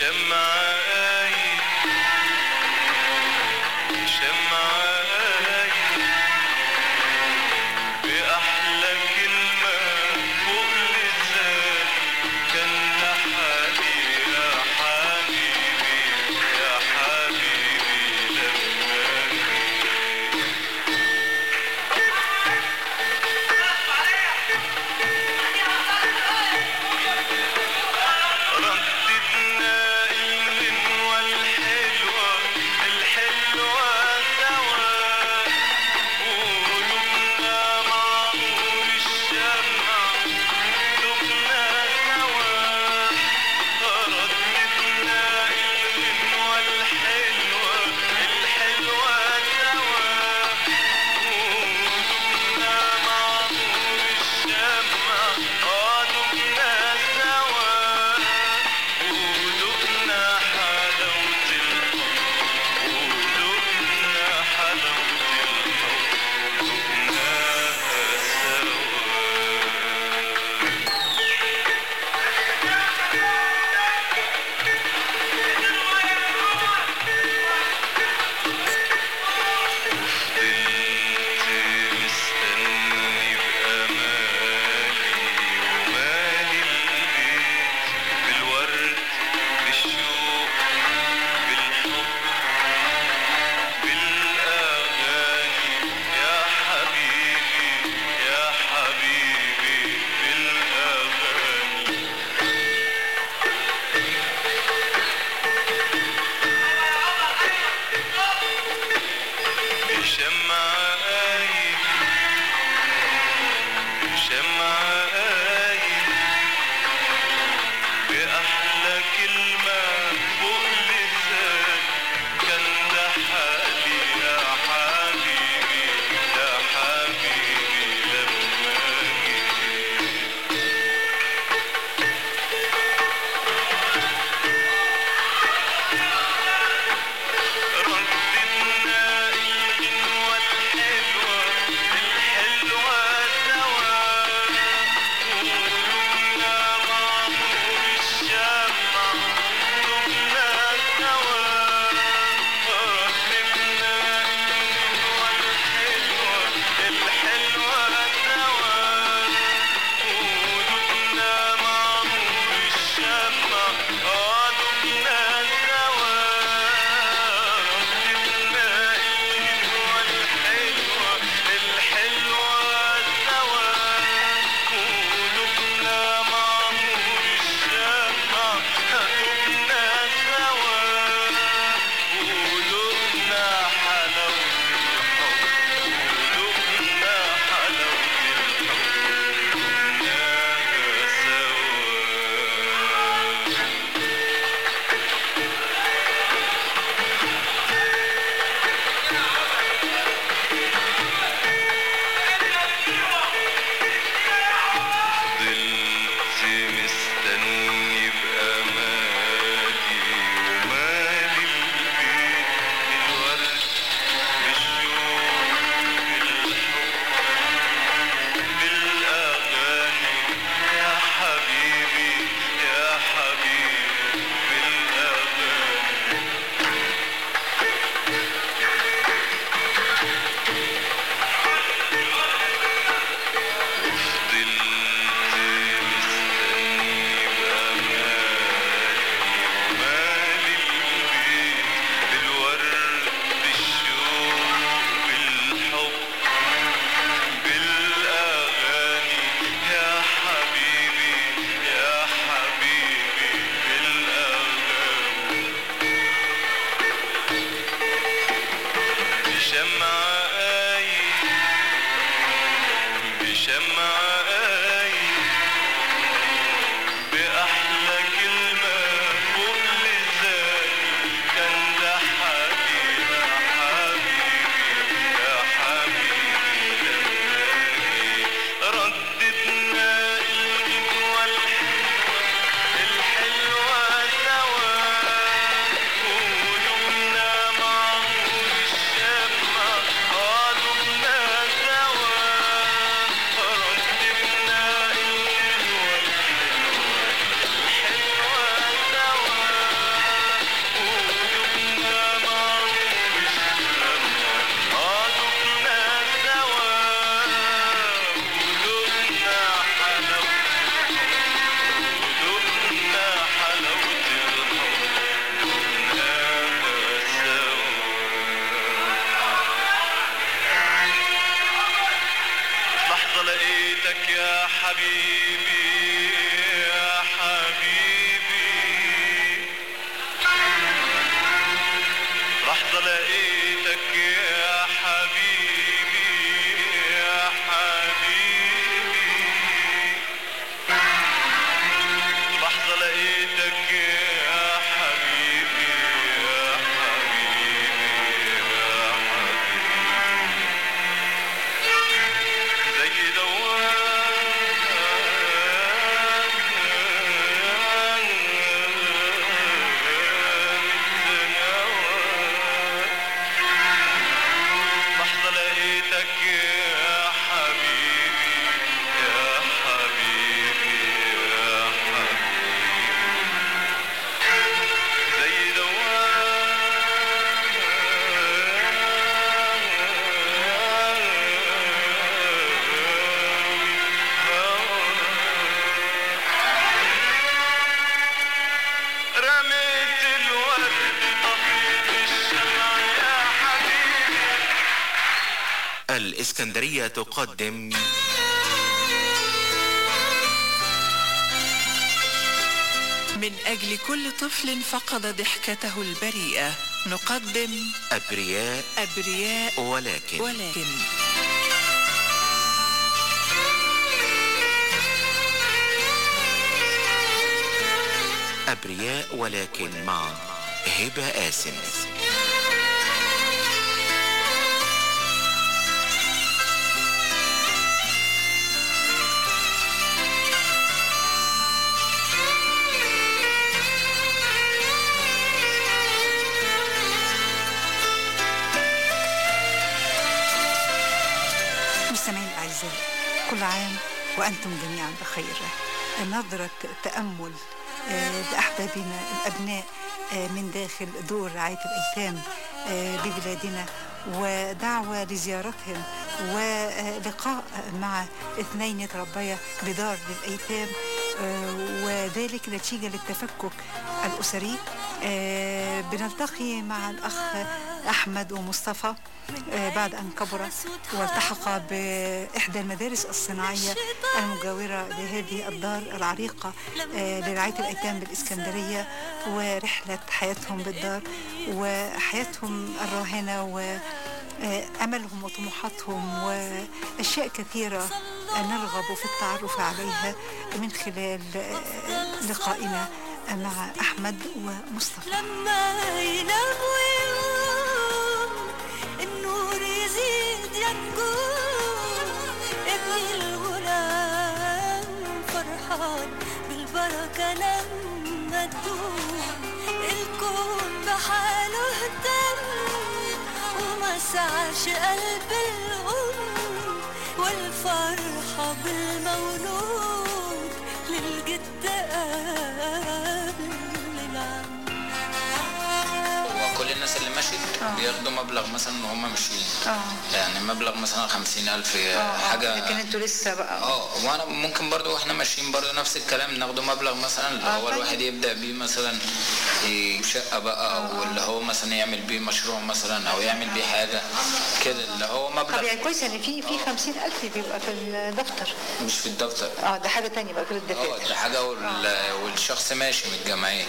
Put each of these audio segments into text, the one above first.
شمعاي شمعاي بأحلى كلمة فوق لساني كان يا حبيبي يا حبيبي يا حبيبي لما جيت رددنا اللي بالإسكندرية تقدم من أجل كل طفل فقد ضحكته البريئة نقدم أبرياء أبرياء ولكن ولكن أبرياء ولكن مع هبة آسم مستمعين الأعزاء كل عام وأنتم جميعا بخير نظرة تأمل آه، بأحبابنا الأبناء آه، من داخل دور رعاية الأيتام آه، ببلادنا ودعوة لزيارتهم ولقاء مع اثنين يتربيا بدار للأيتام آه، وذلك نتيجة للتفكك الأسري آه، بنلتقي مع الأخ أحمد ومصطفى آه، بعد أن كبر والتحق بإحدى المدارس الصناعية المجاورة لهذه الدار العريقة آه، لرعاية الأيتام بالإسكندرية ورحلة حياتهم بالدار وحياتهم الراهنة و آه، أملهم وطموحاتهم وأشياء كثيرة نرغب في التعرف عليها من خلال آه، لقائنا مع أحمد ومصطفى لما ينام ويقوم النور يزيد ينقوم ابني الغلام فرحان بالبركة لما تدوم الكون بحاله اهتم وما سعش قلب الأم والفرحة بالمولود للجد قبل العم وكل الناس اللي مشت بياخدوا مبلغ مثلا ان هم ماشيين يعني مبلغ مثلا خمسين ألف حاجة لكن انتوا لسه بقى اه وانا ممكن برضو واحنا ماشيين برضو نفس الكلام ناخده مبلغ مثلا اللي آه، هو طيب. الواحد يبدا بيه مثلا ي- شقه بقى او اللي هو مثلا يعمل بيه مشروع مثلا او يعمل بيه حاجه كده اللي هو طب مبلغ يعني كويس يعني في في 50000 بيبقى في الدفتر مش في الدفتر اه ده حاجه تانية بقى غير اه الدفاتر ده حاجه وال... والشخص ماشي من الجمعيه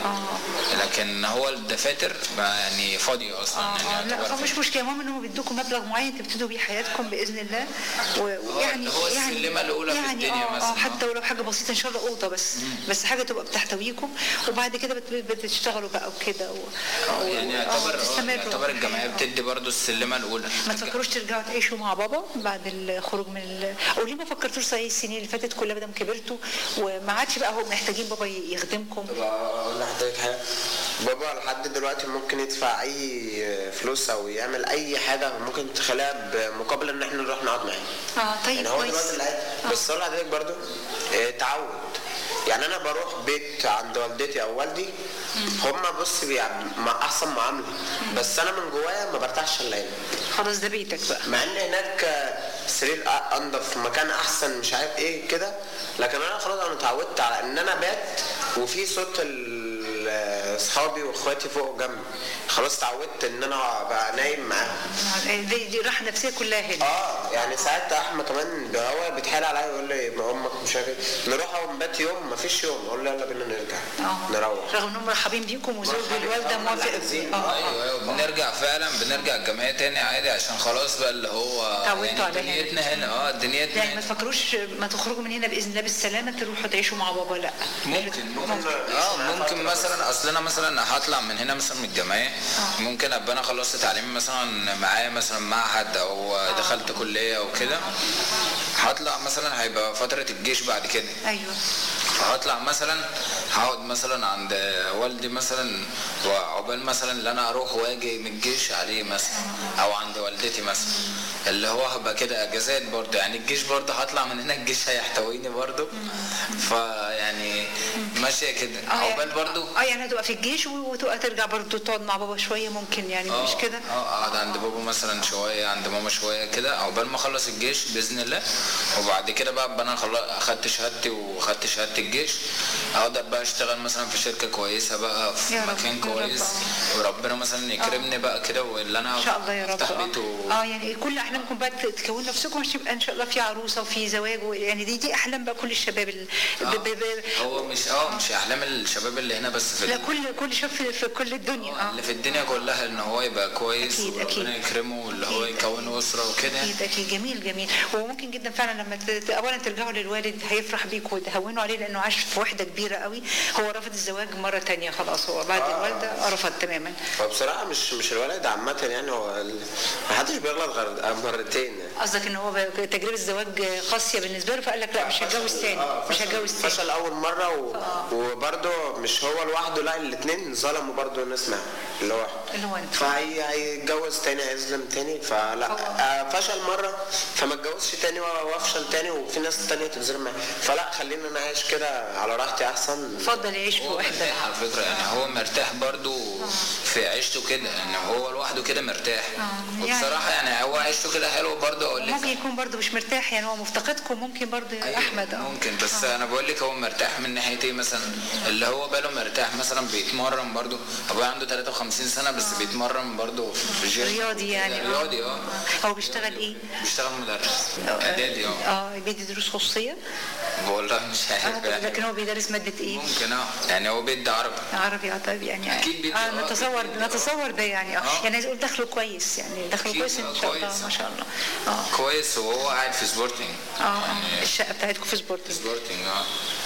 لكن هو الدفاتر بقى يعني فاضيه اصلا اه يعني لا يعتبر طب مش مشكله المهم انهم بيدوكم مبلغ معين تبتدوا بيه حياتكم باذن الله و- ويعني اللي هو يعني السلمة الأولى في يعني الدنيا اه مثلا. اه حتى ولو حاجه بسيطه ان شاء الله اوضه بس بس حاجه تبقى بتحتويكم وبعد كده بت- بتشتغلوا بقى وكده و... آه، يعني يعتبر آه، تستمروا. يعتبر الجمعيه بتدي برضو السلمه الاولى ما تفكروش ترجعوا تعيشوا مع بابا بعد الخروج من ال... او ليه ما فكرتوش صحيح السنين اللي فاتت كلها بدل كبرتوا وما عادش بقى هو محتاجين بابا يخدمكم طب اقول لحضرتك حاجه بابا لحد دلوقتي ممكن يدفع اي فلوس او يعمل اي حاجه ممكن تخليها بمقابل ان احنا نروح نقعد معاه اه طيب يعني هو كويس دلوقتي اللي عايز- بس اقول لحضرتك برضو آه، تعود يعني انا بروح بيت عند والدتي او والدي هما بص بيع- مع احسن معامله بس انا من جوايا ما برتاحش الا هنا خلاص ده بيتك بقى مع ان هناك آه، سرير أ- انضف مكان احسن مش عارف ايه كده لكن انا خلاص انا اتعودت على ان انا بات وفي صوت ال- اصحابي واخواتي فوق وجنبي خلاص اتعودت ان انا بقى نايم معاهم دي, دي راحه نفسيه كلها هنا اه يعني ساعات احمد كمان هو بيتحايل عليا يقول لي ما امك مش عارف إيه. نروح أو نبات يوم ما فيش يوم اقول له يلا بينا نرجع اه نروح رغم انهم مرحبين بيكم وزوج مرحبين. الوالده آه، موافق عايزين. اه ايوه ايوه بنرجع فعلا بنرجع الجمعيه تاني عادي عشان خلاص بقى اللي هو اتعودتوا يعني على هنا. دنيتنا هنا اه دنيتنا يعني ما هنا. تفكروش ما تخرجوا من هنا باذن الله بالسلامه تروحوا تعيشوا مع بابا لا ممكن ممكن اه ممكن مثلا اصل انا مثلا هطلع من هنا مثلا من الجمعيه ممكن ابقى انا خلصت تعليمي مثلا معايا مثلا معهد او دخلت كليه او كده هطلع مثلا هيبقى فتره الجيش بعد كده ايوه فهطلع مثلا هقعد مثلا عند والدي مثلا وعقبال مثلا ان انا اروح واجي من الجيش عليه مثلا او عند والدتي مثلا اللي هو هبقى كده اجازات برضه يعني الجيش برضه هطلع من هنا الجيش هيحتويني برضه فيعني ماشيه كده اه عقبال يعني- برضه اه يعني هتبقى في الجيش وتبقى ترجع برضه تقعد مع بابا شويه ممكن يعني مش اه كده اه اقعد عند بابا مثلا شويه عند ماما شويه كده عقبال ما اخلص الجيش باذن الله وبعد كده بقى أبقى انا خلص اخدت شهادتي واخدت شهاده الجيش اقدر بقى اشتغل مثلا في شركه كويسه بقى في يا رب، مكان يا رب. كويس ربنا مثلا يكرمني بقى كده واللي انا ان شاء الله يا رب افتح اه بيت و... آه، يعني كل احلامكم بقى تكونوا نفسكم عشان يبقى ان شاء الله في عروسه وفي زواج و- يعني دي دي احلام بقى كل الشباب ال... ب... ب... ب... هو مش اه مش احلام الشباب اللي هنا بس في لا ال- كل كل شاب في, في كل الدنيا اه اللي في الدنيا كلها ان هو يبقى كويس أكيد، وربنا أكيد. يكرمه واللي هو أكيد. يكون اسره وكده اكيد اكيد جميل جميل وممكن جدا فعلا لما ت- ت- اولا ترجعوا للوالد هيفرح بيكم وتهونوا عليه لانه عاش في وحده كبيره قوي هو رفض الزواج مره تانية خلاص هو بعد الوالده رفض تماما فبصراحه مش مش الولد عامه يعني هو ال- ما حدش بيغلط غير مرتين يعني قصدك ان هو ب- تجربه الزواج قاسيه بالنسبه له فقال لك لا مش هتجوز تاني آه، مش فشل- هتجوز تاني فشل اول مره و... وبرده مش هو لوحده لا الاثنين ظلموا برده ناس معاه اللي هو اللي هو انت. فهي هيتجوز تاني هيظلم تاني فلا آه فشل مره فما اتجوزش تاني وافشل تاني وفي ناس تانية تتظلم معاه فلا خلينا انا عايش كده على راحتي احسن اتفضل يعيش في هو وحده مرتاح على فكره يعني هو مرتاح برضو في عيشته كده ان هو لوحده كده مرتاح يعني- وبصراحه يعني هو عيشته كده حلو برضو اقول ممكن لك يكون برضه مش مرتاح يعني هو مفتقدكم ممكن برضه يا أيوة، احمد اه ممكن بس انا بقول لك هو مرتاح من ناحيه ايه مثلا اللي هو باله مرتاح مثلا بيتمرن برضو ابويا عنده 53 سنه بس بيتمرن برضو في الجيم رياضي يعني آه. رياضي اه هو بيشتغل ايه؟ بيشتغل مدرس اعدادي اه اه بيدي دروس خصوصيه والله مش آه عارف لكن يعني هو بيدرس ماده ايه؟ ممكن اه يعني هو بيدي عربي عربي اه طيب يعني أكيد بيدي- اه آه، نتصور بيدي- نتصور ده يعني اه آه. يعني عايز اقول دخله كويس يعني دخله أكيد، كويس آه، ان شاء الله كويس. ما شاء الله اه كويس وهو قاعد في سبورتنج اه اه الشقه بتاعتكم في سبورتنج سبورتنج اه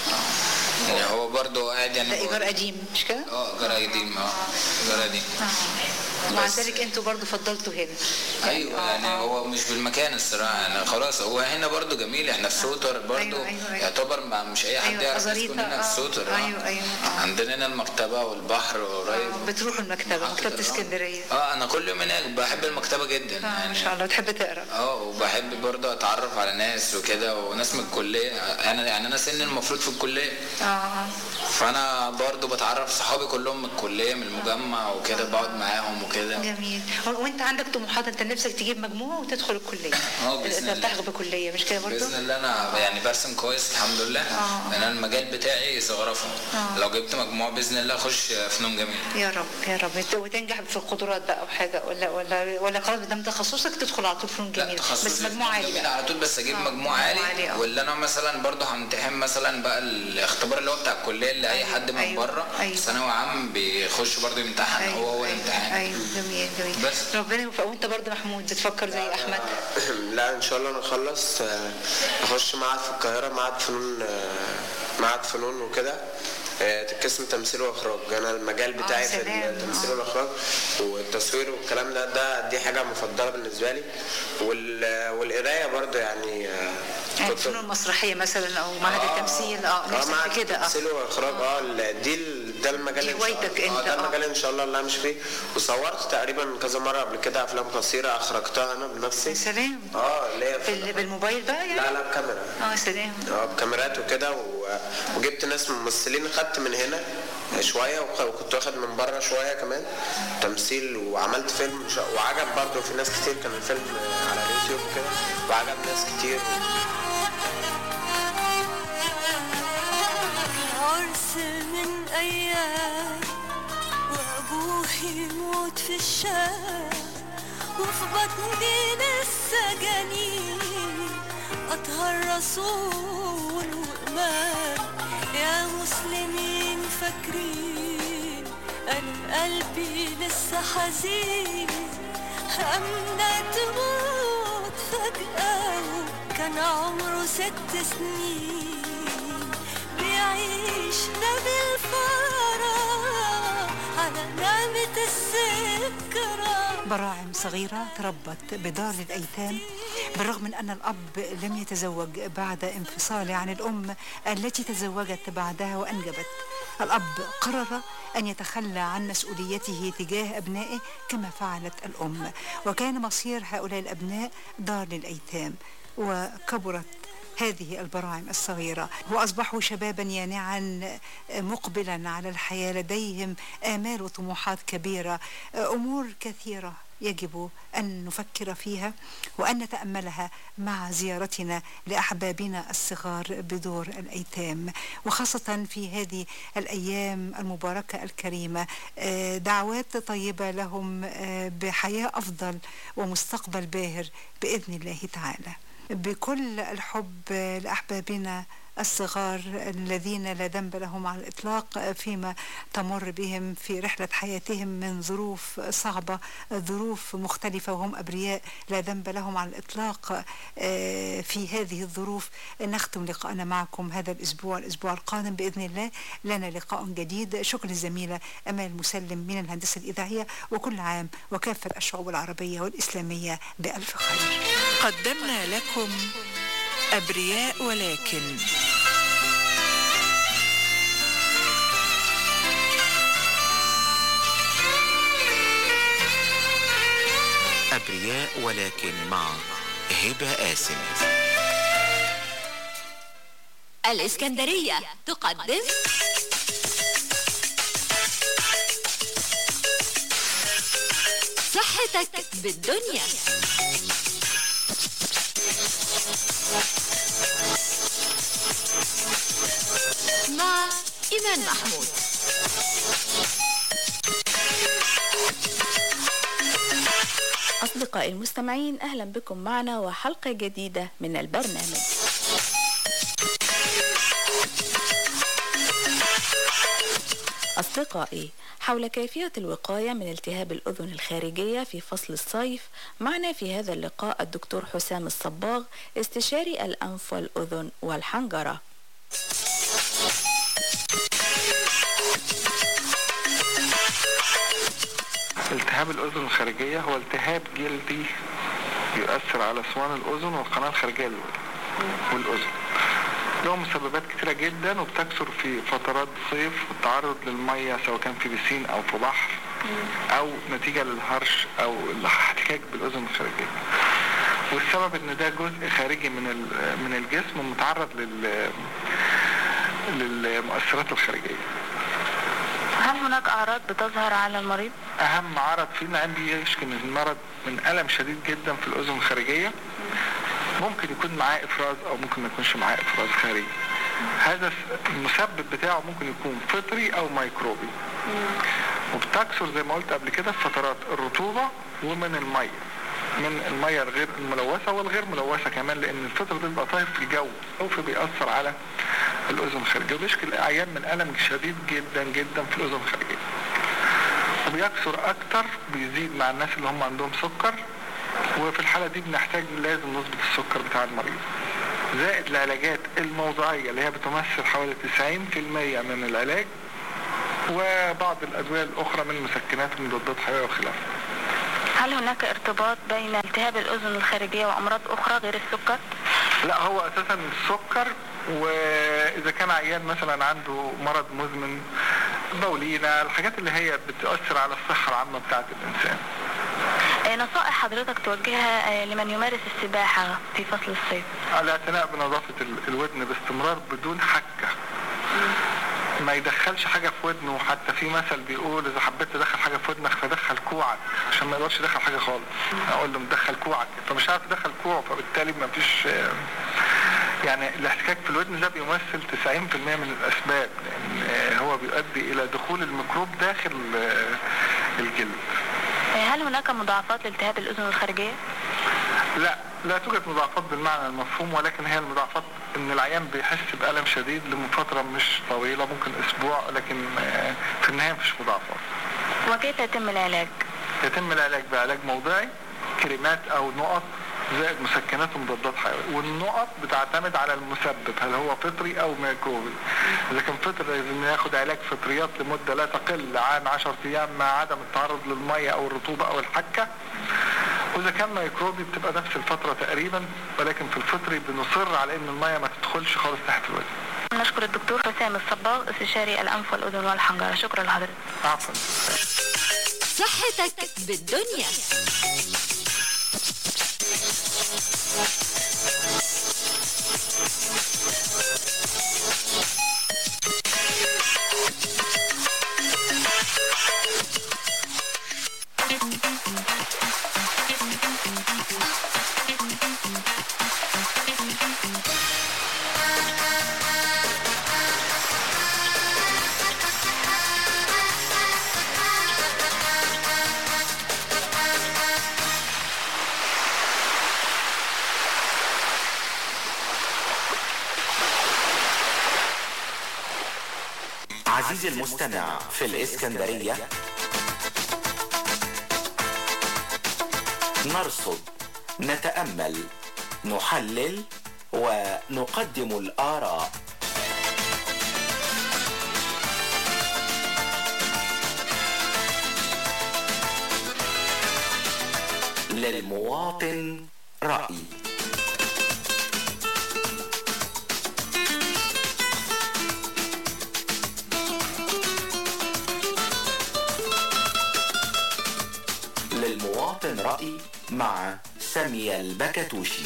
يعني هو برضه قاعد يعني ده ايجار قديم مش كده؟ اه ايجار قديم اه ايجار قديم ومع بس- ذلك انتوا برضه فضلتوا هنا ايوه آه، يعني آه. هو مش بالمكان الصراحه يعني خلاص هو هنا برضه جميل احنا في سوتر برضه أيوة، أيوة، أيوة. يعتبر ما مش اي حد أيوة، يعرف أزاريطة، يسكن هنا في آه. سوتر اه أيوة، أيوة، آه. عندنا هنا المكتبه والبحر قريب آه، بتروحوا المكتبه مكتبه آه. اسكندريه اه انا كل يوم هناك بحب المكتبه جدا اه ما يعني شاء الله بتحب تقرا اه وبحب برضه اتعرف على ناس وكده وناس من الكليه انا يعني انا سني المفروض في الكليه اه اه فانا برضو بتعرف صحابي كلهم من الكليه من المجمع وكده بقعد معاهم وكده جميل و- وانت عندك طموحات انت نفسك تجيب مجموع وتدخل الكليه اه، بإذن الله. تلتحق بكليه مش كده برضه؟ باذن الله انا يعني برسم كويس الحمد لله اه. لان انا المجال بتاعي زخرفه اه. لو جبت مجموع باذن الله اخش فنون جميله يا رب يا رب وت- وتنجح في القدرات بقى او حاجه ولا ولا ولا خلاص ده تخصصك تدخل على طول فنون لا جميله تخصصي بس فنون مجموع عالي جميلة بقى على طول بس اجيب اه، مجموع مجموع عالي، عالي اه. واللي انا مثلا برضو همتحن مثلا بقى الاختبار اللي هو بتاع الكليه اللي اي ايوه، حد من ايوه، بره ايوه. ثانوي عام بيخش برضو يمتحن هو هو الامتحان ايوه جميل جميل بس. ربنا يوفقك وانت برضه محمود بتفكر زي احمد لا ان شاء الله نخلص آه، اخش معهد في القاهره معهد فنون آه، معهد فنون وكده آه، قسم تمثيل واخراج انا المجال بتاعي في سلام، التمثيل آه. والاخراج والتصوير والكلام ده ده دي حاجه مفضله بالنسبه لي وال- والقرايه برضه يعني آه، يعني كنت- فنون مسرحيه مثلا او معهد التمثيل اه اه نفسك معهد في كده اه تمثيل واخراج اه ال- دي ال- ده المجال دي إن شاء هوايتك الله. أنت، اه آه. ده المجال ان شاء الله اللي همشي فيه وصورت تقريبا كذا مره قبل كده افلام قصيره اخرجتها انا بنفسي يا سلام اه اللي هي في ال- بالموبايل بقى يعني لا لا بكاميرا اه يا سلام اه بكاميرات وكده و- وجبت ناس ممثلين خدت من هنا شويه وخ- وكنت واخد من بره شويه كمان تمثيل وعملت فيلم إن شاء- وعجب برضه في ناس كتير كان الفيلم على اليوتيوب وكده وعجب ناس كتير عرس من أيام وأبوه يموت في الشام وفي بطني لسه جنين أطهر رسول وإمام يا مسلمين فاكرين أنا قلبي لسه حزين أمنة تموت فجأة كان عمره ست سنين بيعيش نبي الفرح على نعمة الذكرى براعم صغيرة تربت بدار الأيتام بالرغم من أن الأب لم يتزوج بعد انفصاله عن الأم التي تزوجت بعدها وأنجبت الأب قرر أن يتخلى عن مسؤوليته تجاه أبنائه كما فعلت الأم وكان مصير هؤلاء الأبناء دار للأيتام وكبرت هذه البراعم الصغيرة وأصبحوا شبابا يانعا مقبلا على الحياة لديهم آمال وطموحات كبيرة أمور كثيرة يجب أن نفكر فيها وأن نتأملها مع زيارتنا لأحبابنا الصغار بدور الأيتام وخاصة في هذه الأيام المباركة الكريمة آه، دعوات طيبة لهم آه، بحياة أفضل ومستقبل باهر بإذن الله تعالى بكل الحب لأحبابنا الصغار الذين لا ذنب لهم على الإطلاق فيما تمر بهم في رحلة حياتهم من ظروف صعبة ظروف مختلفة وهم أبرياء لا ذنب لهم على الإطلاق آه، في هذه الظروف نختم لقاءنا معكم هذا الأسبوع الأسبوع القادم بإذن الله لنا لقاء جديد شكر الزميلة أمال مسلم من الهندسة الإذاعية وكل عام وكافة الشعوب العربية والإسلامية بألف خير قدمنا لكم أبرياء ولكن أبرياء ولكن مع هبة آسم الإسكندرية تقدم صحتك بالدنيا مع إيمان محمود أصدقائي المستمعين أهلا بكم معنا وحلقة جديدة من البرنامج أصدقائي حول كيفية الوقاية من التهاب الأذن الخارجية في فصل الصيف معنا في هذا اللقاء الدكتور حسام الصباغ استشاري الأنف والأذن والحنجرة التهاب الأذن الخارجية هو التهاب جلدي يؤثر على أسوان الأذن والقناة الخارجية للأذن والأذن له مسببات كتيرة جدا وبتكثر في فترات الصيف والتعرض للمية سواء كان في بسين أو في بحر أو نتيجة للهرش أو الاحتكاك بالأذن الخارجية والسبب ان ده جزء خارجي من ال- من الجسم متعرض لل للمؤثرات الخارجيه هل هناك أعراض بتظهر على المريض؟ اهم عرض فيه العين بيشكي من المرض من الم شديد جدا في الاذن الخارجيه ممكن يكون معاه افراز او ممكن ما يكونش معاه افراز خارجي هذا الس- المسبب بتاعه ممكن يكون فطري او ميكروبي وبتكثر زي ما قلت قبل كده في فترات الرطوبه ومن الميه من الميه الغير الملوثه والغير ملوثه كمان لان الفطر ده بيبقى طاير في الجو او في بيأثر على الاذن الخارجيه وبيشكي الاعيان من الم شديد جدا جدا في الاذن الخارجيه وبيكثر اكتر بيزيد مع الناس اللي هم عندهم سكر وفي الحالة دي بنحتاج لازم نظبط السكر بتاع المريض زائد العلاجات الموضعية اللي هي بتمثل حوالي 90% من العلاج وبعض الأدوية الأخرى من المسكنات ومضادات حيوية وخلافه هل هناك ارتباط بين التهاب الأذن الخارجية وأمراض أخرى غير السكر؟ لا هو اساسا السكر واذا كان عيان مثلا عنده مرض مزمن بولينا الحاجات اللي هي بتأثر على الصحة العامة بتاعت الإنسان آه، نصائح حضرتك توجهها آه، لمن يمارس السباحة في فصل الصيف الاعتناء بنظافة ال- الودن باستمرار بدون حكة ما يدخلش حاجة في ودنه حتى في مثل بيقول إذا حبيت تدخل حاجة في ودنك فدخل كوعك عشان ما يقدرش يدخل حاجة خالص أقول له مدخل كوعك فمش عارف يدخل كوعه فبالتالي ما فيش آه، يعني الاحتكاك في الودن ده بيمثل 90% من الأسباب لأن آه، هو بيؤدي إلى دخول الميكروب داخل آه، الجلد آه، هل هناك مضاعفات لالتهاب الأذن الخارجية؟ لا لا توجد مضاعفات بالمعنى المفهوم ولكن هي المضاعفات ان العيان بيحس بألم شديد لفترة مش طويلة ممكن اسبوع لكن آه، في النهاية مفيش مضاعفات وكيف يتم العلاج؟ يتم العلاج بعلاج موضعي كريمات او نقط زائد مسكنات ومضادات حيوية والنقط بتعتمد على المسبب هل هو فطري او ميكروبي اذا كان فطري لازم ياخد علاج فطريات لمدة لا تقل عن 10 ايام مع عدم التعرض للمية او الرطوبة او الحكة واذا كان ميكروبي بتبقى نفس الفترة تقريبا ولكن في الفطري بنصر على ان المية ما تدخلش خالص تحت الوزن نشكر الدكتور حسام الصباغ استشاري الأنف والأذن والحنجرة شكرا لحضرتك عفوا صحتك بالدنيا عزيزي المستمع في الإسكندرية نرصد نتأمل نحلل ونقدم الآراء للمواطن رأي للمواطن رأي مع سامية البكتوشي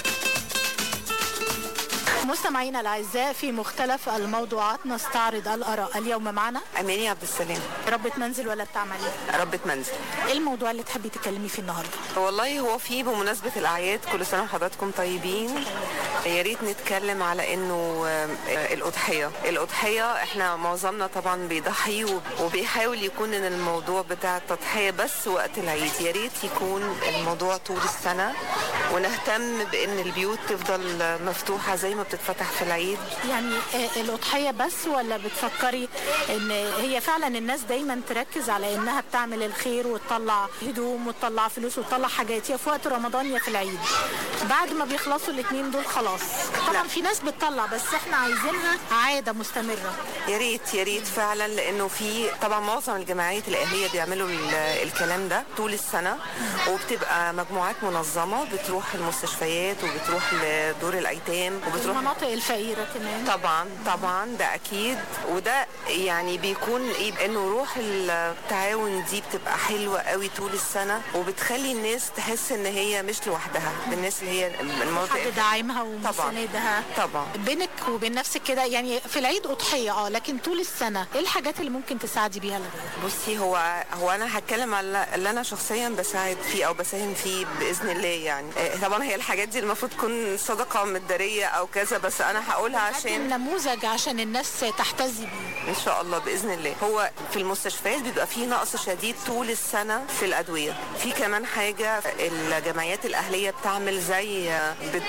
مستمعينا الاعزاء في مختلف الموضوعات نستعرض الاراء اليوم معنا اماني عبد السلام ربة منزل ولا بتعملي ربة منزل ايه الموضوع اللي تحبي تتكلمي فيه النهارده والله هو في بمناسبة الأعياد كل سنة وحضراتكم طيبين يا ريت نتكلم على إنه آه، الأضحية الأضحية إحنا معظمنا طبعا بيضحي وب- وبيحاول يكون إن الموضوع بتاع التضحية بس وقت العيد يا ريت يكون الموضوع طول السنة ونهتم بإن البيوت تفضل مفتوحة زي ما بتتفتح في العيد يعني آه، الاضحيه بس ولا بتفكري ان هي فعلا الناس دايما تركز على انها بتعمل الخير وتطلع هدوم وتطلع فلوس وتطلع حاجات يا في وقت رمضان يا في العيد بعد ما بيخلصوا الاثنين دول خلاص طبعا في ناس بتطلع بس احنا عايزينها عاده مستمره يا ريت يا ريت فعلا لانه في طبعا معظم الجمعيات الاهليه بيعملوا ال- الكلام ده طول السنه وبتبقى مجموعات منظمه بتروح المستشفيات وبتروح لدور الايتام وبتروح المناطق الفقيره كمان طبعا طبعا ده اكيد وده يعني بيكون ايه انه روح التعاون دي بتبقى حلوه قوي طول السنه وبتخلي الناس تحس ان هي مش لوحدها الناس اللي هي المناطق حد داعمها ومساندها طبعا بينك وبين نفسك كده يعني في العيد اضحيه اه لكن طول السنه ايه الحاجات اللي ممكن تساعدي بيها الغير بصي هو هو انا هتكلم على اللي انا شخصيا بساعد فيه او بساهم فيه باذن الله يعني آه، طبعا هي الحاجات دي المفروض تكون صدقه مداريه او كذا بس انا هقولها عشان نموذج عشان الناس تحتذي بيه ان شاء الله باذن الله هو في المستشفيات بيبقى فيه نقص شديد طول السنه في الادويه في كمان حاجه الجمعيات الاهليه بتعمل زي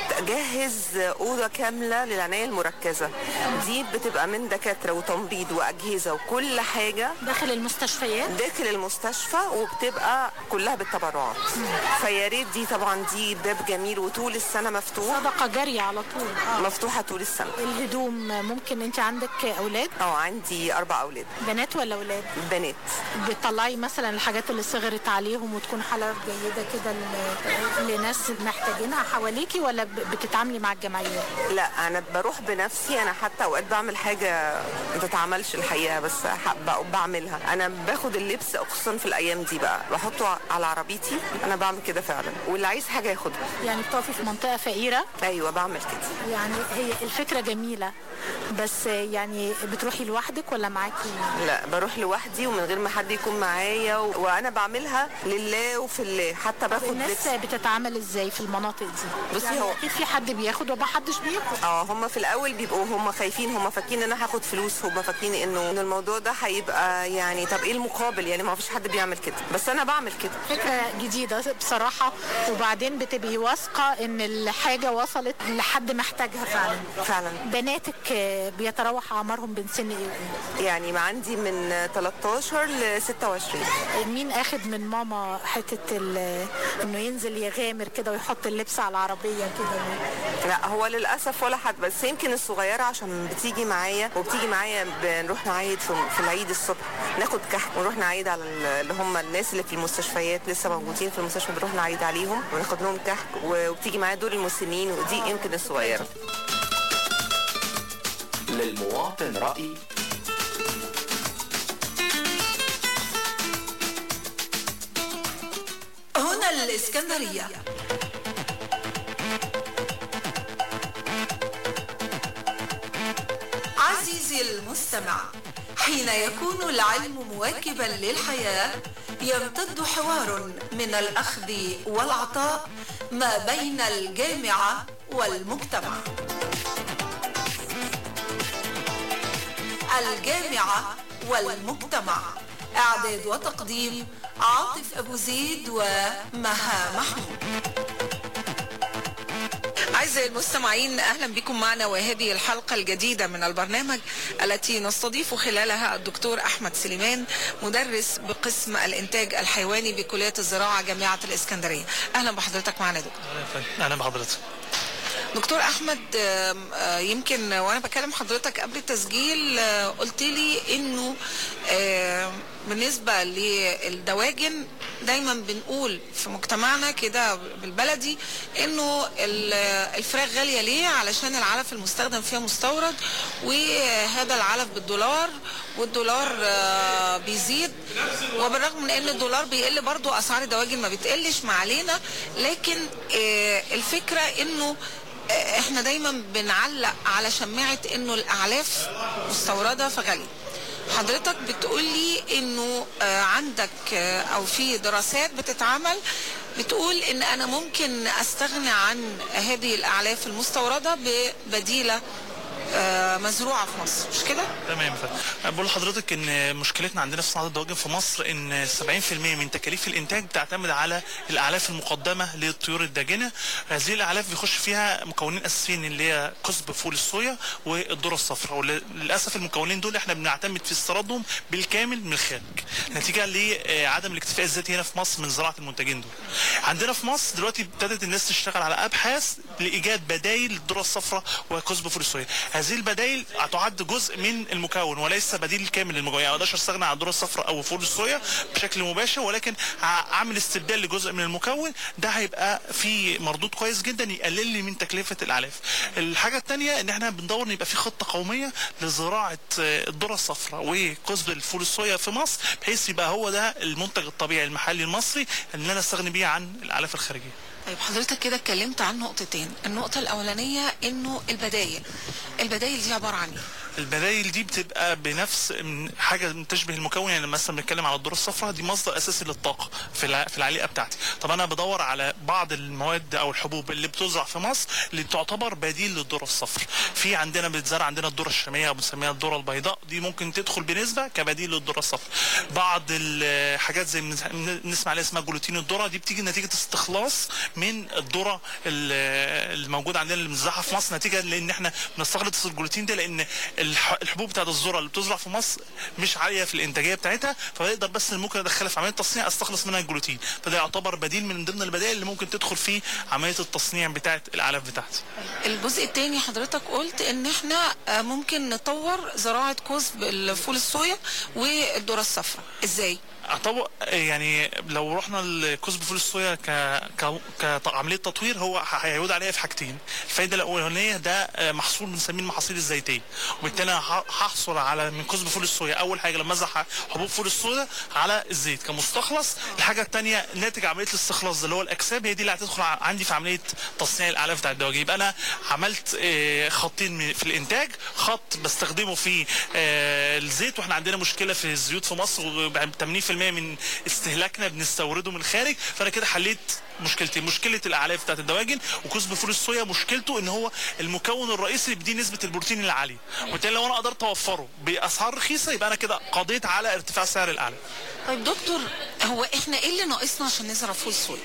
بتجهز اوضه كامله للعنايه المركزه دي بتبقى من دكاتره وتمريض واجهزه وكل حاجه داخل المستشفيات داخل المستشفى وبتبقى كلها بالتبرعات فيا ريت دي طبعا دي باب جميل وطول السنه مفتوح صدقه جاريه على طول آه. مفتوحه طول السنه الهدوم ممكن انت عندك اولاد اه عندي اربع اولاد بنات ولا اولاد بنات بتطلعي مثلا الحاجات اللي صغرت عليهم وتكون حالة جيدة كده ل- لناس محتاجينها حواليكي ولا ب- بتتعاملي مع الجمعيات؟ لا انا بروح بنفسي انا حتى اوقات بعمل حاجه ما تتعملش الحقيقه بس ح- ب- بعملها انا باخد اللبس خصوصا في الايام دي بقى بحطه على عربيتي انا بعمل كده فعلا واللي عايز حاجه ياخدها يعني بتقفي في منطقة فقيرة ايوه بعمل كده يعني هي الفكرة جميلة بس يعني بتروحي لوحدك ولا معاكي؟ لا بروح لوحدي ومن غير ما حد يكون معايا و... وانا بعملها لله وفي الله حتى باخد الناس لبس بتتعامل ازاي في المناطق دي؟ بصي يعني هو- اكيد في حد بياخد وما حدش بياخد اه هم في الاول بيبقوا هم خايفين هم فاكرين ان انا هاخد فلوس هم فاكرين انه ان الموضوع ده هيبقى يعني طب ايه المقابل يعني ما فيش حد بيعمل كده بس انا بعمل كده فكرة جديدة بصراحة وبعدين بتبقي واثقة ان الحاجة وصلت لحد محتاجها فعلا فعلا بناتك آه، بيتراوح اعمارهم بين سن ايه وايه؟ يعني ما عندي من 13 ل 26 مين اخد من ماما حتة ال- انه ينزل يغامر كده ويحط اللبس على العربية كده لا هو للاسف ولا حد بس يمكن الصغيره عشان بتيجي معايا وبتيجي معايا بنروح نعيد في, في العيد الصبح ناخد كحك ونروح نعيد على ال- اللي هم الناس اللي في المستشفيات لسه موجودين في المستشفى بنروح نعيد عليهم وناخد لهم كحك و- وبتيجي معايا دور المسنين ودي يمكن الصغيره للمواطن رأي هنا الإسكندرية عزيزي المستمع حين يكون العلم مواكبا للحياة يمتد حوار من الأخذ والعطاء ما بين الجامعة والمجتمع الجامعة والمجتمع إعداد وتقديم عاطف أبو زيد ومها محمود أعزائي المستمعين أهلا بكم معنا وهذه الحلقة الجديدة من البرنامج التي نستضيف خلالها الدكتور أحمد سليمان مدرس بقسم الإنتاج الحيواني بكلية الزراعة جامعة الإسكندرية أهلا بحضرتك معنا دكتور اهلا بحضرتك دكتور احمد آم، آه، يمكن وانا بكلم حضرتك قبل التسجيل آه، قلت لي انه آه، بالنسبه للدواجن دايما بنقول في مجتمعنا كده بالبلدي انه ال- الفراخ غاليه ليه علشان العلف المستخدم فيها مستورد وهذا العلف بالدولار والدولار آه، بيزيد وبالرغم من ان الدولار بيقل برضو اسعار الدواجن ما بتقلش ما علينا لكن آه، الفكره انه آه، احنا دايما بنعلق على شماعه انه الاعلاف مستورده فغاليه حضرتك بتقولي انه آه، عندك آه، او في دراسات بتتعمل بتقول ان انا ممكن استغنى عن هذه الاعلاف المستورده ببديله آه، مزروعه في مصر مش كده؟ تمام فندم بقول لحضرتك ان مشكلتنا عندنا في صناعه الدواجن في مصر ان 70% من تكاليف الانتاج بتعتمد على الاعلاف المقدمه للطيور الداجنه هذه الاعلاف بيخش فيها مكونين اساسيين اللي هي قصب فول الصويا والذره الصفراء وللاسف المكونين دول احنا بنعتمد في استيرادهم بالكامل من الخارج نتيجه لعدم الاكتفاء الذاتي هنا في مصر من زراعه المنتجين دول عندنا في مصر دلوقتي ابتدت الناس تشتغل على ابحاث لايجاد بدائل للذره الصفراء وقصب فول الصويا هذه البدائل تعد جزء من المكون وليس بديل كامل للمكون يعني ما اقدرش استغنى عن الذره الصفراء او فول الصويا بشكل مباشر ولكن ه- اعمل استبدال لجزء من المكون ده هيبقى في مردود كويس جدا يقلل لي من تكلفه الاعلاف الحاجه الثانيه ان احنا بندور ان يبقى في خطه قوميه لزراعه آه، الذره الصفراء وقصب الفول الصويا في مصر بحيث يبقى هو ده المنتج الطبيعي المحلي المصري اللي انا استغني بيه عن الاعلاف الخارجيه طيب حضرتك كده اتكلمت عن نقطتين النقطة الأولانية إنه البدايل البدايل دي عبارة عن إيه؟ البدايل دي بتبقى بنفس من حاجه تشبه المكون يعني مثلا بنتكلم على الذره الصفراء دي مصدر اساسي للطاقه في الع- في العليقه بتاعتي طب انا بدور على بعض المواد او الحبوب اللي بتزرع في مصر اللي تعتبر بديل للذره الصفراء في عندنا بتزرع عندنا الذره الشاميه او بنسميها الذره البيضاء دي ممكن تدخل بنسبه كبديل للذره الصفراء بعض الحاجات زي بن- بنسمع عليها اسمها جلوتين الذره دي بتيجي نتيجه استخلاص من الذره ال- الموجوده عندنا اللي بنزرعها في مصر نتيجه لان احنا بنستخلص الجلوتين ده لان الح- الحبوب بتاعت الذره اللي بتزرع في مصر مش عاليه في الانتاجيه بتاعتها فيقدر بس اللي ممكن ادخلها في عمليه التصنيع استخلص منها الجلوتين فده يعتبر بديل من ضمن البدائل اللي ممكن تدخل في عمليه التصنيع بتاعت الاعلاف بتاعتي الجزء الثاني حضرتك قلت إن إحنا آه، ممكن نطور زراعة كوسب الفول الصويا والذرة الصفراء إزاي؟ اعتبر يعني لو رحنا لكسب فول الصويا ك... ك... كعمليه تطوير هو ه- هيعود عليها في حاجتين الفايده الاولانيه ده آه، محصول بنسميه المحاصيل الزيتيه وبالتالي أنا ه- هحصل على من كسب فول الصويا اول حاجه لما ازرع حبوب فول الصويا على الزيت كمستخلص الحاجه الثانيه ناتج عمليه الاستخلاص ده اللي هو الاكساب هي دي اللي هتدخل ع- عندي في عمليه تصنيع الاعلاف بتاع الدواجن يبقى انا عملت آه، خطين من- في الانتاج خط بستخدمه في آه، الزيت واحنا عندنا مشكله في الزيوت في مصر و 80% من استهلاكنا بنستورده من الخارج فانا كده حليت مشكلتين مشكله الاعلاف بتاعت الدواجن وكسب فول الصويا مشكلته ان هو المكون الرئيسي اللي بيديه نسبه البروتين العاليه وبالتالي لو انا قدرت اوفره باسعار رخيصه يبقى انا كده قضيت على ارتفاع سعر الاعلاف طيب دكتور هو إحنا إيه اللي ناقصنا عشان نزرع فول صويا؟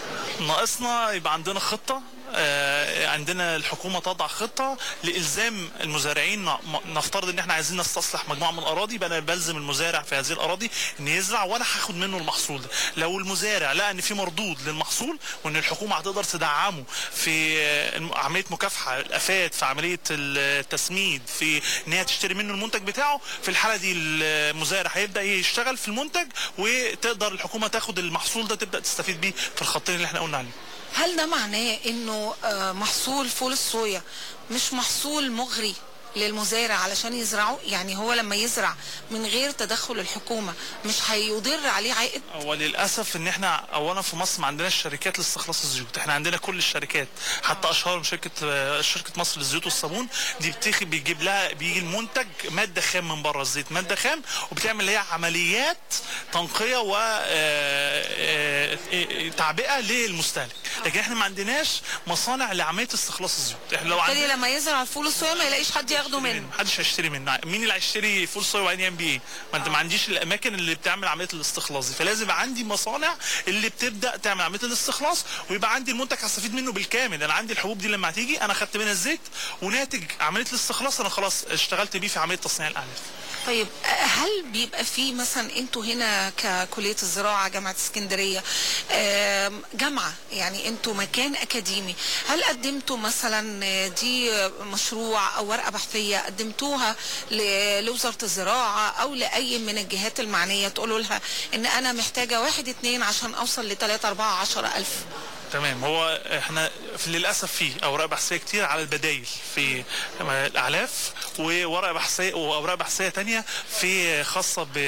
ناقصنا يبقى عندنا خطة آه، عندنا الحكومة تضع خطة لإلزام المزارعين ن- نفترض إن إحنا عايزين نستصلح مجموعة من الأراضي يبقى أنا بلزم المزارع في هذه الأراضي إن يزرع وأنا هاخد منه المحصول ده لو المزارع لقى إن في مردود للمحصول وإن الحكومة هتقدر تدعمه في آه، الم- عملية مكافحة الآفات في عملية التسميد في إن هي تشتري منه المنتج بتاعه في الحالة دي المزارع هيبدأ يشتغل في المنتج وتقدر الحكومة تاخد المحصول ده تبدأ تستفيد بيه في الخطين اللي احنا قلنا عليهم هل ده معناه انه آه، محصول فول الصويا مش محصول مغري للمزارع علشان يزرعه يعني هو لما يزرع من غير تدخل الحكومة مش هيضر عليه عائد هو للاسف ان احنا اولا في مصر ما عندناش شركات لاستخلاص الزيوت احنا عندنا كل الشركات حتى اشهرهم شركه آه، شركه مصر للزيوت والصابون دي بتيجي بيجيب لها بيجي المنتج ماده خام من بره الزيت ماده خام وبتعمل اللي هي عمليات تنقيه و آه، آه، آه، تعبئه للمستهلك لكن احنا ما عندناش مصانع لعمليه استخلاص الزيوت احنا لو بالتالي عندنا لما يزرع الفول الصويا ما يلاقيش حد ياخده منه محدش هيشتري منه مين اللي هيشتري فول صويا وبعدين يعمل بيه ايه ما انت ما عنديش الاماكن اللي بتعمل عمليه الاستخلاص دي فلازم يبقى عندي مصانع اللي بتبدا تعمل عمليه الاستخلاص ويبقى عندي المنتج هستفيد منه بالكامل انا عندي الحبوب دي لما هتيجي انا خدت منها الزيت وناتج عمليه الاستخلاص انا خلاص اشتغلت بيه في عمليه تصنيع الاعلاف طيب هل بيبقى في مثلا انتوا هنا ككليه الزراعه جامعه اسكندريه آم، جامعه يعني انتوا مكان اكاديمي هل قدمتوا مثلا دي مشروع او ورقه بحثيه قدمتوها ل- لوزاره الزراعه او لاي من الجهات المعنيه تقولوا لها ان انا محتاجه واحد اتنين عشان اوصل لتلاتة اربعة عشرة الف تمام هو احنا في للاسف في اوراق بحثيه كتير على البدايل في الاعلاف وورقه بحثيه واوراق بحثيه تانية في خاصه ب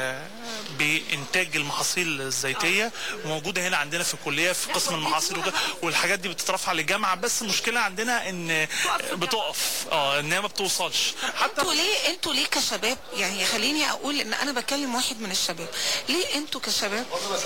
بانتاج المحاصيل الزيتيه موجوده هنا عندنا في الكليه في قسم المحاصيل وكده والحاجات دي بتترفع للجامعه بس المشكله عندنا ان بتقف اه ان هي ما بتوصلش حتى انتوا ليه انتوا ليه كشباب يعني خليني اقول ان انا بكلم واحد من الشباب ليه انتوا كشباب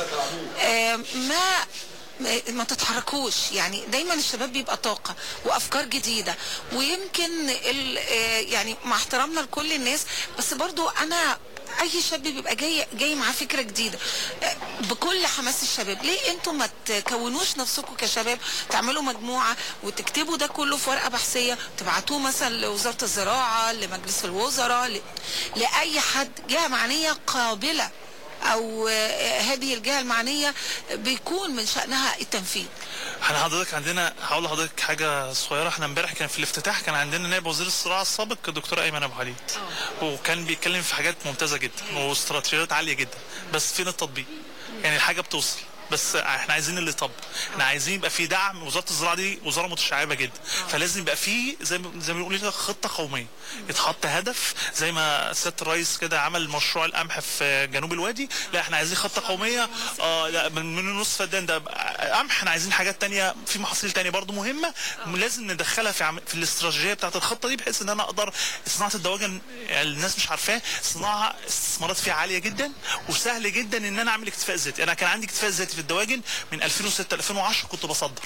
آه ما ما- ما تتحركوش يعني دايما الشباب بيبقى طاقه وافكار جديده ويمكن ال- آه، يعني مع احترامنا لكل الناس بس برضو انا اي شاب بيبقى جاي جاي معاه فكره جديده آه، بكل حماس الشباب ليه انتوا ما تكونوش نفسكم كشباب تعملوا مجموعه وتكتبوا ده كله في ورقه بحثيه تبعتوه مثلا لوزاره الزراعه لمجلس الوزراء ل... لاي حد جهه معنيه قابله او آه، هذه الجهه المعنيه بيكون من شانها التنفيذ احنا حضرتك عندنا هقول لحضرتك حاجه صغيره احنا امبارح كان في الافتتاح كان عندنا نائب وزير الزراعه السابق الدكتور ايمن ابو حديد وكان بيتكلم في حاجات ممتازه جدا واستراتيجيات عاليه جدا بس فين التطبيق يعني الحاجه بتوصل بس احنا عايزين اللي يطبق احنا عايزين يبقى في دعم وزاره الزراعه دي وزاره متشعبه جدا فلازم يبقى في زي ما زي ما بنقول كده خطه قوميه يتحط هدف زي ما سياده الرئيس كده عمل مشروع القمح في جنوب الوادي لا احنا عايزين خطه قوميه اه لا من من النص فدان ده قمح احنا عايزين حاجات تانية في محاصيل تانية برضو مهمه لازم ندخلها في عم... في الاستراتيجيه بتاعت الخطه دي بحيث ان انا اقدر صناعه الدواجن الناس مش عارفاه صناعه استثمارات فيها عاليه جدا وسهل جدا ان انا اعمل اكتفاء ذاتي انا كان عندي اكتفاء ذاتي في الدواجن من 2006 2010 كنت بصدر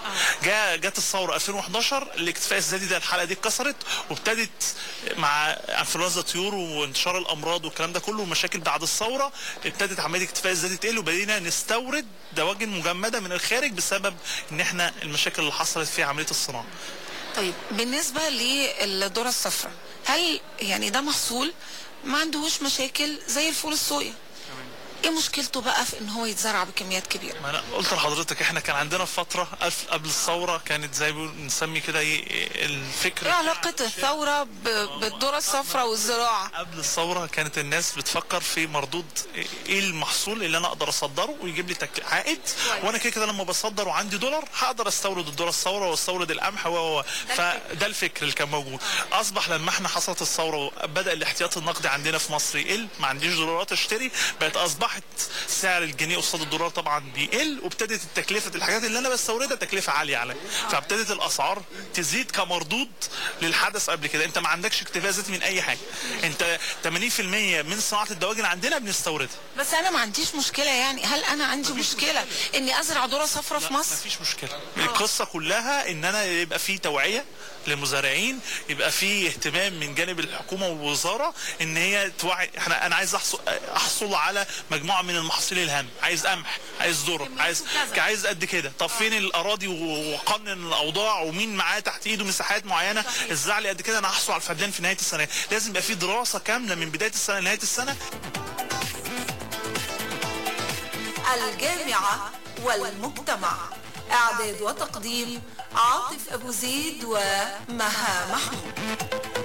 جاء جت الثوره 2011 الاكتفاء الذاتي ده الحلقه دي اتكسرت وابتدت مع انفلونزا طيور وانتشار الامراض والكلام ده كله ومشاكل بعد الثوره ابتدت عمليه الاكتفاء الذاتي تقل وبدينا نستورد دواجن مجمده من الخارج بسبب ان احنا المشاكل اللي حصلت في عمليه الصناعه طيب بالنسبه للذره الصفراء هل يعني ده محصول ما عندهوش مشاكل زي الفول الصويا ايه مشكلته بقى في ان هو يتزرع بكميات كبيره ما انا قلت لحضرتك احنا كان عندنا فتره ألف قبل الثوره كانت زي ما نسمي كده ايه الفكره ايه علاقه الثوره ب- بالذره الصفراء والزراعه قبل الثوره كانت الناس بتفكر في مردود ايه المحصول اللي انا اقدر اصدره ويجيب لي تك... عائد وانا كده كده لما بصدر وعندي دولار هقدر استورد الذره الثوره واستورد القمح و و- فده الفكر اللي كان موجود اصبح لما احنا حصلت الثوره وبدا الاحتياط النقدي عندنا في مصر يقل ما عنديش دولارات اشتري بقت اصبحت سعر الجنيه قصاد الدولار طبعا بيقل وابتدت التكلفه الحاجات اللي انا بستوردها تكلفه عاليه عليا فابتدت الاسعار تزيد كمردود للحدث قبل كده انت ما عندكش اكتفاء ذاتي من اي حاجه انت 80% من صناعه الدواجن عندنا بنستوردها بس انا ما عنديش مشكله يعني هل انا عندي مشكله اني ازرع ذره صفراء في مصر مفيش مشكله القصه كلها ان انا يبقى في توعيه للمزارعين يبقى في اهتمام من جانب الحكومه والوزاره ان هي توعي احنا انا عايز احصل احصل على مجموعه من المحاصيل الهام عايز قمح عايز ذره عايز عايز قد كده طب فين الاراضي و- وقنن الاوضاع ومين معاه تحت ايده مساحات معينه ازرع لي قد كده انا هحصل على الفدان في نهايه السنه لازم يبقى في دراسه كامله من بدايه السنه لنهايه السنه الجامعه والمجتمع اعداد وتقديم عاطف ابو زيد ومها محمود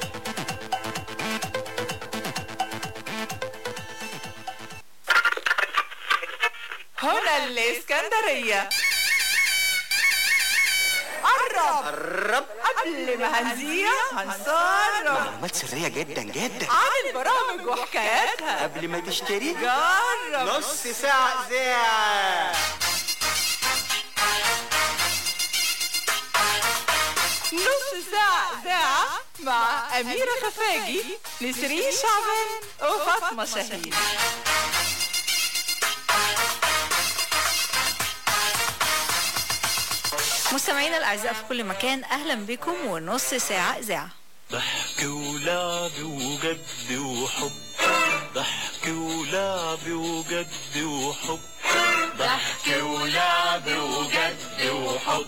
هنا الإسكندرية قرب قرب قبل ما هنذيع هنسرب معلومات سرية جدا جدا عن البرامج وحكاياتها قبل ما تشتري جرب نص ساعة إذاعة نص ساعة إذاعة مع أميرة خفاجي نسرين شعبان وفاطمة شاهين مستمعينا الاعزاء في كل مكان اهلا بكم ونص ساعه اذاعه ضحك ولعب وجد وحب ضحك ولعب وجد وحب ضحك ولعب وجد وحب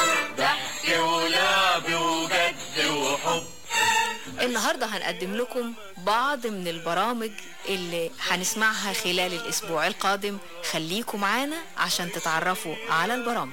ضحك ولعب وجد وحب النهارده هنقدم لكم بعض من البرامج اللي هنسمعها خلال الاسبوع القادم خليكم معانا عشان تتعرفوا على البرامج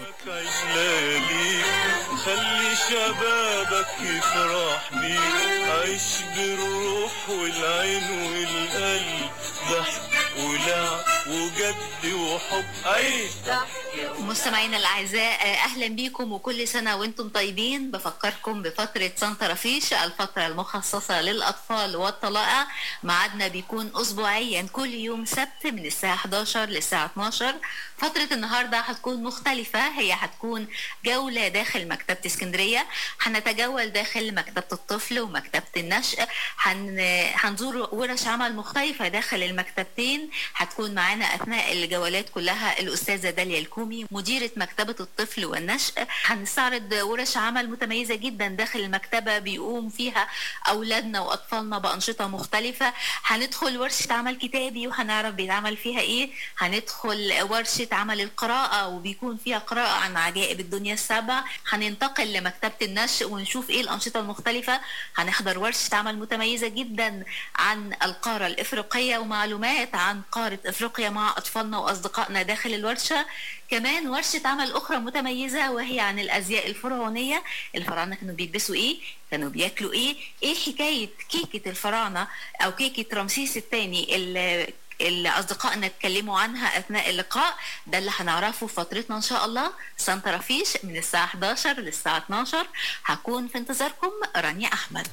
لياليك خلي شبابك يفرح بيك عيش بالروح والعين والقلب ضحك ولعب وجد وحب عيش مستمعينا الاعزاء اهلا بيكم وكل سنه وانتم طيبين بفكركم بفتره سانتا رفيش الفتره المخصصه للاطفال والطلائع ميعادنا بيكون اسبوعيا كل يوم سبت من الساعه 11 للساعه 12 فتره النهارده هتكون مختلفه هي هتكون جوله داخل مكتبه اسكندريه هنتجول داخل مكتبه الطفل ومكتبه النشء هن... هنزور ورش عمل مختلفه داخل المكتبتين هتكون معانا اثناء الجولات كلها الاستاذه داليا الكومي مديره مكتبه الطفل والنشء هنستعرض ورش عمل متميزه جدا داخل المكتبه بيقوم فيها اولادنا واطفالنا بانشطه مختلفه هندخل ورشه عمل كتابي وهنعرف بيتعمل فيها ايه هندخل ورشه عمل القراءه وبيكون فيها قراءه عن عجائب الدنيا السبع هننتقل لمكتبه النشء ونشوف ايه الانشطه المختلفه هنحضر ورشه عمل متميزه جدا عن القاره الافريقيه ومعلومات عن قاره افريقيا مع اطفالنا واصدقائنا داخل الورشه كمان ورشة عمل أخرى متميزة وهي عن الأزياء الفرعونية الفراعنة كانوا بيلبسوا إيه كانوا بياكلوا إيه إيه حكاية كيكة الفراعنة أو كيكة رمسيس الثاني اللي اللي أصدقائنا اتكلموا عنها أثناء اللقاء ده اللي هنعرفه في فترتنا إن شاء الله سانتا رفيش من الساعة 11 للساعة 12 هكون في انتظاركم رانيا أحمد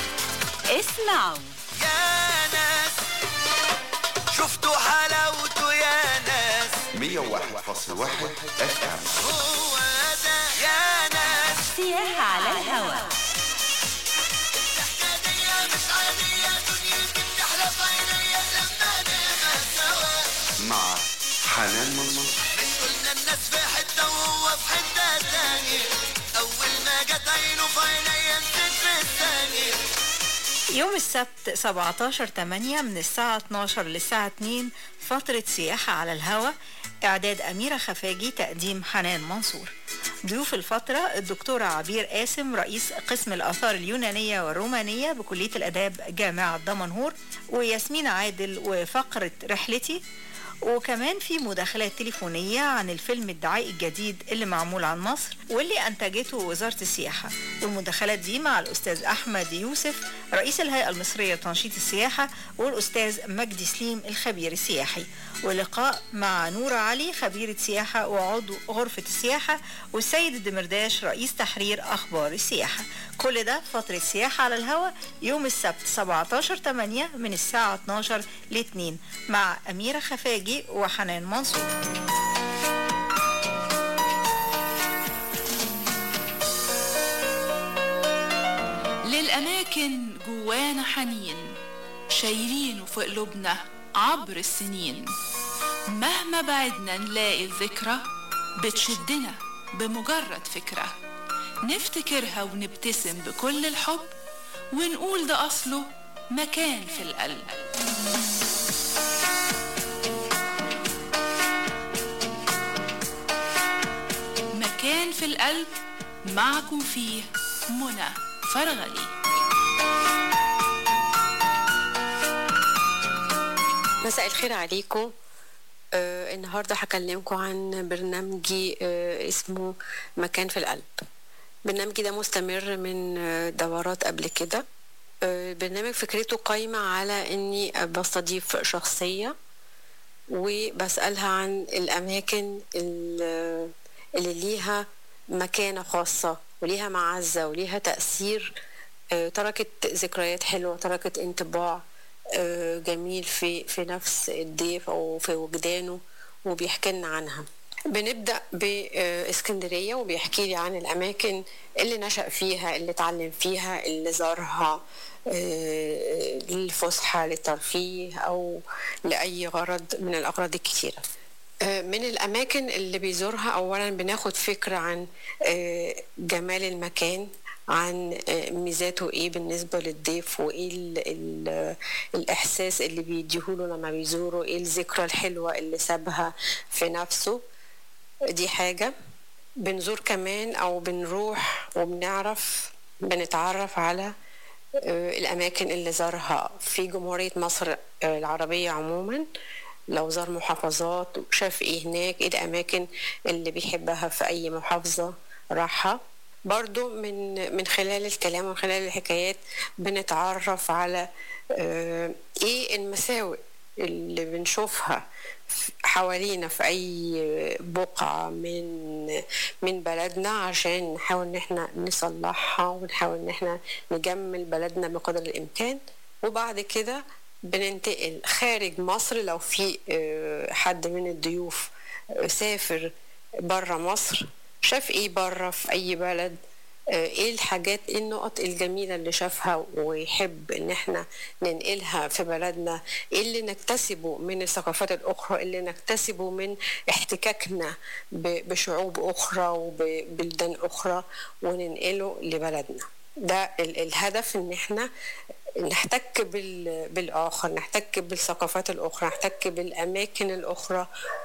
اسمعوا يا ناس شفتوا حلاوته يا ناس 101.1 اف ام هو ده يا ناس سياحة على الهواء مع حنان منصور قلنا الناس في حتة وهو في حتة تانية أول ما جت عينه في عينيا نسيت في الثانية يوم السبت 17 8 من الساعة 12 للساعة 2 فترة سياحة على الهواء إعداد أميرة خفاجي تقديم حنان منصور ضيوف الفترة الدكتورة عبير قاسم رئيس قسم الآثار اليونانية والرومانية بكلية الآداب جامعة دمنهور وياسمين عادل وفقرة رحلتي وكمان في مداخلات تليفونية عن الفيلم الدعائي الجديد اللي معمول عن مصر واللي أنتجته وزارة السياحة والمداخلات دي مع الأستاذ أحمد يوسف رئيس الهيئة المصرية لتنشيط السياحة والأستاذ مجدي سليم الخبير السياحي ولقاء مع نورة علي خبيرة سياحة وعضو غرفة السياحة والسيد الدمرداش رئيس تحرير أخبار السياحة كل ده فترة سياحة على الهواء يوم السبت 17 8 من الساعة 12 ل 2 مع أميرة خفاجي وحنان منصور للأماكن جوانا حنين شايلينه في قلوبنا عبر السنين مهما بعدنا نلاقي الذكرى بتشدنا بمجرد فكرة نفتكرها ونبتسم بكل الحب ونقول ده أصله مكان في القلب مكان في القلب معكم فيه منى فرغلي مساء الخير عليكم آه النهارده هكلمكم عن برنامجي آه اسمه مكان في القلب برنامجي ده مستمر من آه دورات قبل كده آه البرنامج فكرته قايمة على اني بستضيف شخصية وبسألها عن الأماكن اللي اللي ليها مكانة خاصة وليها معزة وليها تأثير آه، تركت ذكريات حلوة تركت انطباع آه، جميل في في نفس الضيف أو في وجدانه وبيحكي لنا عنها بنبدأ باسكندرية وبيحكي لي عن الأماكن اللي نشأ فيها اللي اتعلم فيها اللي زارها آه، للفسحة للترفيه أو لأي غرض من الأغراض الكتيرة آه، من الأماكن اللي بيزورها أولا بناخد فكرة عن آه، جمال المكان عن آه، ميزاته ايه بالنسبة للضيف وايه ال ال الإحساس اللي بيديهوله لما بيزوره ايه الذكرى الحلوة اللي سابها في نفسه دي حاجة بنزور كمان أو بنروح وبنعرف بنتعرف على آه، الأماكن اللي زارها في جمهورية مصر آه، العربية عموما لو زار محافظات وشاف ايه هناك ايه الأماكن اللي بيحبها في أي محافظة راحها برضو من من خلال الكلام ومن خلال الحكايات بنتعرف على آه، ايه المساوئ اللي بنشوفها في- حوالينا في اي بقعة من من بلدنا عشان نحاول ان احنا نصلحها ونحاول ان احنا نجمل بلدنا بقدر الامكان وبعد كده بننتقل خارج مصر لو في آه، حد من الضيوف آه، سافر بره مصر شاف ايه بره في اي بلد آه، ايه الحاجات ايه النقط الجميله اللي شافها ويحب ان احنا ننقلها في بلدنا ايه اللي نكتسبه من الثقافات الاخرى اللي نكتسبه من احتكاكنا ب- بشعوب اخرى وببلدان اخرى وننقله لبلدنا ده ال- الهدف ان احنا نحتك بال- بالآخر نحتك بالثقافات الأخرى نحتك بالأماكن الأخرى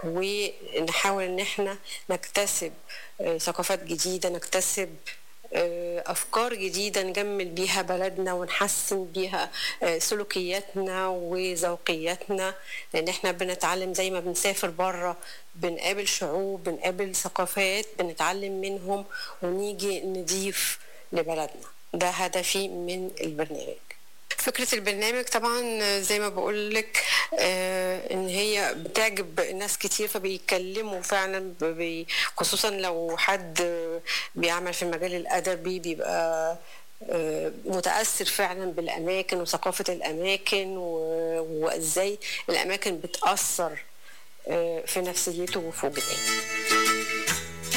ونحاول إن احنا نكتسب آه، ثقافات جديدة نكتسب آه، أفكار جديدة نجمل بيها بلدنا ونحسن بيها آه، سلوكياتنا وذوقياتنا لأن احنا بنتعلم زي ما بنسافر بره بنقابل شعوب بنقابل ثقافات بنتعلم منهم ونيجي نضيف لبلدنا ده هدفي من البرنامج فكرة البرنامج طبعا زي ما بقول لك آه ان هي بتعجب ناس كتير فبيتكلموا فعلا ب- بي خصوصا لو حد بيعمل في المجال الادبي بيبقى آه، متأثر فعلا بالأماكن وثقافة الأماكن و- وإزاي الأماكن بتأثر آه، في نفسيته وفي وجدانه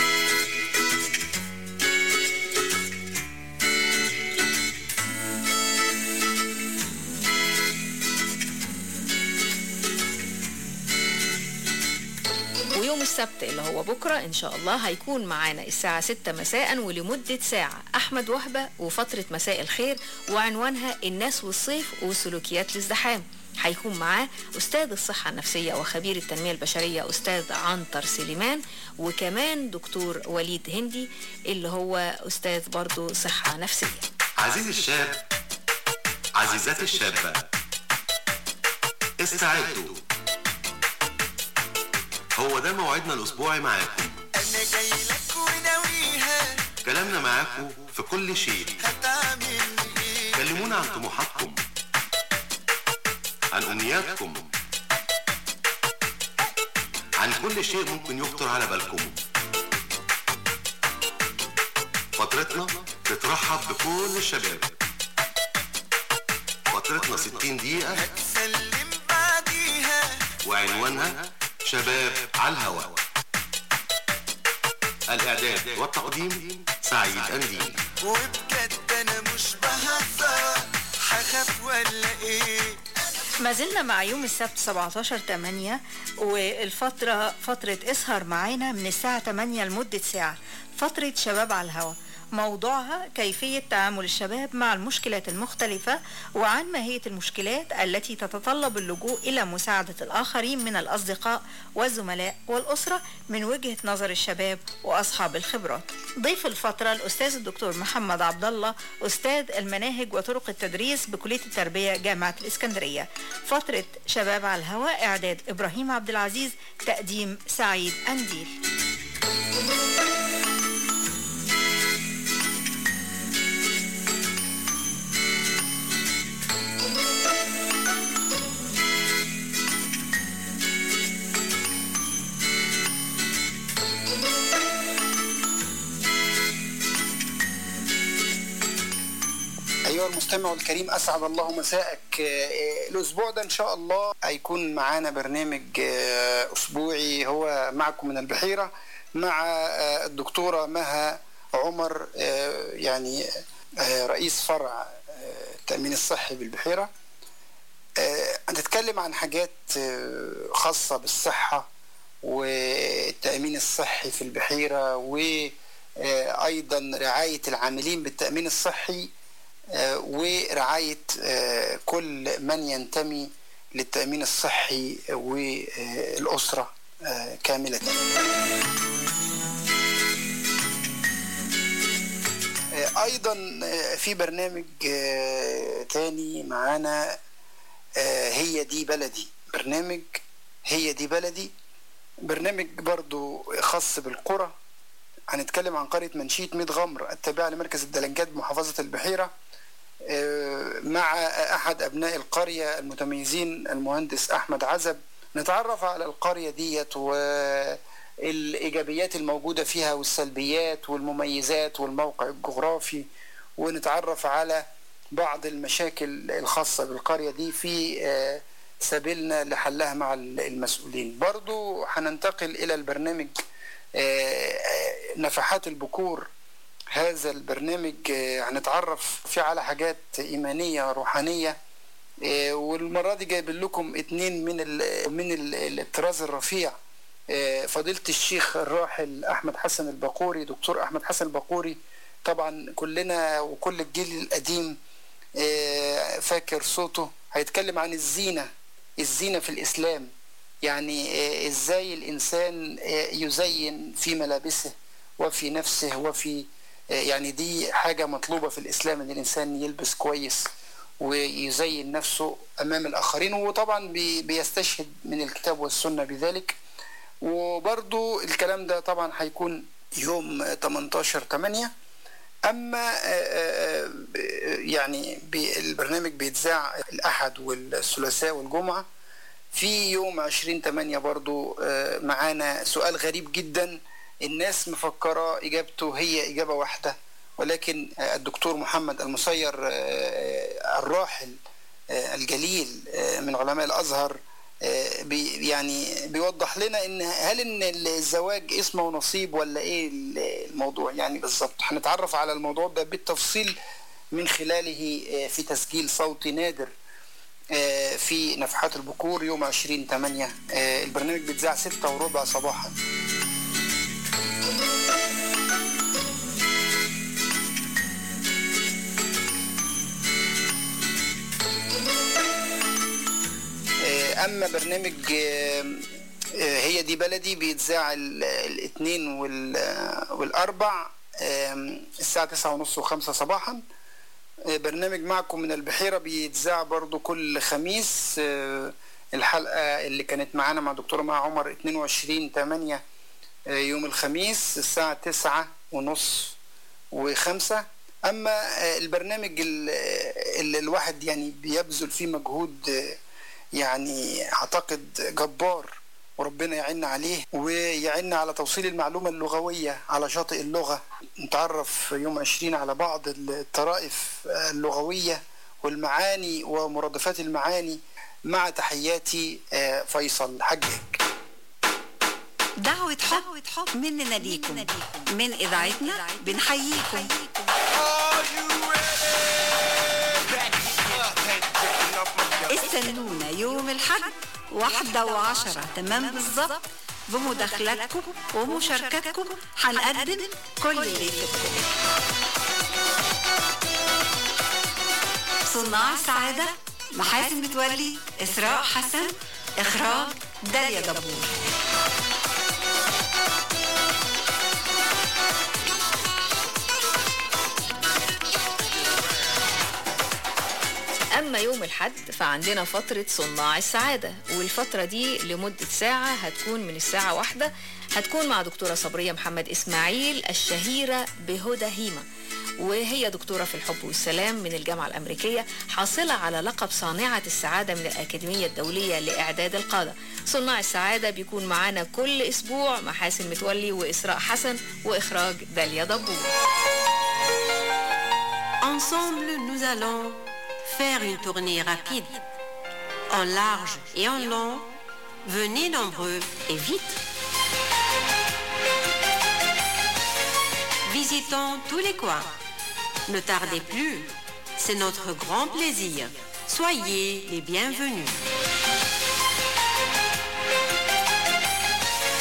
ويوم السبت اللي هو بكرة إن شاء الله هيكون معانا الساعة 6 مساء ولمدة ساعة أحمد وهبة وفترة مساء الخير وعنوانها الناس والصيف وسلوكيات الازدحام هيكون معاه أستاذ الصحة النفسية وخبير التنمية البشرية أستاذ عنتر سليمان وكمان دكتور وليد هندي اللي هو أستاذ برضو صحة نفسية عزيزي الشاب عزيزاتي الشابة استعدوا هو ده موعدنا الأسبوعي معاكم انا جاي لك وناويها كلامنا معاكم في كل شيء هتعمل ايه كلمونا عن طموحاتكم عن أمنياتكم عن كل شيء ممكن يخطر على بالكم فترتنا بترحب بكل الشباب فترتنا 60 دقيقة سلم بعديها وعنوانها شباب على الهواء الإعداد والتقديم سعيد أنديل وبجد انا مش بهزر هخاف ولا ايه ما زلنا مع يوم السبت 17 8 والفترة فترة اسهر معانا من الساعة 8 لمدة ساعة فترة شباب على الهواء موضوعها كيفية تعامل الشباب مع المشكلات المختلفة وعن ماهية المشكلات التي تتطلب اللجوء إلى مساعدة الآخرين من الأصدقاء والزملاء والأسرة من وجهة نظر الشباب وأصحاب الخبرات ضيف الفترة الأستاذ الدكتور محمد عبد الله أستاذ المناهج وطرق التدريس بكلية التربية جامعة الإسكندرية فترة شباب على الهواء إعداد إبراهيم عبد العزيز تقديم سعيد أنديل أيها المستمع الكريم أسعد الله مساءك آه، الأسبوع ده إن شاء الله هيكون معانا برنامج آه، أسبوعي هو معكم من البحيرة مع آه، الدكتورة مها عمر آه، يعني آه، رئيس فرع آه، التأمين الصحي بالبحيرة آه، هنتكلم عن حاجات آه، خاصة بالصحة والتأمين الصحي في البحيرة وأيضا رعاية العاملين بالتأمين الصحي آه، ورعاية آه، كل من ينتمي للتأمين الصحي والأسرة آه، كاملة آه، أيضا آه، في برنامج آه، تاني معانا آه، هي دي بلدي برنامج هي دي بلدي برنامج برضو خاص بالقرى هنتكلم عن قرية منشية ميت غمر التابعة لمركز الدلنجات بمحافظة البحيرة آه، مع أحد أبناء القرية المتميزين المهندس أحمد عزب نتعرف على القرية ديت والإيجابيات الموجودة فيها والسلبيات والمميزات والموقع الجغرافي ونتعرف على بعض المشاكل الخاصة بالقرية دي في آه، سبيلنا لحلها مع المسؤولين برضو هننتقل إلى البرنامج آه، آه، نفحات البكور هذا البرنامج آه، هنتعرف فيه على حاجات إيمانية روحانية آه، والمرة دي جايب لكم اتنين من ال من ال- الطراز الرفيع آه، فضيلة الشيخ الراحل أحمد حسن البقوري دكتور أحمد حسن البقوري طبعا كلنا وكل الجيل القديم آه، فاكر صوته هيتكلم عن الزينة الزينة في الإسلام يعني آه، إزاي الإنسان آه، يزين في ملابسه وفي نفسه وفي آه، يعني دي حاجة مطلوبة في الإسلام إن الإنسان يلبس كويس ويزين نفسه أمام الآخرين وطبعا بي- بيستشهد من الكتاب والسنة بذلك وبرضو الكلام ده طبعا هيكون يوم 18 8 اما آه، آه، ب- يعني بي- البرنامج بيتذاع الاحد والثلاثاء والجمعه في يوم 20 8 برضو آه، معانا سؤال غريب جدا الناس مفكره اجابته هي اجابه واحده ولكن آه، الدكتور محمد المسير آه، الراحل آه، الجليل آه، من علماء الازهر آه، بي يعني بيوضح لنا ان هل ان الزواج اسمه ونصيب ولا ايه الموضوع يعني بالظبط هنتعرف على الموضوع ده بالتفصيل من خلاله آه، في تسجيل صوتي نادر آه، في نفحات البكور يوم 20 8 البرنامج بيتذاع 6 وربع صباحا آه، اما برنامج آه، آه، هي دي بلدي بيتذاع ال- الاثنين وال- والاربع آم، الساعه تسعة ونص وخمسة صباحا آه، برنامج معكم من البحيرة بيتذاع برضو كل خميس آه، الحلقة اللي كانت معانا مع دكتورة مع عمر 22 8 يوم الخميس الساعة تسعة ونص وخمسة أما آه، البرنامج ال- اللي الواحد يعني بيبذل فيه مجهود آه، يعني أعتقد جبار وربنا يعيننا عليه ويعيننا على توصيل المعلومة اللغوية على شاطئ اللغة نتعرف يوم 20 على بعض الطرائف اللغوية والمعاني ومرادفات المعاني مع تحياتي آه، فيصل حجاج دعوة حب مننا ليكم من إذاعتنا بنحييكم استنونا يوم الحد واحدة وعشرة تمام بالظبط بمداخلاتكم ومشاركتكم هنقدم كل اللي يفيدكم صناع السعادة محاسن متولي إسراء حسن إخراج داليا دبور أما يوم الحد فعندنا فترة صناع السعادة والفترة دي لمدة ساعة هتكون من الساعة واحدة هتكون مع دكتورة صبرية محمد إسماعيل الشهيرة بهدى هيمة وهي دكتورة في الحب والسلام من الجامعة الأمريكية حاصلة على لقب صانعة السعادة من الأكاديمية الدولية لإعداد القادة صناع السعادة بيكون معانا كل أسبوع محاسن متولي وإسراء حسن وإخراج داليا دبور Ensemble, nous allons faire une tournée rapide, en large et en long. Venez nombreux et vite. Visitons tous les coins. Ne tardez plus, c'est notre grand plaisir. Soyez les bienvenus.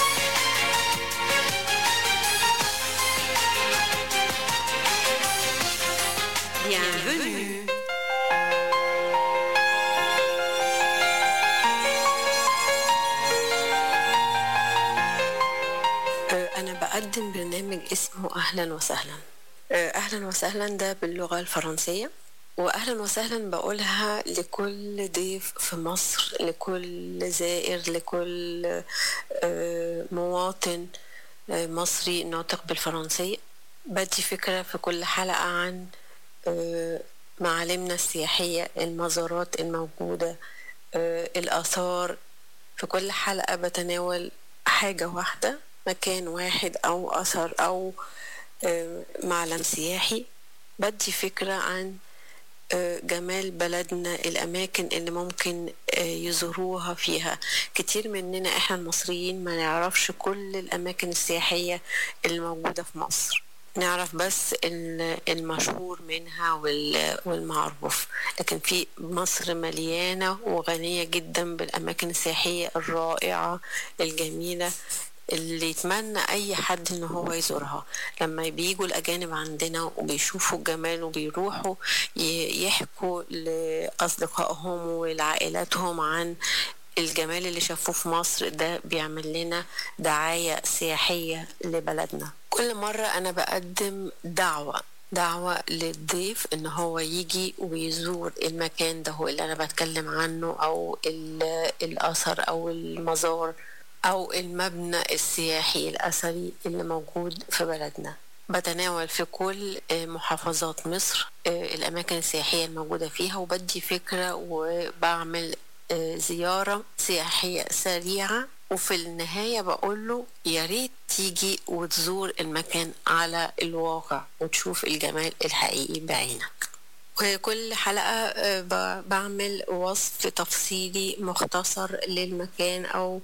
آه، أنا بقدم برنامج اسمه أهلا وسهلا آه، أهلا وسهلا ده باللغة الفرنسية وأهلا وسهلا بقولها لكل ضيف في مصر لكل زائر لكل آه، مواطن آه، مصري ناطق بالفرنسية بدي فكرة في كل حلقة عن آه، معالمنا السياحية المزارات الموجودة آه، الآثار في كل حلقة بتناول حاجة واحدة مكان واحد أو أثر أو آه، معلم سياحي بدي فكرة عن آه، جمال بلدنا الأماكن اللي ممكن آه، يزوروها فيها كتير مننا إحنا المصريين ما نعرفش كل الأماكن السياحية اللي موجودة في مصر نعرف بس ال- المشهور منها وال- والمعروف لكن في مصر مليانة وغنية جدا بالأماكن السياحية الرائعة الجميلة اللي يتمنى أي حد إن هو يزورها لما بيجوا الأجانب عندنا وبيشوفوا الجمال وبيروحوا ي- يحكوا لأصدقائهم ولعائلاتهم عن الجمال اللي شافوه في مصر ده بيعمل لنا دعاية سياحية لبلدنا كل مرة أنا بقدم دعوة دعوة للضيف إن هو يجي ويزور المكان ده هو اللي أنا بتكلم عنه أو ال- الأثر أو المزار أو المبنى السياحي الأثري اللي موجود في بلدنا بتناول في كل آه، محافظات مصر آه، الأماكن السياحية الموجودة فيها وبدي فكرة وبعمل آه، زيارة سياحية سريعة وفي النهاية بقول له يا ريت تيجي وتزور المكان على الواقع وتشوف الجمال الحقيقي بعينك وكل حلقة آه، ب- بعمل وصف تفصيلي مختصر للمكان أو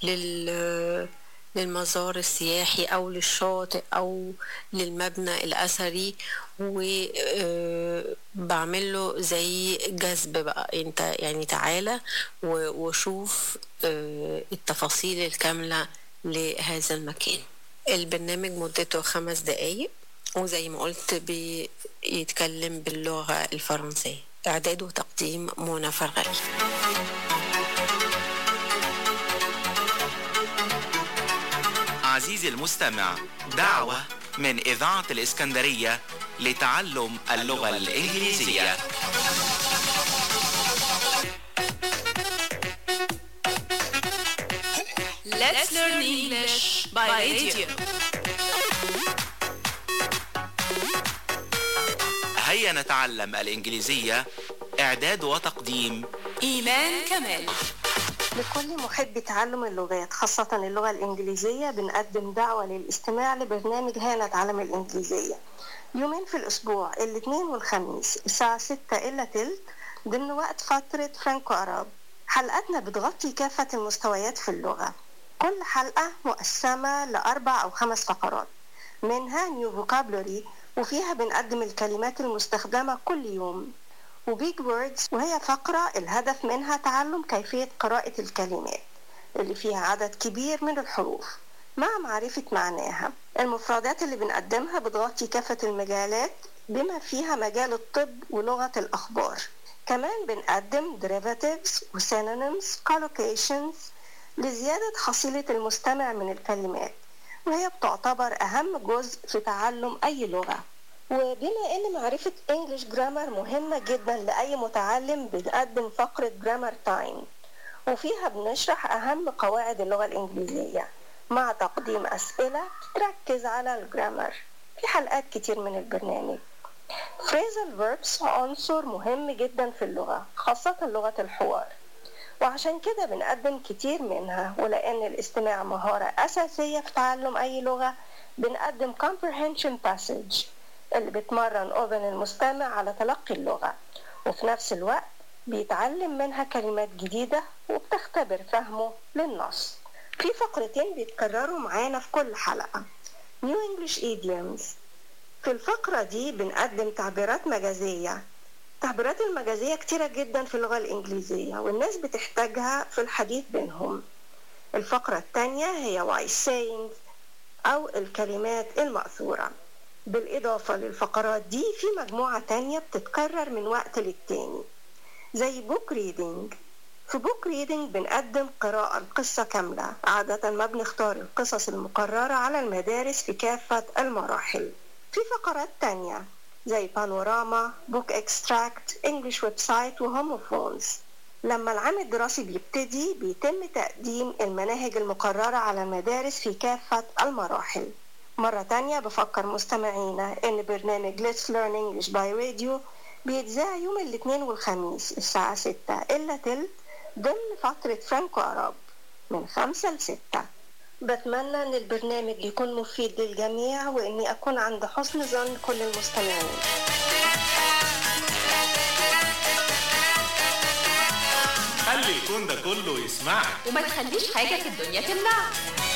لل للمزار السياحي أو للشاطئ أو للمبنى الأثري وبعمل له زي جذب بقى انت يعني تعالى و- وشوف آه، التفاصيل الكاملة لهذا المكان البرنامج مدته خمس دقايق وزي ما قلت بيتكلم باللغة الفرنسية إعداد وتقديم منى فرغلي عزيزي المستمع دعوة من إذاعة الإسكندرية لتعلم اللغة الإنجليزية Let's learn English by radio. هيا نتعلم الإنجليزية إعداد وتقديم إيمان كمال لكل محب تعلم اللغات خاصة اللغة الإنجليزية بنقدم دعوة للاستماع لبرنامج هانا نتعلم الإنجليزية يومين في الأسبوع الاثنين والخميس الساعة 6 إلا تلت ضمن وقت فترة فرانكو أراب حلقاتنا بتغطي كافة المستويات في اللغة كل حلقة مقسمة لأربع أو خمس فقرات منها نيو فوكابلوري وفيها بنقدم الكلمات المستخدمة كل يوم وبيج ووردز وهي فقرة الهدف منها تعلم كيفية قراءة الكلمات اللي فيها عدد كبير من الحروف مع معرفة معناها المفردات اللي بنقدمها بتغطي كافة المجالات بما فيها مجال الطب ولغة الأخبار كمان بنقدم derivatives و synonyms collocations لزيادة حصيلة المستمع من الكلمات وهي بتعتبر أهم جزء في تعلم أي لغة وبما ان معرفة انجلش جرامر مهمة جدا لأي متعلم بنقدم فقرة جرامر تايم وفيها بنشرح أهم قواعد اللغة الإنجليزية مع تقديم أسئلة تركز على الجرامر في حلقات كتير من البرنامج phrasal verbs عنصر مهم جدا في اللغة خاصة لغة الحوار وعشان كده بنقدم كتير منها ولأن الاستماع مهارة أساسية في تعلم أي لغة بنقدم comprehension passage اللي بتمرن أذن المستمع على تلقي اللغة وفي نفس الوقت بيتعلم منها كلمات جديدة وبتختبر فهمه للنص في فقرتين بيتكرروا معانا في كل حلقة New English Idioms في الفقرة دي بنقدم تعبيرات مجازية التعبيرات المجازية كتيرة جدا في اللغة الإنجليزية والناس بتحتاجها في الحديث بينهم الفقرة التانية هي wise sayings أو الكلمات المأثورة بالإضافة للفقرات دي في مجموعة تانية بتتكرر من وقت للتاني زي book reading في بوك ريدنج بنقدم قراءة القصة كاملة عادة ما بنختار القصص المقررة على المدارس في كافة المراحل في فقرات تانية زي بانوراما بوك اكستراكت انجلش ويب سايت وهوموفونز لما العام الدراسي بيبتدي بيتم تقديم المناهج المقررة على المدارس في كافة المراحل مرة تانية بفكر مستمعينا إن برنامج Let's Learn English by Radio بيتذاع يوم الاثنين والخميس الساعة ستة إلا تلت ضمن فترة فرانكو أراب من خمسة لستة بتمنى إن البرنامج يكون مفيد للجميع وإني أكون عند حسن ظن كل المستمعين خلي الكون ده كله يسمعك وما تخليش حاجة في الدنيا تمنعك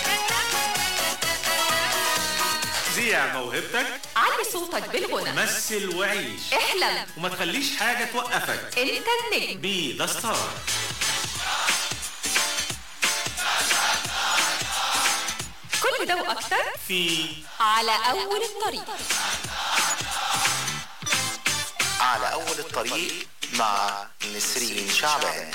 ذيع موهبتك علي صوتك بالغنى مثل وعيش احلم وما تخليش حاجة توقفك انت النجم بي ذا ستار كل ده واكتر في على اول الطريق على أول الطريق مع نسرين شعبان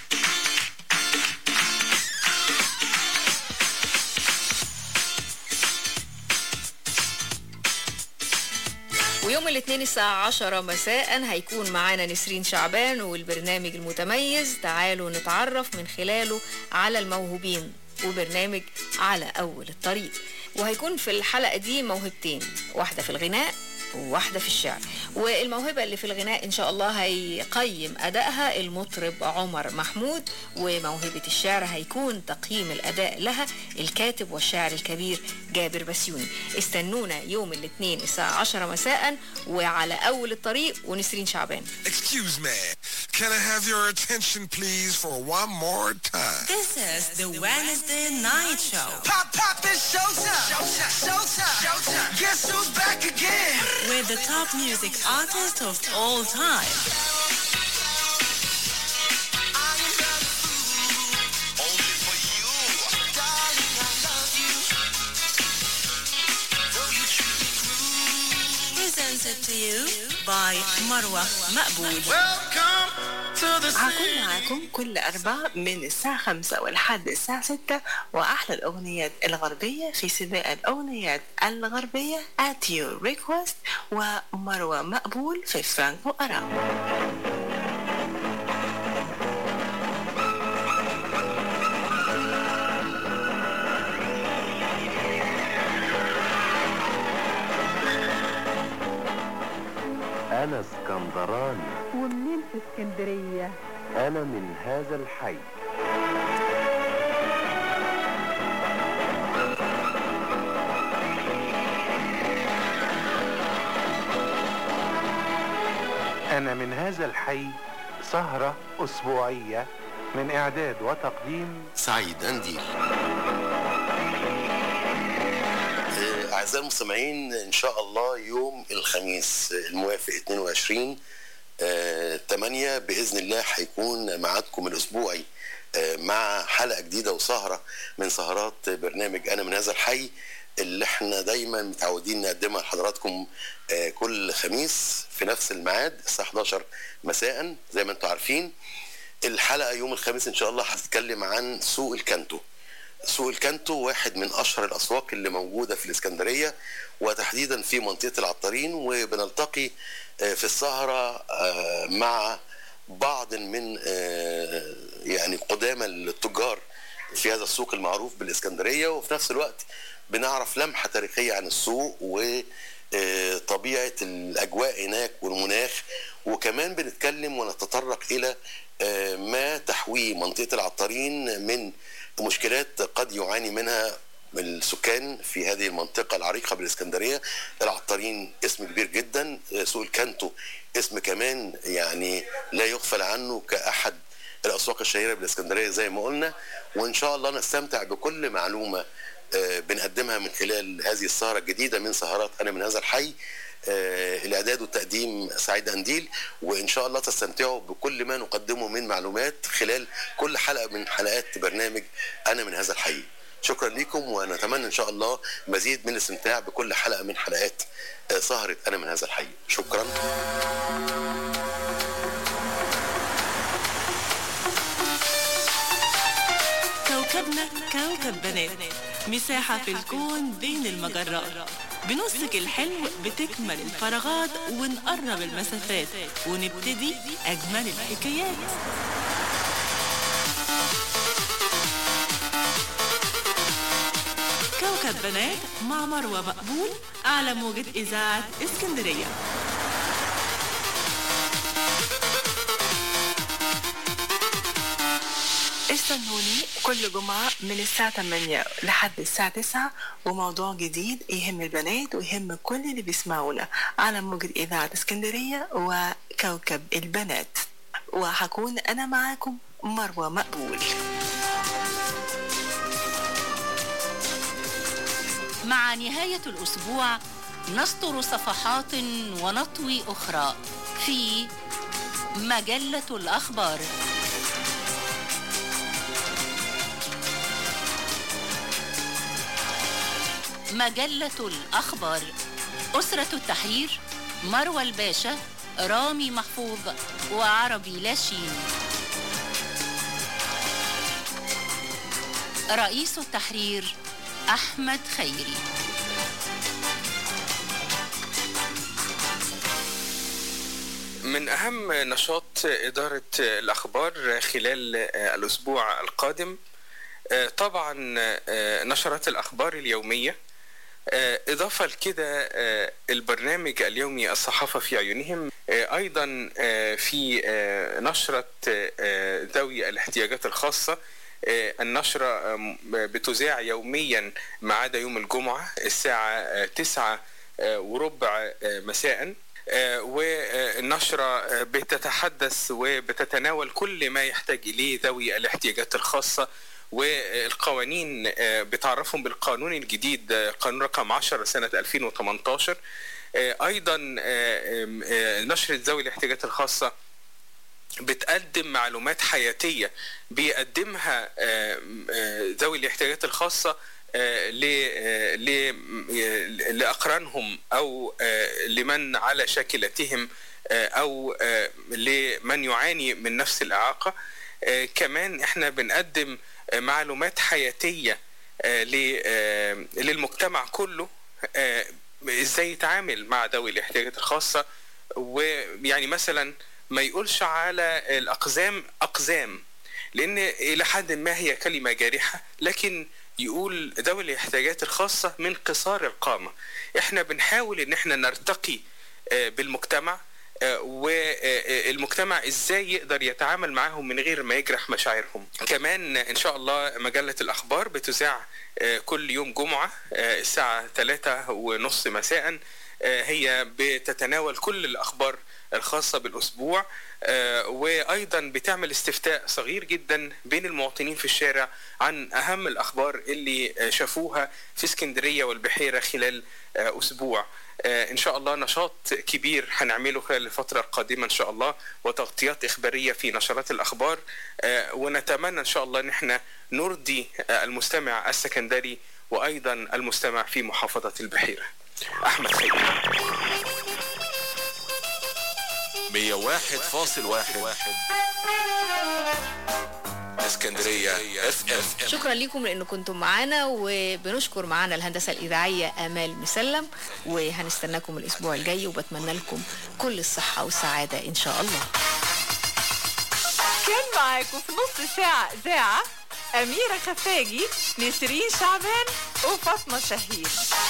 ويوم الاثنين الساعة 10 مساء هيكون معانا نسرين شعبان والبرنامج المتميز تعالوا نتعرف من خلاله على الموهوبين وبرنامج على أول الطريق وهيكون في الحلقة دي موهبتين واحدة في الغناء وواحدة في الشعر والموهبة اللي في الغناء إن شاء الله هيقيم أدائها المطرب عمر محمود وموهبة الشعر هيكون تقييم الأداء لها الكاتب والشاعر الكبير جابر بسيوني استنونا يوم الاثنين الساعة 10 مساء وعلى أول الطريق ونسرين شعبان Excuse me. Can I have your attention, please, for one more time? This is the Wednesday night show. Pop, pop, it's showtime. Showtime. Showtime. Showtime. Guess who's back again? With the top music artist of all time. Presented to you by Marwa Maqbool. هكون معاكم كل أربع من الساعة خمسة ولحد الساعة ستة وأحلى الأغنيات الغربية في سباق الأغنيات الغربية at your request ومروة مقبول في فرانكو أراب أنا اسكندراني ومنين في اسكندرية أنا من هذا الحي أنا من هذا الحي سهرة أسبوعية من إعداد وتقديم سعيد أنديل آه، أعزائي المستمعين إن شاء الله يوم الخميس الموافق 22 آه، 8 بإذن الله هيكون ميعادكم الأسبوعي آه، مع حلقة جديدة وسهرة من سهرات برنامج أنا من هذا الحي اللي احنا دايما متعودين نقدمها لحضراتكم آه، كل خميس في نفس الميعاد الساعة 11 مساء زي ما انتم عارفين الحلقة يوم الخميس إن شاء الله هتتكلم عن سوق الكانتو سوق الكانتو واحد من اشهر الاسواق اللي موجوده في الاسكندريه وتحديدا في منطقه العطارين وبنلتقي آه، في السهره آه، مع بعض من آه، يعني قدامى التجار في هذا السوق المعروف بالاسكندريه وفي نفس الوقت بنعرف لمحه تاريخيه عن السوق وطبيعه الاجواء هناك والمناخ وكمان بنتكلم ونتطرق الى آه، ما تحويه منطقه العطارين من مشكلات قد يعاني منها السكان في هذه المنطقة العريقة بالإسكندرية العطارين اسم كبير جدا آه، سوق الكانتو اسم كمان يعني لا يغفل عنه كأحد الأسواق الشهيرة بالإسكندرية زي ما قلنا وإن شاء الله نستمتع بكل معلومة آه، بنقدمها من خلال هذه السهرة الجديدة من سهرات أنا من هذا الحي آه، الإعداد والتقديم سعيد أنديل وإن شاء الله تستمتعوا بكل ما نقدمه من معلومات خلال كل حلقة من حلقات برنامج أنا من هذا الحي شكرا لكم ونتمنى إن شاء الله مزيد من الاستمتاع بكل حلقة من حلقات آه، سهرة أنا من هذا الحي شكرا كوكبنا كوكب بنات مساحة في الكون بين المجرات بنصك الحلو بتكمل الفراغات ونقرب المسافات ونبتدي أجمل الحكايات كوكب بنات مع مروة مقبول على موجة إذاعة اسكندرية استنوني كل جمعة من الساعة 8 لحد الساعة 9 وموضوع جديد يهم البنات ويهم كل اللي بيسمعونا على موجة إذاعة اسكندرية وكوكب البنات وهكون أنا معاكم مروة مقبول مع نهاية الأسبوع نسطر صفحات ونطوي أخرى في مجلة الأخبار مجلة الأخبار أسرة التحرير مروى الباشا رامي محفوظ وعربي لاشين رئيس التحرير أحمد خيري من أهم نشاط إدارة الأخبار خلال الأسبوع القادم طبعا نشرات الأخبار اليومية إضافة لكده البرنامج اليومي الصحافة في عيونهم أيضا في نشرة ذوي الاحتياجات الخاصة النشرة بتذاع يوميا ما عدا يوم الجمعة الساعة تسعة وربع مساء والنشرة بتتحدث وبتتناول كل ما يحتاج إليه ذوي الاحتياجات الخاصة والقوانين بتعرفهم بالقانون الجديد قانون رقم 10 سنة 2018 أيضا نشرة ذوي الاحتياجات الخاصة بتقدم معلومات حياتية بيقدمها ذوي الاحتياجات الخاصة لأقرانهم أو لمن على شاكلتهم أو لمن يعاني من نفس الإعاقة كمان احنا بنقدم معلومات حياتية للمجتمع كله ازاي يتعامل مع ذوي الاحتياجات الخاصة ويعني مثلا ما يقولش على الأقزام أقزام لأن إلى حد ما هي كلمة جارحة لكن يقول ذوي الاحتياجات الخاصة من قصار القامة احنا بنحاول ان احنا نرتقي بالمجتمع والمجتمع ازاي يقدر يتعامل معاهم من غير ما يجرح مشاعرهم كمان ان شاء الله مجلة الاخبار بتذاع كل يوم جمعة الساعة 3 ونص مساء هي بتتناول كل الاخبار الخاصة بالاسبوع وايضا بتعمل استفتاء صغير جدا بين المواطنين في الشارع عن اهم الاخبار اللي شافوها في اسكندرية والبحيرة خلال اسبوع ان شاء الله نشاط كبير هنعمله خلال الفتره القادمه ان شاء الله وتغطيات اخباريه في نشرات الاخبار ونتمنى ان شاء الله ان احنا نرضي المستمع السكندري وايضا المستمع في محافظه البحيره احمد خير 101.1 اسكندريه اف ام شكرا لكم لانه كنتم معانا وبنشكر معانا الهندسه الاذاعيه امال مسلم وهنستناكم الاسبوع الجاي وبتمنى لكم كل الصحه والسعاده ان شاء الله كان معاكم في نص ساعة إذاعة أميرة خفاجي نسرين شعبان وفاطمة شهيد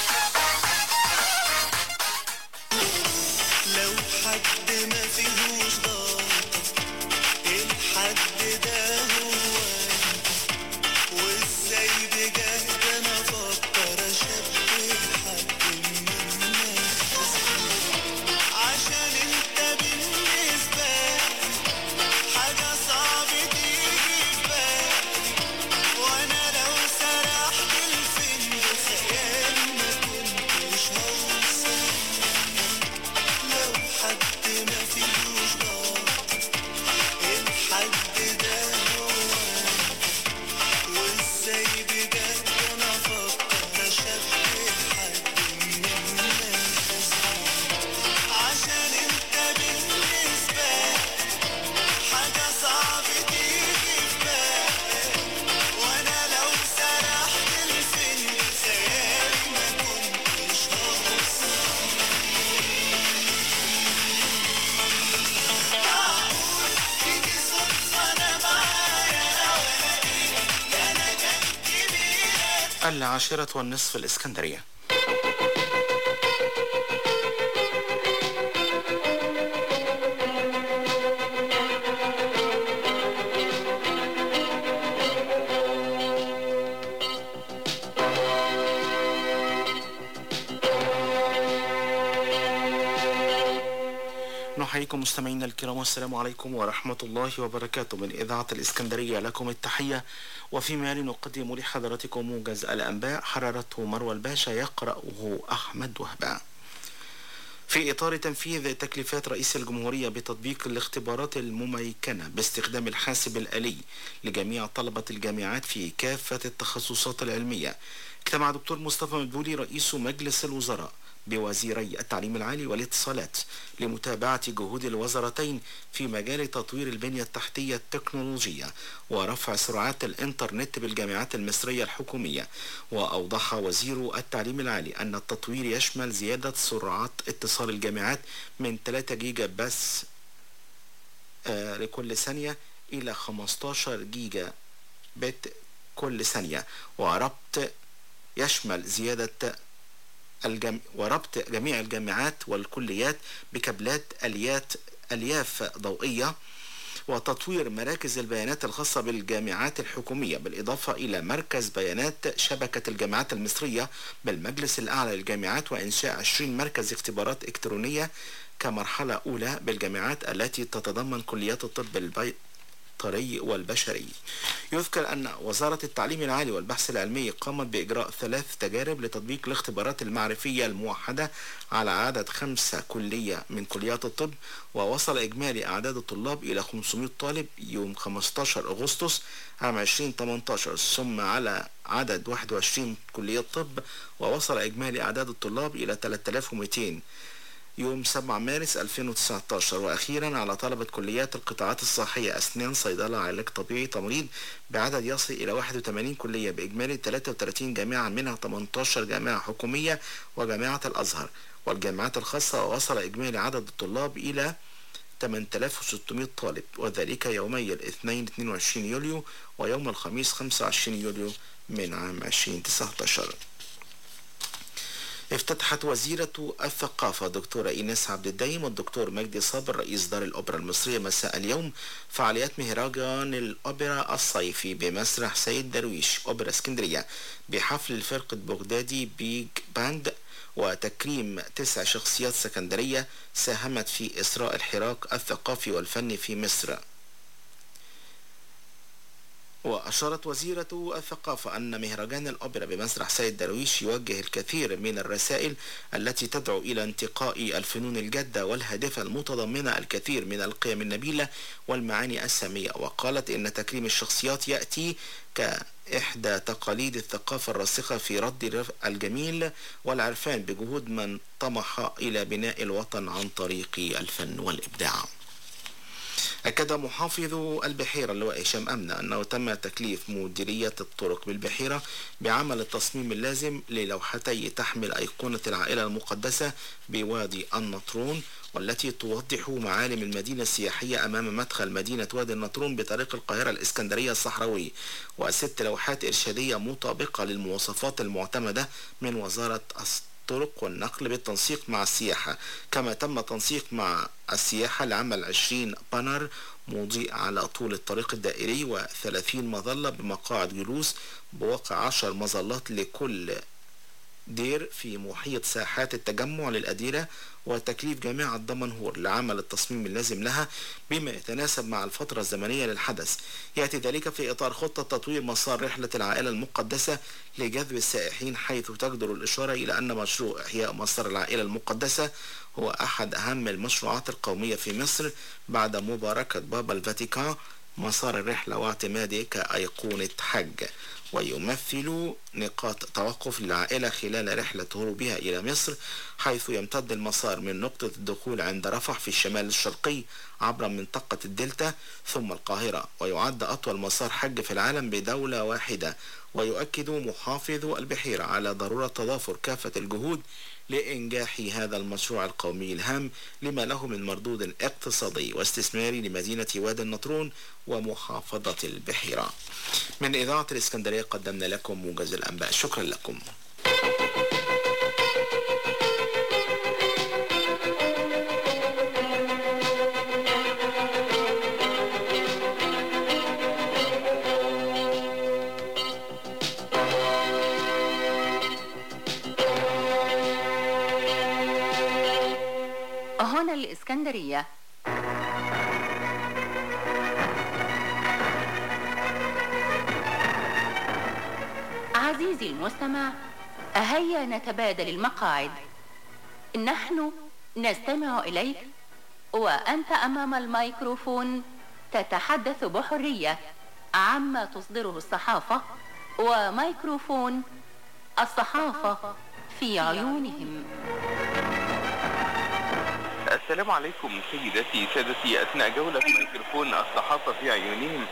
لو حد ما فيهوش غلطة الحد ده هو أنت. وازاي بجد انا افكر اشبه حد من الناس عشان انت بالنسبة لي حاجة صعب تيجي في بالي وانا لو سرحت الفيلم بخيالي ما كنتش هوصل لو حد ما فيهوش غلط الحد ده هو العاشرة والنصف الإسكندرية نحييكم مستمعينا الكرام والسلام عليكم ورحمة الله وبركاته من إذاعة الإسكندرية لكم التحية وفيما يلي نقدم لحضراتكم موجز الأنباء حررته مروى الباشا يقرأه أحمد وهبة في إطار تنفيذ تكليفات رئيس الجمهورية بتطبيق الاختبارات المميكنة باستخدام الحاسب الآلي لجميع طلبة الجامعات في كافة التخصصات العلمية اجتمع دكتور مصطفى مدبولي رئيس مجلس الوزراء بوزيري التعليم العالي والاتصالات لمتابعة جهود الوزارتين في مجال تطوير البنية التحتية التكنولوجية ورفع سرعات الإنترنت بالجامعات المصرية الحكومية وأوضح وزير التعليم العالي أن التطوير يشمل زيادة سرعات اتصال الجامعات من 3 جيجا بس آه لكل ثانية إلى 15 جيجا بت كل ثانية وربط يشمل زيادة الجم... وربط جميع الجامعات والكليات بكابلات اليات الياف ضوئيه وتطوير مراكز البيانات الخاصة بالجامعات الحكومية بالإضافة إلى مركز بيانات شبكة الجامعات المصرية بالمجلس الأعلى للجامعات وإنشاء 20 مركز اختبارات إلكترونية كمرحلة أولى بالجامعات التي تتضمن كليات الطب البي... الطري والبشري يذكر أن وزارة التعليم العالي والبحث العلمي قامت بإجراء ثلاث تجارب لتطبيق الاختبارات المعرفية الموحدة على عدد خمسة كلية من كليات الطب ووصل إجمالي أعداد الطلاب إلى 500 طالب يوم 15 أغسطس عام 2018 ثم على عدد 21 كلية طب ووصل إجمالي أعداد الطلاب إلى 3200 يوم 7 مارس 2019 وأخيرا على طلبة كليات القطاعات الصحية أسنان صيدلة علاج طبيعي تمريض بعدد يصل إلى 81 كلية بإجمالي 33 جامعة منها 18 جامعة حكومية وجامعة الأزهر والجامعات الخاصة وصل إجمالي عدد الطلاب إلى 8600 طالب وذلك يومي الاثنين 22 يوليو ويوم الخميس 25 يوليو من عام 2019 افتتحت وزيرة الثقافة دكتورة إيناس عبد الدايم والدكتور مجدي صابر رئيس دار الأوبرا المصرية مساء اليوم فعاليات مهرجان الأوبرا الصيفي بمسرح سيد درويش أوبرا اسكندرية بحفل فرقة بغدادي بيج باند وتكريم تسع شخصيات سكندرية ساهمت في إسراء الحراك الثقافي والفني في مصر وأشارت وزيرة الثقافة أن مهرجان الأوبرا بمسرح سيد درويش يوجه الكثير من الرسائل التي تدعو إلى انتقاء الفنون الجادة والهادفة المتضمنة الكثير من القيم النبيلة والمعاني السامية وقالت إن تكريم الشخصيات يأتي كإحدى تقاليد الثقافة الراسخة في رد الجميل والعرفان بجهود من طمح إلى بناء الوطن عن طريق الفن والإبداع أكد محافظ البحيرة اللواء هشام أمنة أنه تم تكليف مديرية الطرق بالبحيرة بعمل التصميم اللازم للوحتي تحمل أيقونة العائلة المقدسة بوادي النطرون والتي توضح معالم المدينة السياحية أمام مدخل مدينة وادي النطرون بطريق القاهرة الإسكندرية الصحراوي وست لوحات إرشادية مطابقة للمواصفات المعتمدة من وزارة الطرق والنقل بالتنسيق مع السياحة كما تم تنسيق مع السياحة لعمل 20 بانر مضيء على طول الطريق الدائري و30 مظلة بمقاعد جلوس بواقع 10 مظلات لكل دير في محيط ساحات التجمع للأديرة وتكليف جامعة دمنهور لعمل التصميم اللازم لها بما يتناسب مع الفترة الزمنية للحدث يأتي ذلك في إطار خطة تطوير مسار رحلة العائلة المقدسة لجذب السائحين حيث تجدر الإشارة إلى أن مشروع إحياء مسار العائلة المقدسة هو أحد أهم المشروعات القومية في مصر بعد مباركة بابا الفاتيكان مسار الرحلة واعتماده كأيقونة حج ويمثل نقاط توقف للعائلة خلال رحلة هروبها إلى مصر حيث يمتد المسار من نقطة الدخول عند رفح في الشمال الشرقي عبر منطقة الدلتا ثم القاهرة ويعد أطول مسار حج في العالم بدولة واحدة ويؤكد محافظ البحيرة على ضرورة تضافر كافة الجهود لإنجاح هذا المشروع القومي الهام لما له من مردود اقتصادي واستثماري لمدينة وادي النطرون ومحافظة البحيرة من إذاعة الإسكندرية قدمنا لكم موجز الأنباء شكرا لكم هنا الإسكندرية عزيزي المستمع هيا نتبادل المقاعد نحن نستمع إليك وأنت أمام الميكروفون تتحدث بحرية عما تصدره الصحافة وميكروفون الصحافة في عيونهم السلام عليكم سيداتي سادتي أثناء جولة ميكروفون الصحافة في عيونهم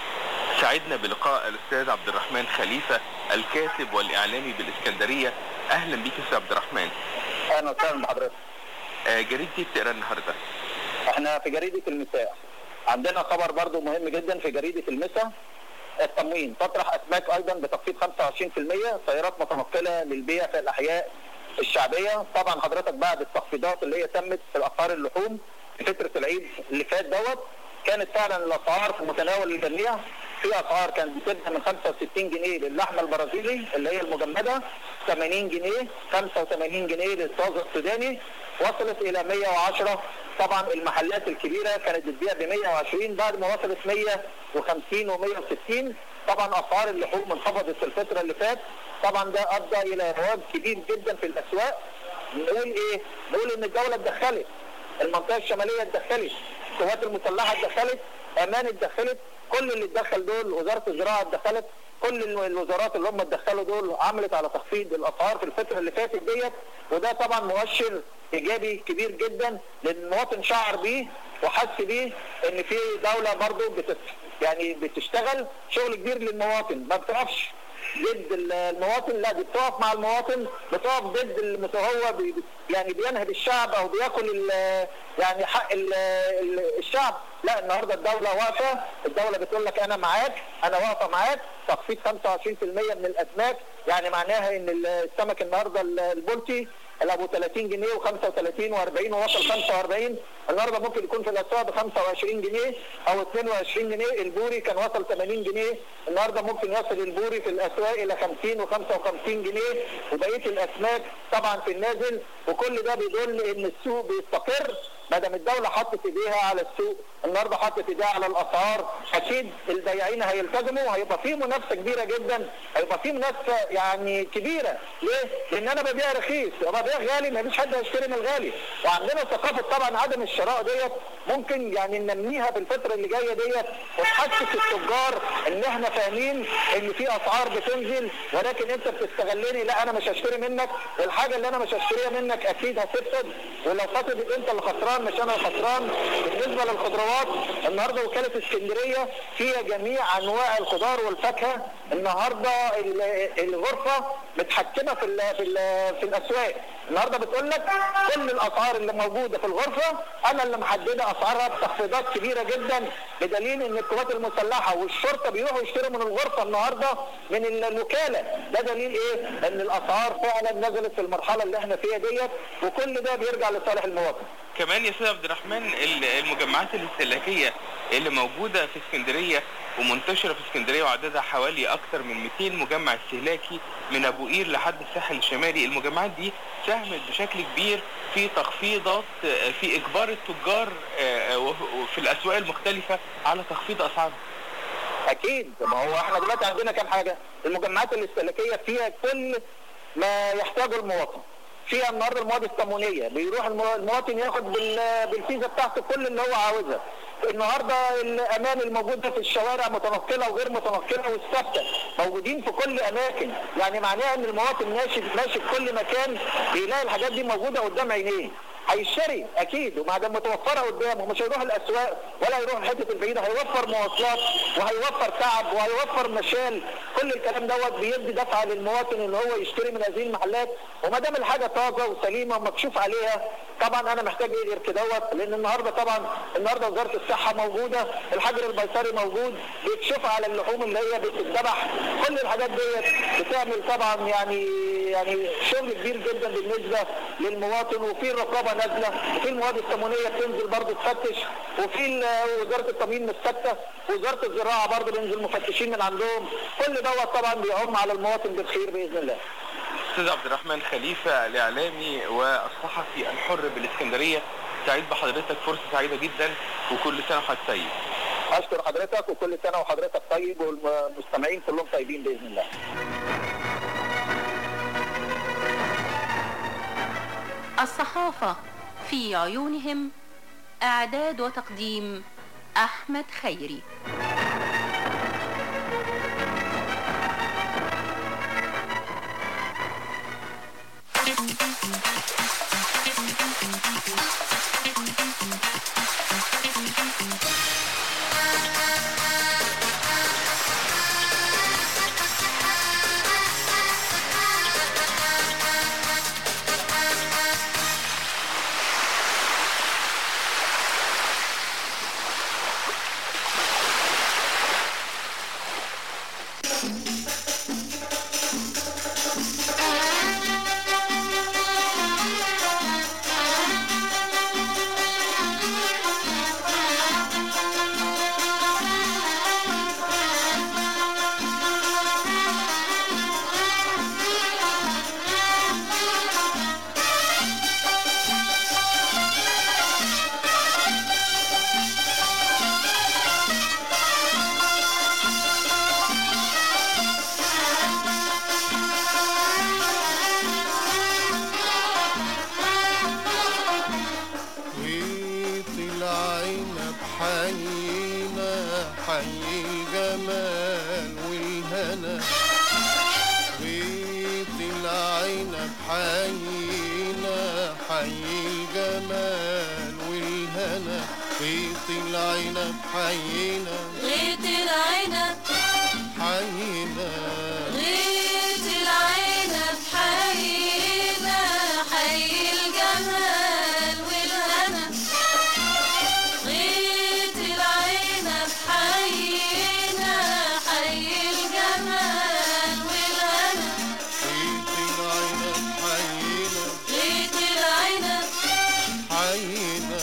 سعدنا بلقاء الأستاذ عبد الرحمن خليفة الكاتب والإعلامي بالإسكندرية أهلا بك أستاذ عبد الرحمن اهلا وسهلا بحضرتك آه، جريدتي بتقرا النهارده احنا في جريده المساء عندنا خبر برضو مهم جدا في جريده المساء التموين تطرح اسماك ايضا بتخفيض 25% سيارات متنقله للبيع في الاحياء الشعبيه طبعا حضرتك بعد التخفيضات اللي هي تمت في اسعار اللحوم في فتره العيد اللي فات دوت كانت فعلا الاسعار في متناول الجميع في اسعار كانت بتبدا من 65 جنيه للحمه البرازيلي اللي هي المجمده 80 جنيه 85 جنيه للطازه السوداني وصلت الى 110 طبعا المحلات الكبيره كانت بتبيع ب 120 بعد ما وصلت 150 و160 طبعا اسعار اللحوم انخفضت في الفتره اللي فات طبعا ده ادى الى رواج كبير جدا في الاسواق نقول ايه؟ نقول ان الدوله اتدخلت المنطقه الشماليه اتدخلت القوات المسلحه اتدخلت امان اتدخلت كل اللي اتدخل دول وزاره الزراعه اتدخلت كل الوزارات اللي هم اتدخلوا دول عملت على تخفيض الاسعار في الفتره اللي فاتت ديت وده طبعا مؤشر ايجابي كبير جدا لان المواطن شعر بيه وحس بيه ان في دوله برضه بتت يعني بتشتغل شغل كبير للمواطن ما بتقفش ضد المواطن لا دي بتقف مع المواطن بتقف ضد اللي هو بي يعني بينهب الشعب او بياكل ال- يعني حق ال- ال- الشعب لا النهارده الدوله واقفه الدوله بتقول لك انا معاك انا واقفه معاك تخفيض 25% من الاسماك يعني معناها ان السمك النهارده البلطي اللي ابو 30 جنيه و35 و40 ووصل 45 النهارده ممكن يكون في الاسواق ب 25 جنيه او 22 جنيه البوري كان وصل 80 جنيه النهارده ممكن يصل البوري في الاسواق الى 50 و55 جنيه وبقيه الاسماك طبعا في النازل وكل ده بيدل ان السوق بيستقر ما دام الدوله حطت ايديها على السوق النهارده حطت ايديها على الاسعار اكيد البياعين هيلتزموا هيبقى في منافسه كبيره جدا هيبقى في منافسه يعني كبيره ليه؟ لان انا ببيع رخيص وببيع غالي ما فيش حد هيشتري من الغالي وعندنا ثقافه طبعا عدم الشراء ديت ممكن يعني ننميها في الفتره اللي جايه ديت ونحسس التجار ان احنا فاهمين ان في اسعار بتنزل ولكن انت بتستغلني لا انا مش هشتري منك الحاجه اللي انا مش هشتريها منك اكيد هتفسد ولو فسدت انت اللي خسران مش انا الخسران بالنسبه للخضروات النهارده وكاله اسكندريه فيها جميع انواع الخضار والفاكهه النهارده ال- الغرفه متحكمه في ال في ال في الاسواق النهارده بتقول لك كل الاسعار اللي موجوده في الغرفه انا اللي محدده اسعارها بتخفيضات كبيره جدا بدليل ان القوات المسلحه والشرطه بيروحوا يشتروا من الغرفه النهارده من ال- الوكاله ده دليل ايه؟ ان الاسعار فعلا نزلت في المرحله اللي احنا فيها ديت وكل ده بيرجع لصالح المواطن كمان يا استاذ عبد الرحمن ال- المجمعات الاستهلاكيه اللي موجوده في اسكندريه ومنتشره في اسكندريه وعددها حوالي اكثر من 200 مجمع استهلاكي من ابو قير لحد الساحل الشمالي المجمعات دي ساهمت بشكل كبير في تخفيضات آه، في اجبار التجار آه، وف- في الاسواق المختلفه على تخفيض اسعارهم اكيد ما هو احنا دلوقتي عندنا كام حاجه المجمعات الاستهلاكيه فيها كل ما يحتاجه المواطن فيها النهارده المواد التموينيه بيروح المو- المواطن ياخد بال- بالفيزا بتاعته كل اللي هو عاوزها النهارده الامان الموجوده في الشوارع متنقله وغير متنقله والثابته موجودين في كل اماكن يعني معناها ان المواطن ماشي ماشي في كل مكان بيلاقي الحاجات دي موجوده قدام عينيه هيشتري اكيد وما دام متوفره قدامه مش هيروح الاسواق ولا هيروح الحته البعيده هيوفر مواصلات وهيوفر تعب وهيوفر مشال كل كل الكلام دوت بيدي دفعه للمواطن ان هو يشتري من هذه المحلات وما دام الحاجه طازه وسليمه ومكشوف عليها طبعا انا محتاج ايه غير كدهوت لان النهارده طبعا النهارده وزاره الصحه موجوده الحجر البيطري موجود بيكشفوا على اللحوم اللي هي بتتذبح كل الحاجات ديت بتعمل طبعا يعني يعني شغل كبير جدا بالنسبه للمواطن وفي الرقابه نازله وفي المواد السمونيه بتنزل برضه تفتش وفي ال- وزاره التموين مستكته وزاره الزراعه برضه بينزل مفتشين من عندهم كل دوت طبعا بيعم على المواطن بالخير باذن الله استاذ عبد الرحمن خليفه الاعلامي والصحفي الحر بالاسكندريه سعيد بحضرتك فرصه سعيده جدا وكل سنه وحضرتك طيب اشكر حضرتك وكل سنه وحضرتك طيب والمستمعين كلهم طيبين باذن الله الصحافة في عيونهم إعداد وتقديم أحمد خيري غيط العنب حيينا حي الجمال والهنا غيط العنب حيينا حي الجمال والهنا غيط العنب حيينا غيط العنب حيينا غيط العنب حيينا حي الجمال والهنا غيط العنب حيينا حي الجمال والهنا غيط العنب حيينا غيط العنب حيينا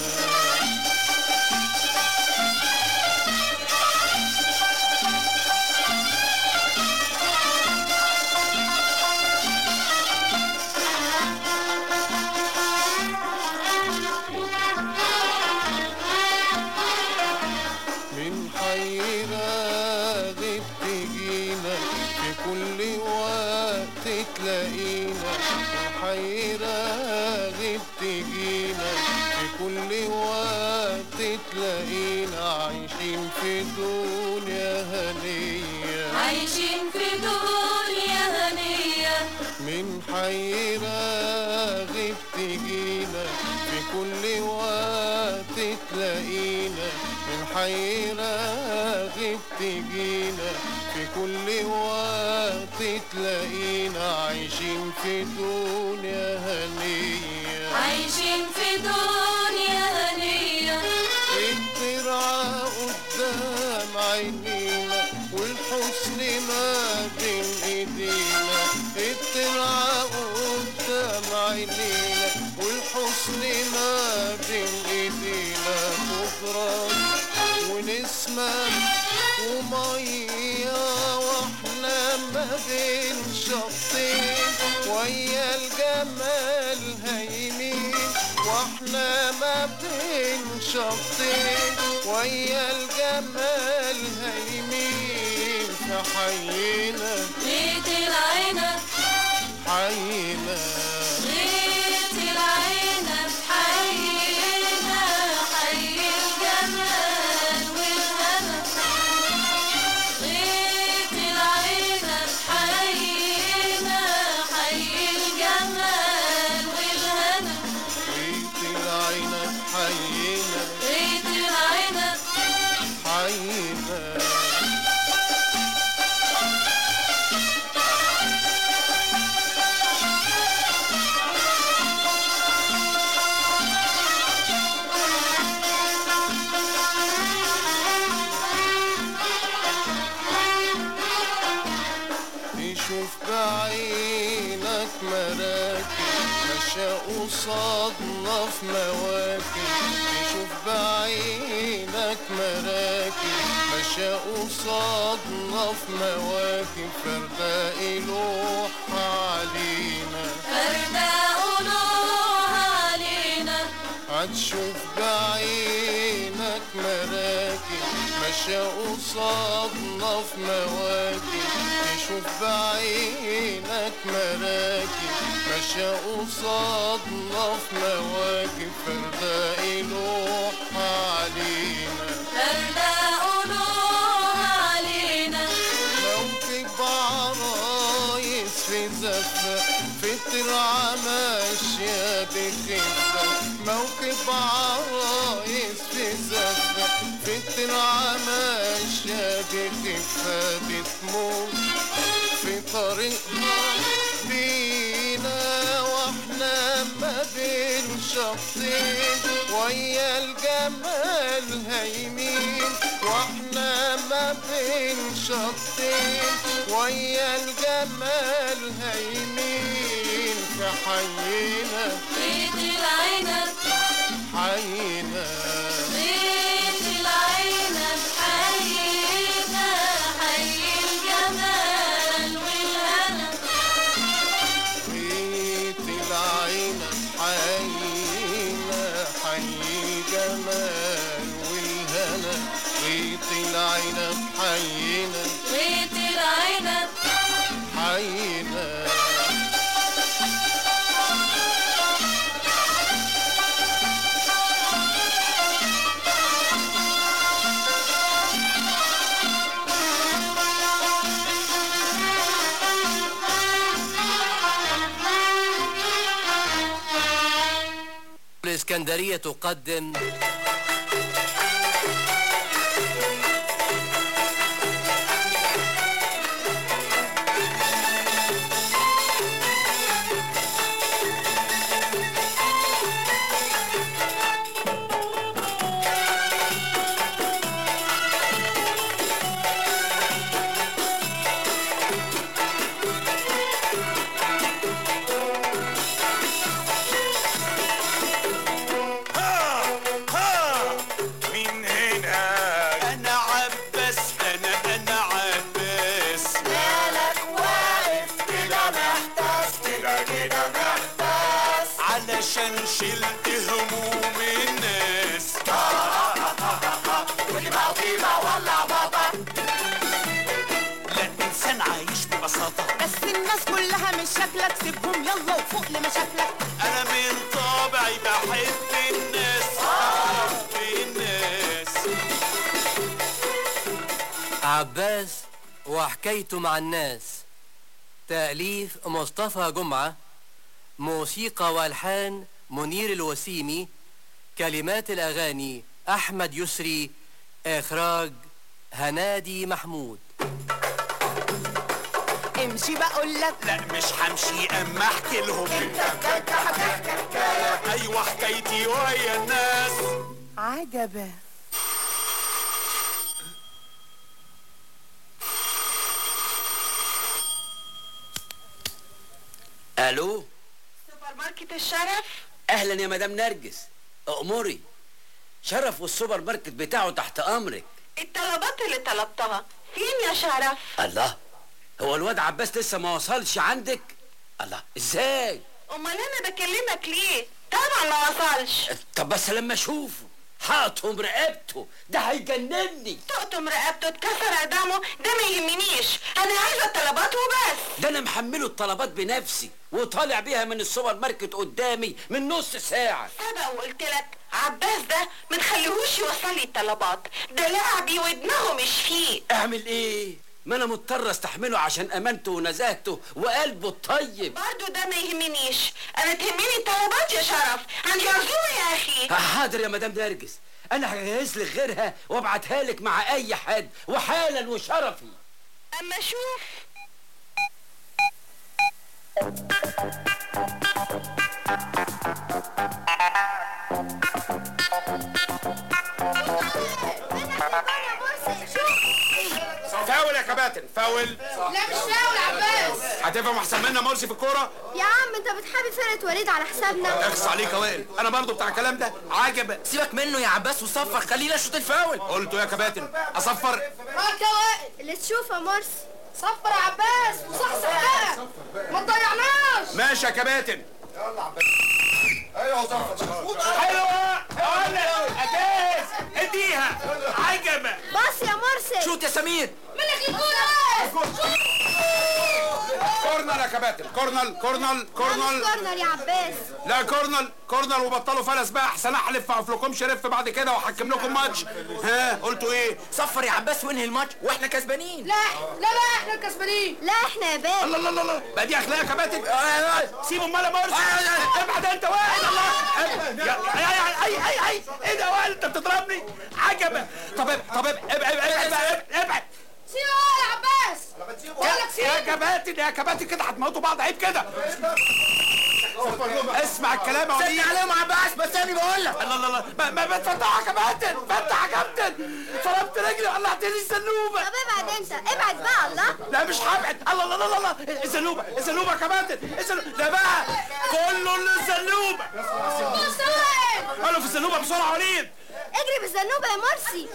من حي راغب تجينا في كل وقت تلاقينا من حي راغب تجينا في كل وقت تلاقينا عايشين في دنيا هنية عايشين في دنيا هنية من حي راغب تجينا في كل وقت تلاقينا من حي راغب تجينا في كل وقت تلاقينا عايشين في دنيا هنية عايشين في دنيا هنية الترعى قدام عينينا والحسن ما بين ايدينا الترعى قدام عينينا والحسن ما بين ايدينا بكرة ونسمة ومية واحنا ما بين شطين ويا الجمال هايمين واحنا ما بين شطين ويا الجمال هايمين في حينا غيط العنب حينا غيط العنب حيينا حي الجمال والهنا غيط العنب حيينا حي الجمال والهنا غيط العنب حينا غيط العنب حينا مراكب ماشية قصادنا في مواكب تشوف بعينك مراكب ماشية قصادنا في مواكب فرداء لوح علينا هتشوف بعينك مراكب ماشية قصادنا في مواكب تشوف بعينك مراكب ماشية قصادنا في مواكب فرداء لوح علينا موكب عرايس في زفة في الترعة ماشية بخفة موكب عرايس في زفة في الترعة ماشية بخفة بتموت في طريقنا بينا واحنا ما بين شخصين ويا الجمال هايمين واحنا ما بين شخصين ويا الجمال هايمين في حينا بيت العنب حينا بيت العنب حينا حي الجمال والهنا بيت العنب حينا حي جمال والهنا بيت العنب حينا بيت العنب حينا الإسكندرية تقدم مين هنا انا عباس انا انا عباس مالك واقف كده محتاس كده كده محتاس علشان شلت هموم الناس وجبة وجيبة ولع بابا لا انسان عايش ببساطة بس الناس كلها مش شكلك سيبهم يلا وفوق لمشاكلك انا من طبعي بحب الناس بحب الناس عباس وحكايته مع الناس تأليف مصطفى جمعة موسيقى والحان منير الوسيمي كلمات الأغاني أحمد يسري إخراج هنادي محمود امشي بقول لك لا مش همشي اما احكي لهم انت بجد هتحكي حكايه ايوه حكايتي ويا الناس عجبا الو سوبر ماركت الشرف اهلا يا مدام نرجس اموري شرف والسوبر ماركت بتاعه تحت امرك الطلبات اللي طلبتها فين يا شرف الله هو الواد عباس لسه ما وصلش عندك الله ازاي امال انا بكلمك ليه طبعا ما وصلش طب بس لما اشوفه هقطم رقبته ده هيجنني تقطم رقبته اتكسر قدامه ده ما يهمنيش انا عايزه الطلبات وبس ده انا محمله الطلبات بنفسي وطالع بيها من السوبر ماركت قدامي من نص ساعة سبق وقلت لك عباس ده ما تخليهوش يوصل لي الطلبات ده لعبي ودماغه مش فيه اعمل ايه ما انا مضطر استحمله عشان امانته ونزاهته وقلبه الطيب برضه ده ما يهمنيش انا تهمني الطلبات يا شرف عندي عزومه يا اخي حاضر يا مدام نرجس انا هجهز لك غيرها وابعتها لك مع اي حد وحالا وشرفي اما اشوف فاول يا كباتن فاول لا مش فاول عباس هتفهم احسن منا مرسي في الكوره يا عم انت بتحابي فرقة وليد على حسابنا اخص عليك يا وائل انا برضو بتاع الكلام ده عجب سيبك منه يا عباس وصفر خلينا نشوط الفاول قلت يا كباتن اصفر راك يا وائل اللي تشوفه يا مرسي صفر يا عباس وصحصح بقى ما تضيعناش ماشي يا كباتن ايوه صفر حلوه ولا اجاز اديها عجبه بص يا مرسي شوت يا سمير منك الكورة كورنر يا كباتن كورنر كورنر كورنر كورنر يا عباس لا كورنر كورنر وبطلوا فلس بقى احسن احلف في لكم شرف بعد كده واحكم لكم ماتش ها قلتوا ايه صفر يا عباس وانهي الماتش واحنا كسبانين لا لا لا احنا الكسبانين لا احنا يا باشا الله الله الله الله بقى دي اخلاق يا كباتن سيبوا امال يا مرسي ابعد انت وائل الله يا يا يا اي اي اي ايه ده وائل انت بتضربني عجبه طب طب ابعد ابعد ابعد ابعد سيبه يا عباس بقول لك يا سيبه كباتن يا كباتن كده هتموتوا بعض عيب كده اسمع الكلام يا وليد سد عليهم يا عباس بس انا بقول لك الله الله الله ما ما ما تفتح يا كباتن فتح يا كابتن فرمت رجلي قلعت لي الزنوبه طب ابعد انت ابعد بقى الله لا مش هبعد الله الله الله الله الزنوبه الزنوبه يا كباتن الزنوبه ده بقى كله للزنوبه قالوا في الزنوبه بسرعه يا وليد اجري بالزنوبة يا مرسي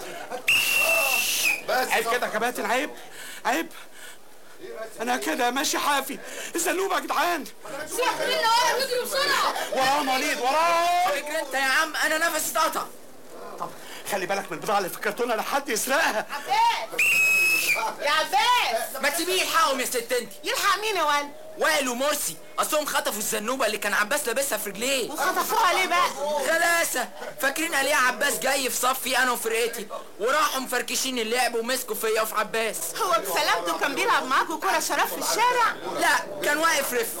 عيب كده يا كباتن عيب عيب انا كده ماشي حافي الزنوبه يا جدعان سيبك منه ورا واجري بسرعة وراهم وليد وراهم اجري انت يا عم انا نفسي اتقطع طب خلي بالك من البضاعه اللي في الكرتونه لحد يسرقها عباس يا عباس ما تسيبيه يلحقهم يا ست انت يلحق مين يا ولد وائل ومرسي اصلهم خطفوا الزنوبه اللي كان عباس لابسها في رجليه وخطفوها ليه بقى غلاسه فاكرين قال ايه عباس جاي في صفي انا وفرقتي وراحوا مفركشين اللعب ومسكوا فيا وفي عباس هو بسلامته كان بيلعب معاكوا كرة شرف في الشارع لا كان واقف رف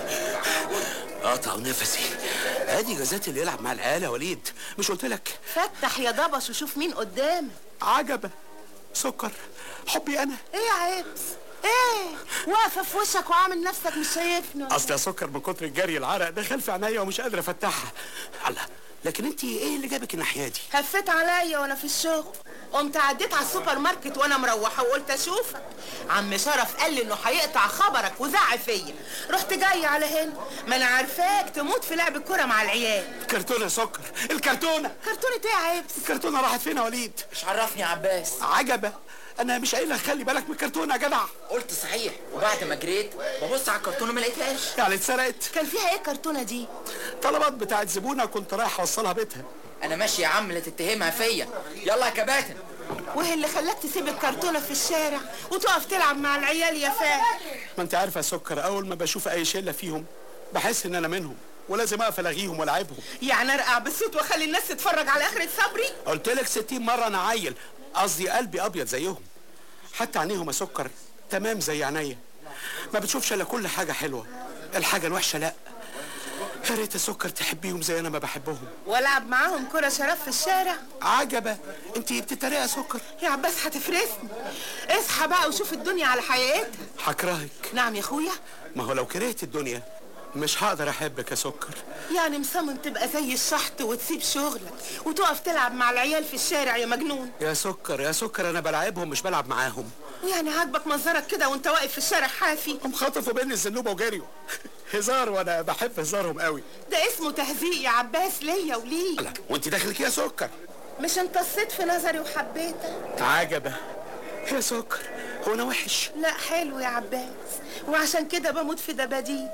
قطع نفسي ادي جزات اللي يلعب مع العيال يا وليد مش قلت لك فتح يا ضبش وشوف مين قدامك عجبه سكر حبي انا ايه يا عبس ايه واقفه في وشك وعامل نفسك مش شايفنا اصل يا سكر من كتر الجري العرق دخل في عينيا ومش قادر افتحها الله لكن انت ايه اللي جابك الناحيه دي هفيت عليا وانا في الشغل قمت عديت على السوبر ماركت وانا مروحه وقلت اشوفك عم شرف قال لي انه هيقطع خبرك وزع فيا رحت جاي على هنا ما انا عارفاك تموت في لعب الكوره مع العيال كرتونه يا سكر الكرتونه كرتونه ايه يا عبس الكرتونه راحت فين يا وليد مش عرفني يا عباس عجبه انا مش قايل لك خلي بالك من الكرتونه يا جدع قلت صحيح وبعد ما جريت ببص على الكرتونه ما لقيتهاش يعني اتسرقت كان فيها ايه الكرتونه دي طلبات بتاعت زبونه كنت رايح اوصلها بيتها انا ماشي يا عم لا تتهمها فيا يلا يا كباتن وايه اللي خلاك تسيب الكرتونه في الشارع وتقف تلعب مع العيال يا فاهم ما انت عارفه يا سكر اول ما بشوف اي شله فيهم بحس ان انا منهم ولازم اقف الغيهم والعبهم يعني ارقع بالصوت واخلي الناس تتفرج على اخرة صبري قلت لك 60 مره انا عيل قصدي قلبي ابيض زيهم حتى عينيهم يا سكر تمام زي عينيا ما بتشوفش الا كل حاجه حلوه الحاجه الوحشه لا يا ريت يا سكر تحبيهم زي انا ما بحبهم والعب معاهم كرة شرف في الشارع عجبه انت بتتريقي يا سكر يا عباس هتفرسني اصحى بقى وشوف الدنيا على حقيقتها هكرهك نعم يا اخويا ما هو لو كرهت الدنيا مش هقدر احبك يا سكر يعني مصمم تبقى زي الشحط وتسيب شغلك وتقف تلعب مع العيال في الشارع يا مجنون يا سكر يا سكر انا بلعبهم مش بلعب معاهم ويعني عاجبك منظرك كده وانت واقف في الشارع حافي هم خطفوا بيني الزنوبه وجريوا هزار وانا بحب هزارهم قوي ده اسمه تهزيق يا عباس ليا وليك لا وانت داخلك يا سكر مش امتصيت في نظري وحبيتك عجبه يا سكر هو انا وحش لا حلو يا عباس وعشان كده بموت في دباديب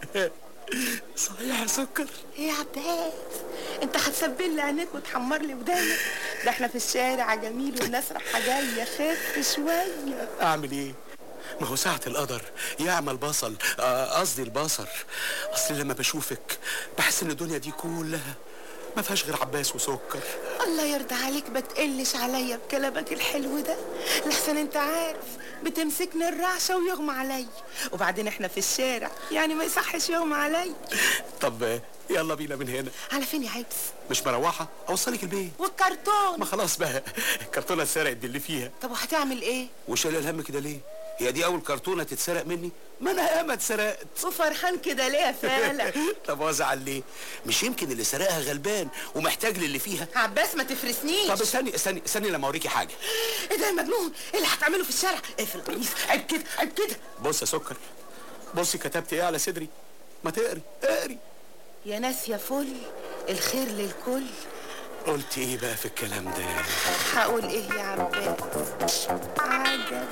صحيح يا سكر ايه يا عباس انت هتسبل لي عينيك وتحمر لي ودانك ده احنا في الشارع جميل والناس رايحه جايه خف شويه اعمل ايه ما هو ساعة القدر يعمل بصل آه، قصدي البصر اصل لما بشوفك بحس ان الدنيا دي كلها ما فيهاش غير عباس وسكر الله يرضى عليك ما تقلش عليا بكلامك الحلو ده لحسن انت عارف بتمسكني الرعشه ويغمى عليا وبعدين احنا في الشارع يعني ما يصحش يغمى عليا طب آه، يلا بينا من هنا على فين يا عبس مش مروحة اوصلك البيت والكرتون ما خلاص بقى الكرتونة اتسرقت باللي فيها طب وهتعمل ايه وشايل الهم كده ليه هي دي اول كرتونة تتسرق مني ما انا ياما اتسرقت وفرحان كده ليه يا فالح طب وازعل ليه مش يمكن اللي سرقها غلبان ومحتاج للي فيها عباس ما تفرسنيش طب استني استني استني لما اوريكي حاجه ايه ده يا مجنون ايه اللي هتعمله في الشارع اقفل القميص عيب كده عيب كده بص يا سكر بصي كتبت ايه على صدري ما تقري اقري يا ناس يا فل الخير للكل قلت ايه بقى في الكلام ده هقول ايه يا عباس عجب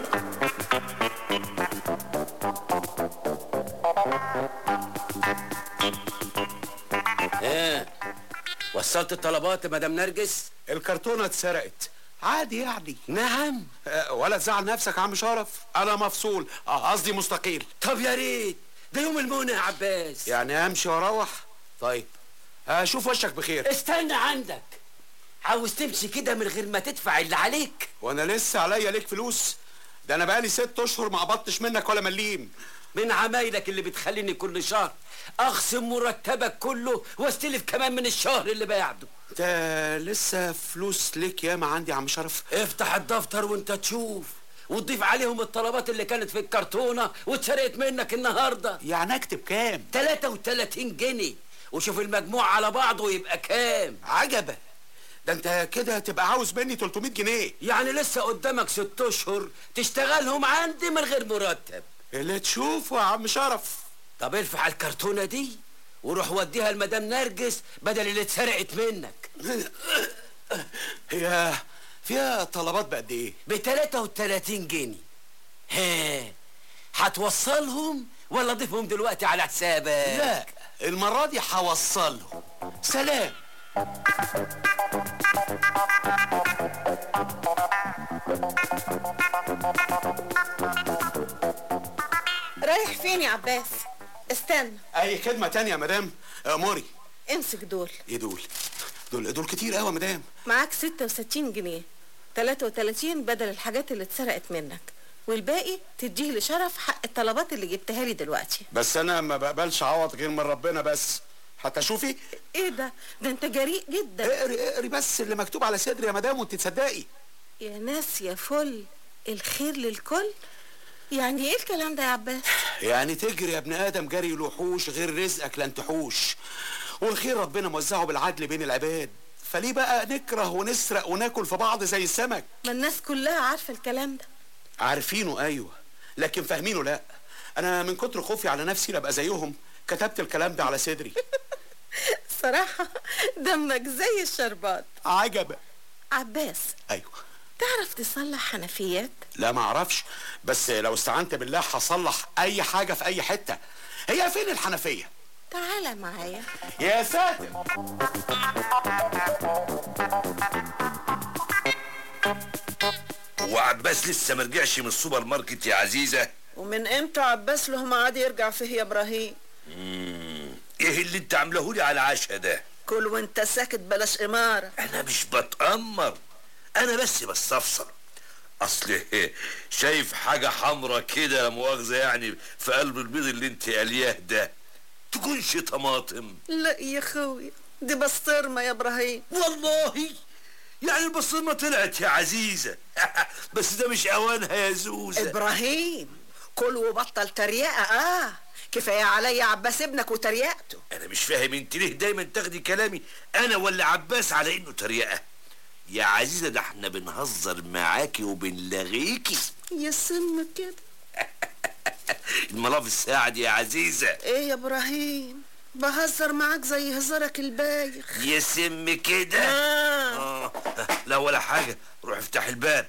ها وصلت الطلبات يا مدام نرجس الكرتونه اتسرقت عادي يعني نعم أه ولا تزعل نفسك يا عم شرف انا مفصول آه، قصدي مستقيل طب يا ريت ده يوم المنى يا عباس يعني امشي واروح طيب اشوف وشك بخير استنى عندك عاوز تمشي كده من غير ما تدفع اللي عليك وانا لسه عليا ليك فلوس ده انا بقالي ست اشهر ما قبضتش منك ولا مليم من عمايلك اللي بتخليني كل شهر اخصم مرتبك كله واستلف كمان من الشهر اللي بعده انت لسه فلوس ليك ياما عندي يا عم شرف افتح الدفتر وانت تشوف وتضيف عليهم الطلبات اللي كانت في الكرتونه واتسرقت منك النهارده يعني اكتب كام 33 جنيه وشوف المجموع على بعضه يبقى كام عجبه ده انت كده تبقى عاوز مني 300 جنيه يعني لسه قدامك ست اشهر تشتغلهم عندي من غير مرتب اللي تشوفه يا عم شرف طب ارفع الكرتونه دي وروح وديها لمدام نرجس بدل اللي اتسرقت منك هي فيها طلبات بقد ايه ب 33 جنيه ها هتوصلهم ولا اضيفهم دلوقتي على حسابك لا المره دي هوصلهم سلام رايح فين يا عباس استنى اي خدمه تانية يا مدام اموري امسك دول ايه دول دول دول كتير قوي يا مدام معاك 66 جنيه 33 بدل الحاجات اللي اتسرقت منك والباقي تديه لشرف حق الطلبات اللي جبتها لي دلوقتي بس انا ما بقبلش عوض غير من ربنا بس حتى شوفي ايه ده ده انت جريء جدا اقري اقري بس اللي مكتوب على صدري يا مدام وانت تصدقي يا ناس يا فل الخير للكل يعني ايه الكلام ده يا عباس يعني تجري يا ابن ادم جري الوحوش غير رزقك لن تحوش والخير ربنا موزعه بالعدل بين العباد فليه بقى نكره ونسرق وناكل في بعض زي السمك ما الناس كلها عارفه الكلام ده عارفينه ايوه لكن فاهمينه لا انا من كتر خوفي على نفسي ابقى زيهم كتبت الكلام ده على صدري صراحه دمك زي الشربات عجبه عباس ايوه تعرف تصلح حنفيات لا ما اعرفش بس لو استعنت بالله هصلح اي حاجه في اي حته هي فين الحنفيه تعالى معايا يا ساتر هو عباس لسه مرجعش من السوبر ماركت يا عزيزة ومن امتى عباس له ميعاد يرجع فيه يا ابراهيم مم. ايه اللي انت عامله لي على العشاء ده كل وانت ساكت بلاش اماره انا مش بتأمر انا بس بستفسر اصل شايف حاجة حمرا كده لا مؤاخذة يعني في قلب البيض اللي انت قالياه ده تكونش طماطم لا يا خويا دي بسطرمه يا ابراهيم والله يعني البصمة طلعت يا عزيزة بس ده مش اوانها يا زوزة ابراهيم كل وبطل تريقه اه كفايه عليا عباس ابنك وتريقته انا مش فاهم انت ليه دايما تاخدي كلامي انا ولا عباس على انه تريقة يا عزيزة ده احنا بنهزر معاكي وبنلغيكي يا سم كده الملاف الساعة دي يا عزيزة ايه يا ابراهيم بهزر معاك زي هزارك البايخ يا سم كده آه. آه. لا ولا حاجة روح افتح الباب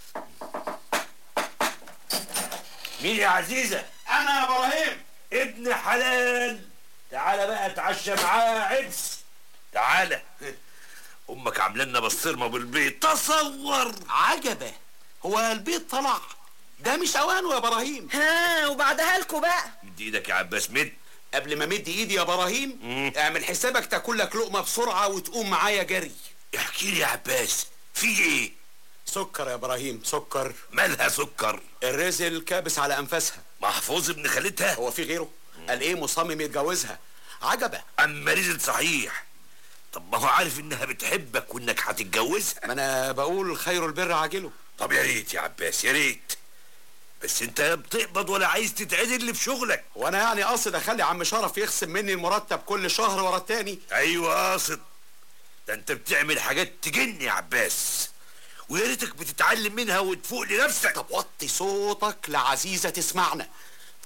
مين يا عزيزة انا يا ابراهيم ابن حلال تعالى بقى اتعشى معاه عبس تعالى امك عامله لنا بسطرمه بالبيت تصور عجبه هو البيت طلع ده مش اوانه يا ابراهيم ها وبعدها لكم بقى مد ايدك يا عباس مد قبل ما مد ايدي يا ابراهيم اعمل حسابك تاكل لك لقمه بسرعه وتقوم معايا جري احكي لي يا عباس في ايه سكر يا ابراهيم سكر مالها سكر الرزل كابس على انفاسها محفوظ ابن خالتها هو في غيره قال ايه مصمم يتجوزها عجبه اما رزل صحيح طب ما هو عارف انها بتحبك وانك هتتجوزها ما انا بقول خير البر عاجله طب يا ريت يا عباس يا ريت بس انت لا بتقبض ولا عايز تتعدل في شغلك وانا يعني قاصد اخلي عم شرف يخصم مني المرتب كل شهر ورا التاني ايوه قاصد ده انت بتعمل حاجات تجن يا عباس ويا ريتك بتتعلم منها وتفوق لنفسك طب وطي صوتك لعزيزه تسمعنا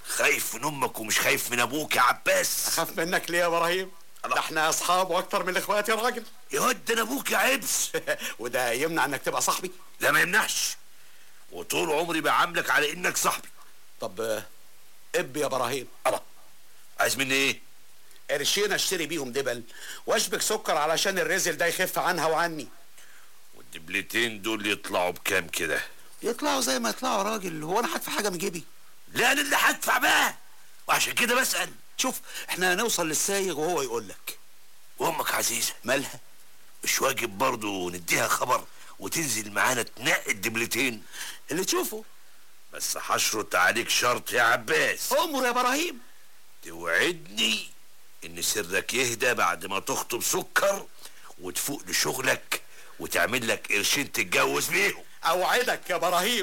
خايف من امك ومش خايف من ابوك يا عباس اخاف منك ليه يا ابراهيم ده احنا اصحاب واكتر من الاخوات يا راجل يا واد ده انا ابوك يا عبس وده يمنع انك تبقى صاحبي لا ما يمنعش وطول عمري بعاملك على انك صاحبي طب آه، اب يا ابراهيم عايز مني ايه قرشين اشتري بيهم دبل واشبك سكر علشان الرزل ده يخف عنها وعني والدبلتين دول يطلعوا بكام كده يطلعوا زي ما يطلعوا يا راجل هو انا هدفع حاجه من جيبي لا انا اللي هدفع بقى وعشان كده بسال شوف احنا هنوصل للسايق وهو يقول لك وامك عزيزه مالها مش واجب برضه نديها خبر وتنزل معانا تنقي الدبلتين اللي تشوفه بس هشرط عليك شرط يا عباس امر يا ابراهيم توعدني ان سرك يهدى بعد ما تخطب سكر وتفوق لشغلك وتعمل لك قرشين تتجوز بيهم اوعدك يا ابراهيم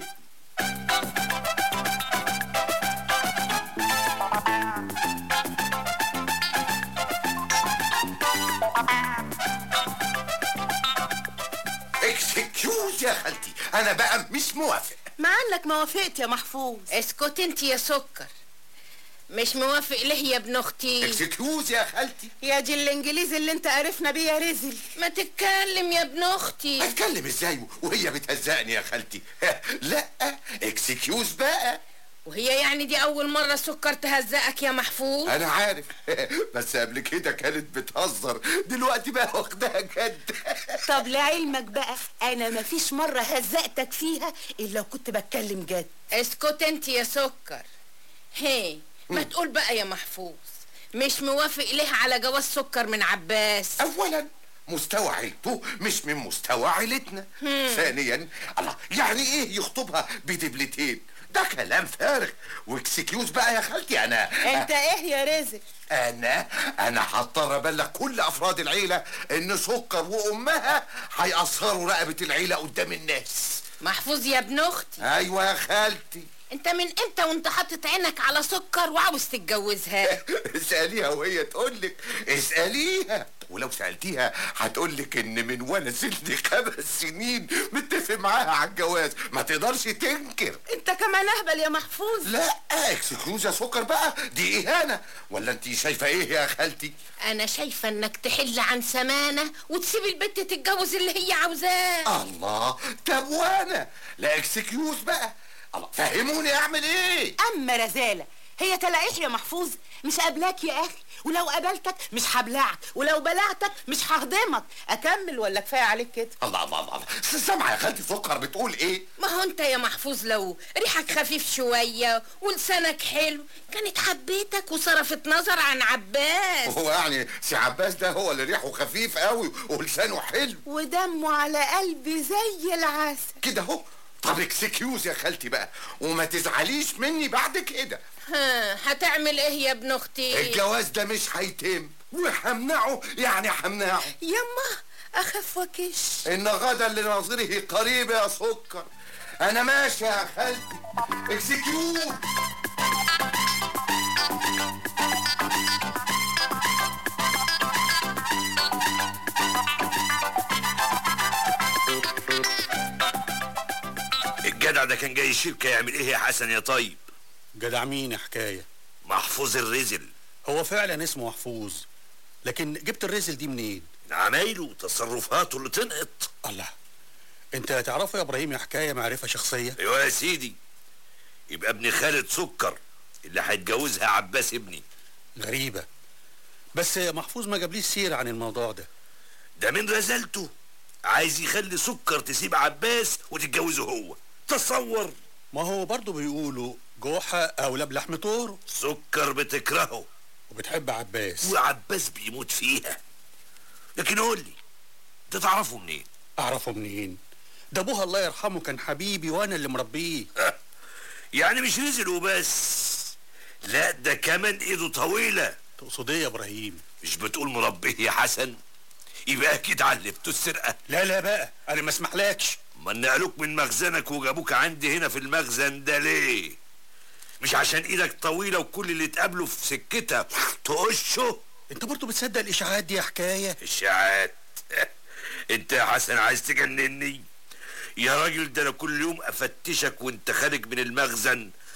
اكسكيوز يا خالتي انا بقى مش موافق مع انك ما وافقت يا محفوظ اسكت انت يا سكر مش موافق ليه يا ابن اختي اكسكيوز يا خالتي يا دي الانجليزي اللي انت عرفنا بيه يا رزل ما تتكلم يا ابن اختي اتكلم ازاي وهي بتهزقني يا خالتي لا اكسكيوز بقى وهي يعني دي اول مرة سكر تهزقك يا محفوظ انا عارف بس قبل كده كانت بتهزر دلوقتي بقى واخدها جد طب لعلمك بقى انا ما فيش مرة هزقتك فيها الا كنت بتكلم جد اسكت انت يا سكر هي ما تقول بقى يا محفوظ مش موافق ليه على جواز سكر من عباس اولا مستوى عيلته مش من مستوى عيلتنا ثانيا الله يعني ايه يخطبها بدبلتين ده كلام فارغ واكسكيوز بقى يا خالتي انا انت ايه يا رزق انا انا هضطر ابلغ كل افراد العيله ان سكر وامها هيقصروا رقبه العيله قدام الناس محفوظ يا ابن اختي ايوه يا خالتي انت من امتى وانت حاطط عينك على سكر وعاوز تتجوزها اساليها وهي تقول لك اساليها ولو سالتيها هتقول لك ان من وانا سني خمس سنين متفق معاها على الجواز ما تقدرش تنكر انت كمان اهبل يا محفوظ لا اكسكيوز يا سكر بقى دي اهانه ولا انت شايفه ايه يا خالتي انا شايفه انك تحل عن سمانه وتسيب البت تتجوز اللي هي عاوزاه الله طب وانا لا اكسكيوز بقى الله فهموني اعمل ايه اما رزالة هي تلاقيح يا محفوظ مش قابلاك يا اخي ولو قابلتك مش هبلعك ولو بلعتك مش ههضمك اكمل ولا كفايه عليك كده الله الله الله الله. سامعه يا خالتي سكر بتقول ايه ما هو انت يا محفوظ لو ريحك خفيف شويه ولسانك حلو كانت حبيتك وصرفت نظر عن عباس هو يعني سي عباس ده هو اللي ريحه خفيف قوي ولسانه حلو ودمه على قلبي زي العسل كده اهو طب اكسكيوز يا خالتي بقى وما تزعليش مني بعد كده ها هتعمل ايه يا ابن اختي الجواز ده مش هيتم وهمنعه يعني همنعه يما اخف وكش ان غدا لناظره قريب يا سكر انا ماشي يا خالتي اكسكيوز الجدع ده كان جاي الشركه يعمل ايه يا حسن يا طيب جدع مين يا حكايه محفوظ الرزل هو فعلا اسمه محفوظ لكن جبت الرزل دي منين عمايله وتصرفاته اللي تنقط الله انت تعرفه يا ابراهيم يا حكايه معرفه شخصيه ايوه يا سيدي يبقى ابن خالد سكر اللي هيتجوزها عباس ابني غريبه بس محفوظ ما جابليش سيره عن الموضوع ده ده من رزالته عايز يخلي سكر تسيب عباس وتتجوزه هو تصور ما هو برضه بيقولوا جوحة أولى بلحم طور سكر بتكرهه وبتحب عباس وعباس بيموت فيها لكن قول لي انت تعرفه منين أعرفه منين ده أبوها الله يرحمه كان حبيبي وأنا اللي مربيه يعني مش نزل وبس لا ده كمان ايده طويلة تقصد ايه يا ابراهيم مش بتقول مربيه يا حسن يبقى اكيد علمته السرقة لا لا بقى انا ما اسمحلكش ما نقلوك من مخزنك وجابوك عندي هنا في المخزن ده ليه مش عشان ايدك طويلة وكل اللي تقابله في سكتها تقشه انت برضه بتصدق الاشاعات دي يا حكاية اشاعات انت يا حسن عايز تجنني يا راجل ده انا كل يوم افتشك وانت خارج من المخزن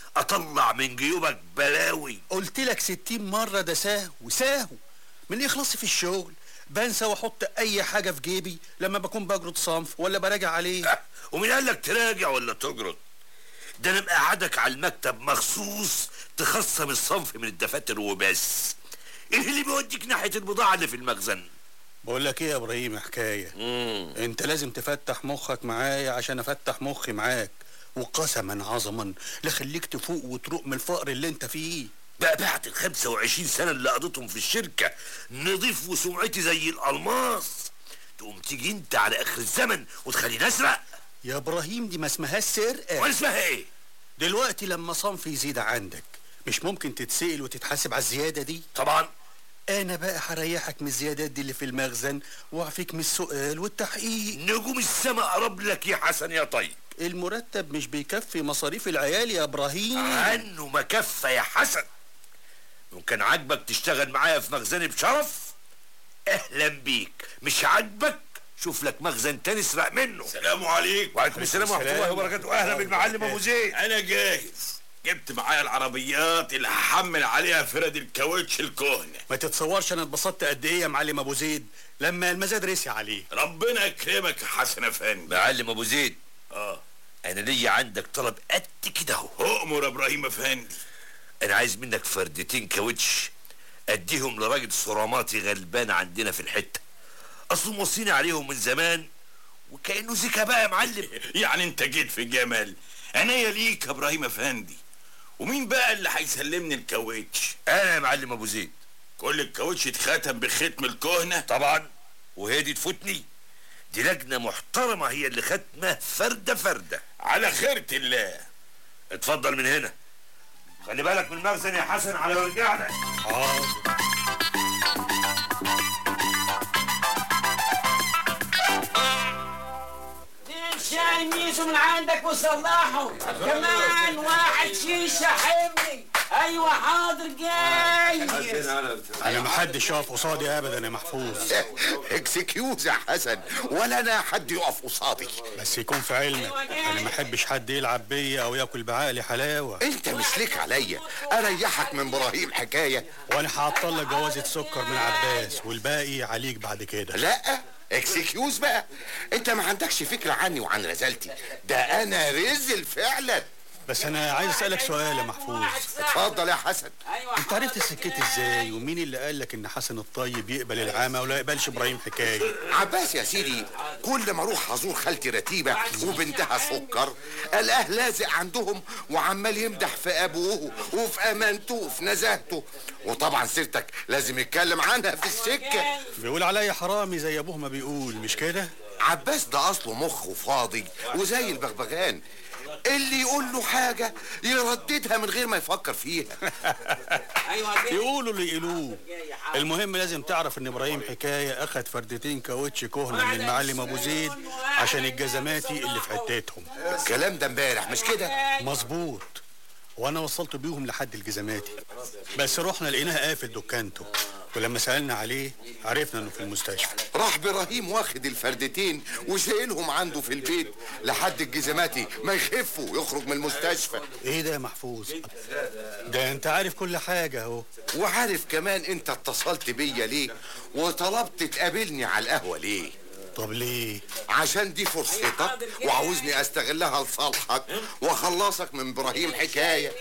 اطلع من جيوبك بلاوي قلت لك ستين مرة ده ساهو ساهو من إخلاصي في الشغل بنسى واحط اي حاجة في جيبي لما بكون بجرد صنف ولا براجع عليه ومين قال لك تراجع ولا تجرد ده انا مقعدك على المكتب مخصوص تخصم الصنف من الدفاتر وبس ايه اللي بيوديك ناحيه البضاعه اللي في المخزن بقول لك ايه يا ابراهيم حكاية انت لازم تفتح مخك معايا عشان افتح مخي معاك وقسما عظما لخليك تفوق وتروق من الفقر اللي انت فيه بقى بعد ال 25 سنه اللي قضيتهم في الشركه نضيف وسمعتي زي الالماس تقوم تيجي انت على اخر الزمن وتخليني اسرق يا ابراهيم دي ما اسمهاش سرقة ولا اسمها ايه دلوقتي لما صنف يزيد عندك مش ممكن تتسأل وتتحاسب على الزيادة دي طبعا انا بقى هريحك من الزيادات دي اللي في المخزن واعفيك من السؤال والتحقيق نجوم السما قرب لك يا حسن يا طيب المرتب مش بيكفي مصاريف العيال يا ابراهيم عنه ما كفى يا حسن ممكن عاجبك تشتغل معايا في مخزني بشرف اهلا بيك مش عاجبك شوف لك مخزن تاني اسرق منه السلام عليكم وعليكم السلام ورحمه الله وبركاته اهلا بالمعلم ابو زيد انا جاهز جبت معايا العربيات اللي هحمل عليها فرد الكاوتش الكهنة ما تتصورش انا اتبسطت قد ايه يا معلم ابو زيد لما المزاد رسي عليه ربنا يكرمك يا حسن افندي معلم ابو زيد اه انا ليا عندك طلب قد كده اهو اؤمر يا ابراهيم افندي انا عايز منك فردتين كاوتش اديهم لراجل صراماتي غلبان عندنا في الحته اصله موصيني عليهم من زمان وكانه زكا بقى يا معلم يعني انت جيت في جمل عينيا ليك يا ابراهيم افندي ومين بقى اللي هيسلمني الكاوتش انا يا معلم ابو زيد كل الكاوتش اتختم بختم الكهنه طبعا وهي دي تفوتني دي لجنه محترمه هي اللي ختمه فرده فرده على خيرة الله اتفضل من هنا خلي بالك من المخزن يا حسن على رجعنا شاي ميزو من عندك وصلحه كمان واحد شيشة حمي ايوه حاضر جاي انا محدش يقف قصادي ابدا يا محفوظ اكسكيوز يا حسن ولا انا حد يقف قصادي بس يكون في علمك انا ما احبش حد يلعب بيا او ياكل بعقلي حلاوه انت مش ليك عليا اريحك من ابراهيم حكايه وانا هعطل لك جوازة سكر من عباس والباقي عليك بعد كده لا اكسكيوز بقى انت ما عندكش فكره عني وعن رزالتي ده انا رزل فعلا بس انا عايز اسالك سؤال يا محفوظ اتفضل يا حسن انت عرفت سكتي ازاي ومين اللي قال لك ان حسن الطيب يقبل العامه ولا يقبلش ابراهيم حكايه عباس يا سيدي كل ما اروح ازور خالتي رتيبه وبنتها سكر الاقيه لازق عندهم وعمال يمدح في ابوه وفي امانته وفي نزاهته وطبعا سيرتك لازم يتكلم عنها في السكه بيقول عليا حرامي زي ابوه ما بيقول مش كده عباس ده اصله مخه فاضي وزي البغبغان اللي يقول له حاجه يرددها من غير ما يفكر فيها يقولوا اللي يقولوه المهم لازم تعرف ان ابراهيم حكايه اخد فردتين كاوتش كهنه من المعلم ابو زيد عشان الجزماتي اللي في حتتهم الكلام ده امبارح مش كده مظبوط وانا وصلت بيهم لحد الجزماتي بس رحنا لقيناها قافل دكانته ولما سالنا عليه عرفنا انه في المستشفى راح ابراهيم واخد الفردتين وشايلهم عنده في البيت لحد الجزماتي ما يخفوا ويخرج من المستشفى ايه ده يا محفوظ ده انت عارف كل حاجه اهو وعارف كمان انت اتصلت بيا ليه وطلبت تقابلني على القهوه ليه طب ليه عشان دي فرصتك وعاوزني استغلها لصالحك واخلصك من ابراهيم حكايه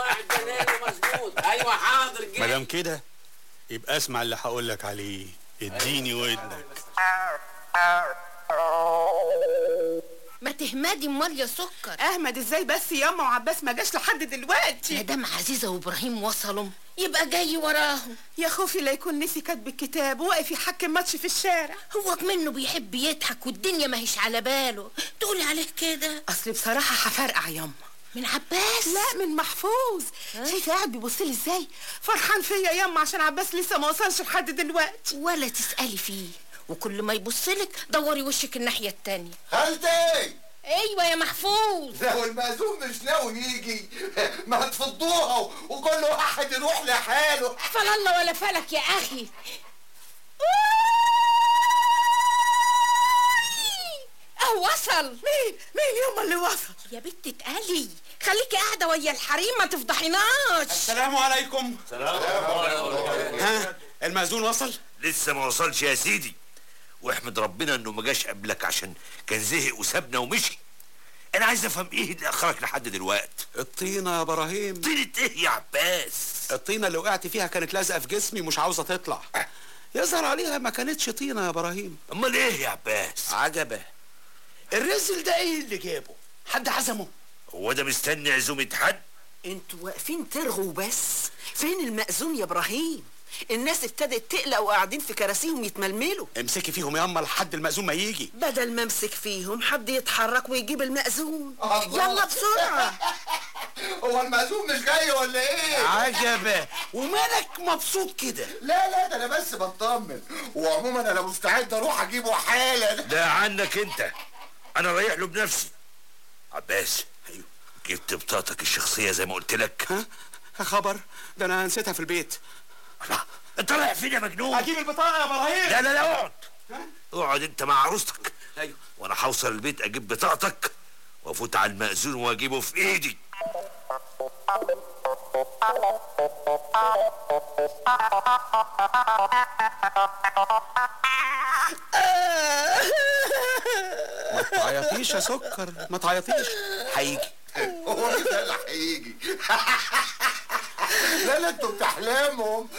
ايوه حاضر جاي مادام كده يبقى اسمع اللي هقول لك عليه اديني ودنك ما تهمدي امال يا سكر احمد ازاي بس ياما وعباس ما جاش لحد دلوقتي مدام عزيزه وابراهيم وصلوا يبقى جاي وراهم يا خوفي لا يكون نسي كاتب الكتاب وواقف يحكم ماتش في الشارع هو منه بيحب يضحك والدنيا ما هيش على باله تقولي عليه كده اصل بصراحه هفرقع ياما من عباس لا من محفوظ شايفه قاعد بيبص لي ازاي فرحان فيا ياما عشان عباس لسه ما وصلش لحد دلوقتي ولا تسالي فيه وكل ما يبصلك دوري وشك الناحيه التانية خالتي ايوه يا محفوظ لو المأذون مش ناوي يجي ما تفضوها وكل واحد يروح لحاله فلا الله ولا فلك يا اخي اه وصل مين مين يوم اللي وصل يا بنت اتقلي خليكي قاعده ويا الحريم ما تفضحيناش السلام عليكم ها المأذون وصل لسه ما وصلش يا سيدي واحمد ربنا انه ما جاش قبلك عشان كان زهق وسابنا ومشي انا عايز افهم ايه اللي اخرك لحد دلوقتي الطينة يا ابراهيم طينة ايه يا عباس الطينة اللي وقعت فيها كانت لازقة في جسمي مش عاوزة تطلع يظهر عليها ما كانتش طينة يا ابراهيم امال ايه يا عباس عجبه الرزل ده ايه اللي جابه حد عزمه هو ده مستني عزومة حد انتوا واقفين ترغوا بس فين المأذون يا ابراهيم الناس ابتدت تقلق وقاعدين في كراسيهم يتململوا امسكي فيهم ياما لحد المأذون ما يجي بدل ما امسك فيهم حد يتحرك ويجيب المأذون يلا بسرعة هو المأذون مش جاي ولا ايه؟ عجبه ومالك مبسوط كده لا لا ده انا بس بطمن وعموما انا مستعد اروح اجيبه حالا لا عنك انت انا رايح له بنفسي عباس ايوه جبت بطاقتك الشخصية زي ما قلت لك ها خبر ده انا نسيتها في البيت انت رايح فين يا مجنون اجيب البطاقة يا ابراهيم لا لا لا اقعد اقعد انت مع عروستك ايوه وانا هوصل البيت اجيب بطاقتك وافوت على المأذون واجيبه في ايدي ما تعيطيش يا سكر ما تعيطيش هيجي هو مين ده اللي هيجي؟ لا لا انتوا بتحلمهم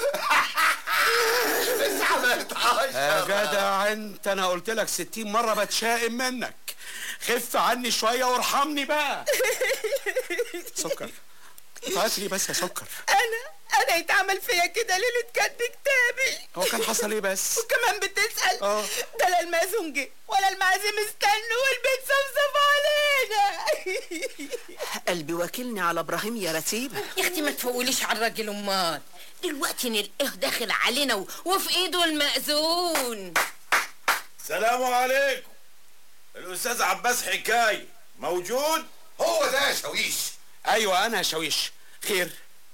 الساعة بقت يا 10 جدع انت انا قلت لك ستين مرة بتشائم منك خف عني شوية وارحمني بقى سكر تعيطي ليه بس يا سكر انا انا يتعمل فيا كده ليله كاتب كتابي هو كان حصل ايه بس وكمان بتسال اه. ده لا المأذون جه ولا المعازيم استنوا والبيت صفصف علينا قلبي واكلني على ابراهيم يا رتيبة يا اختي ما تفوليش على الراجل امال دلوقتي نلقاه داخل علينا و- وفي ايده المأذون السلام عليكم الاستاذ عباس حكايه موجود هو ده يا شاويش ايوه انا يا شاويش خير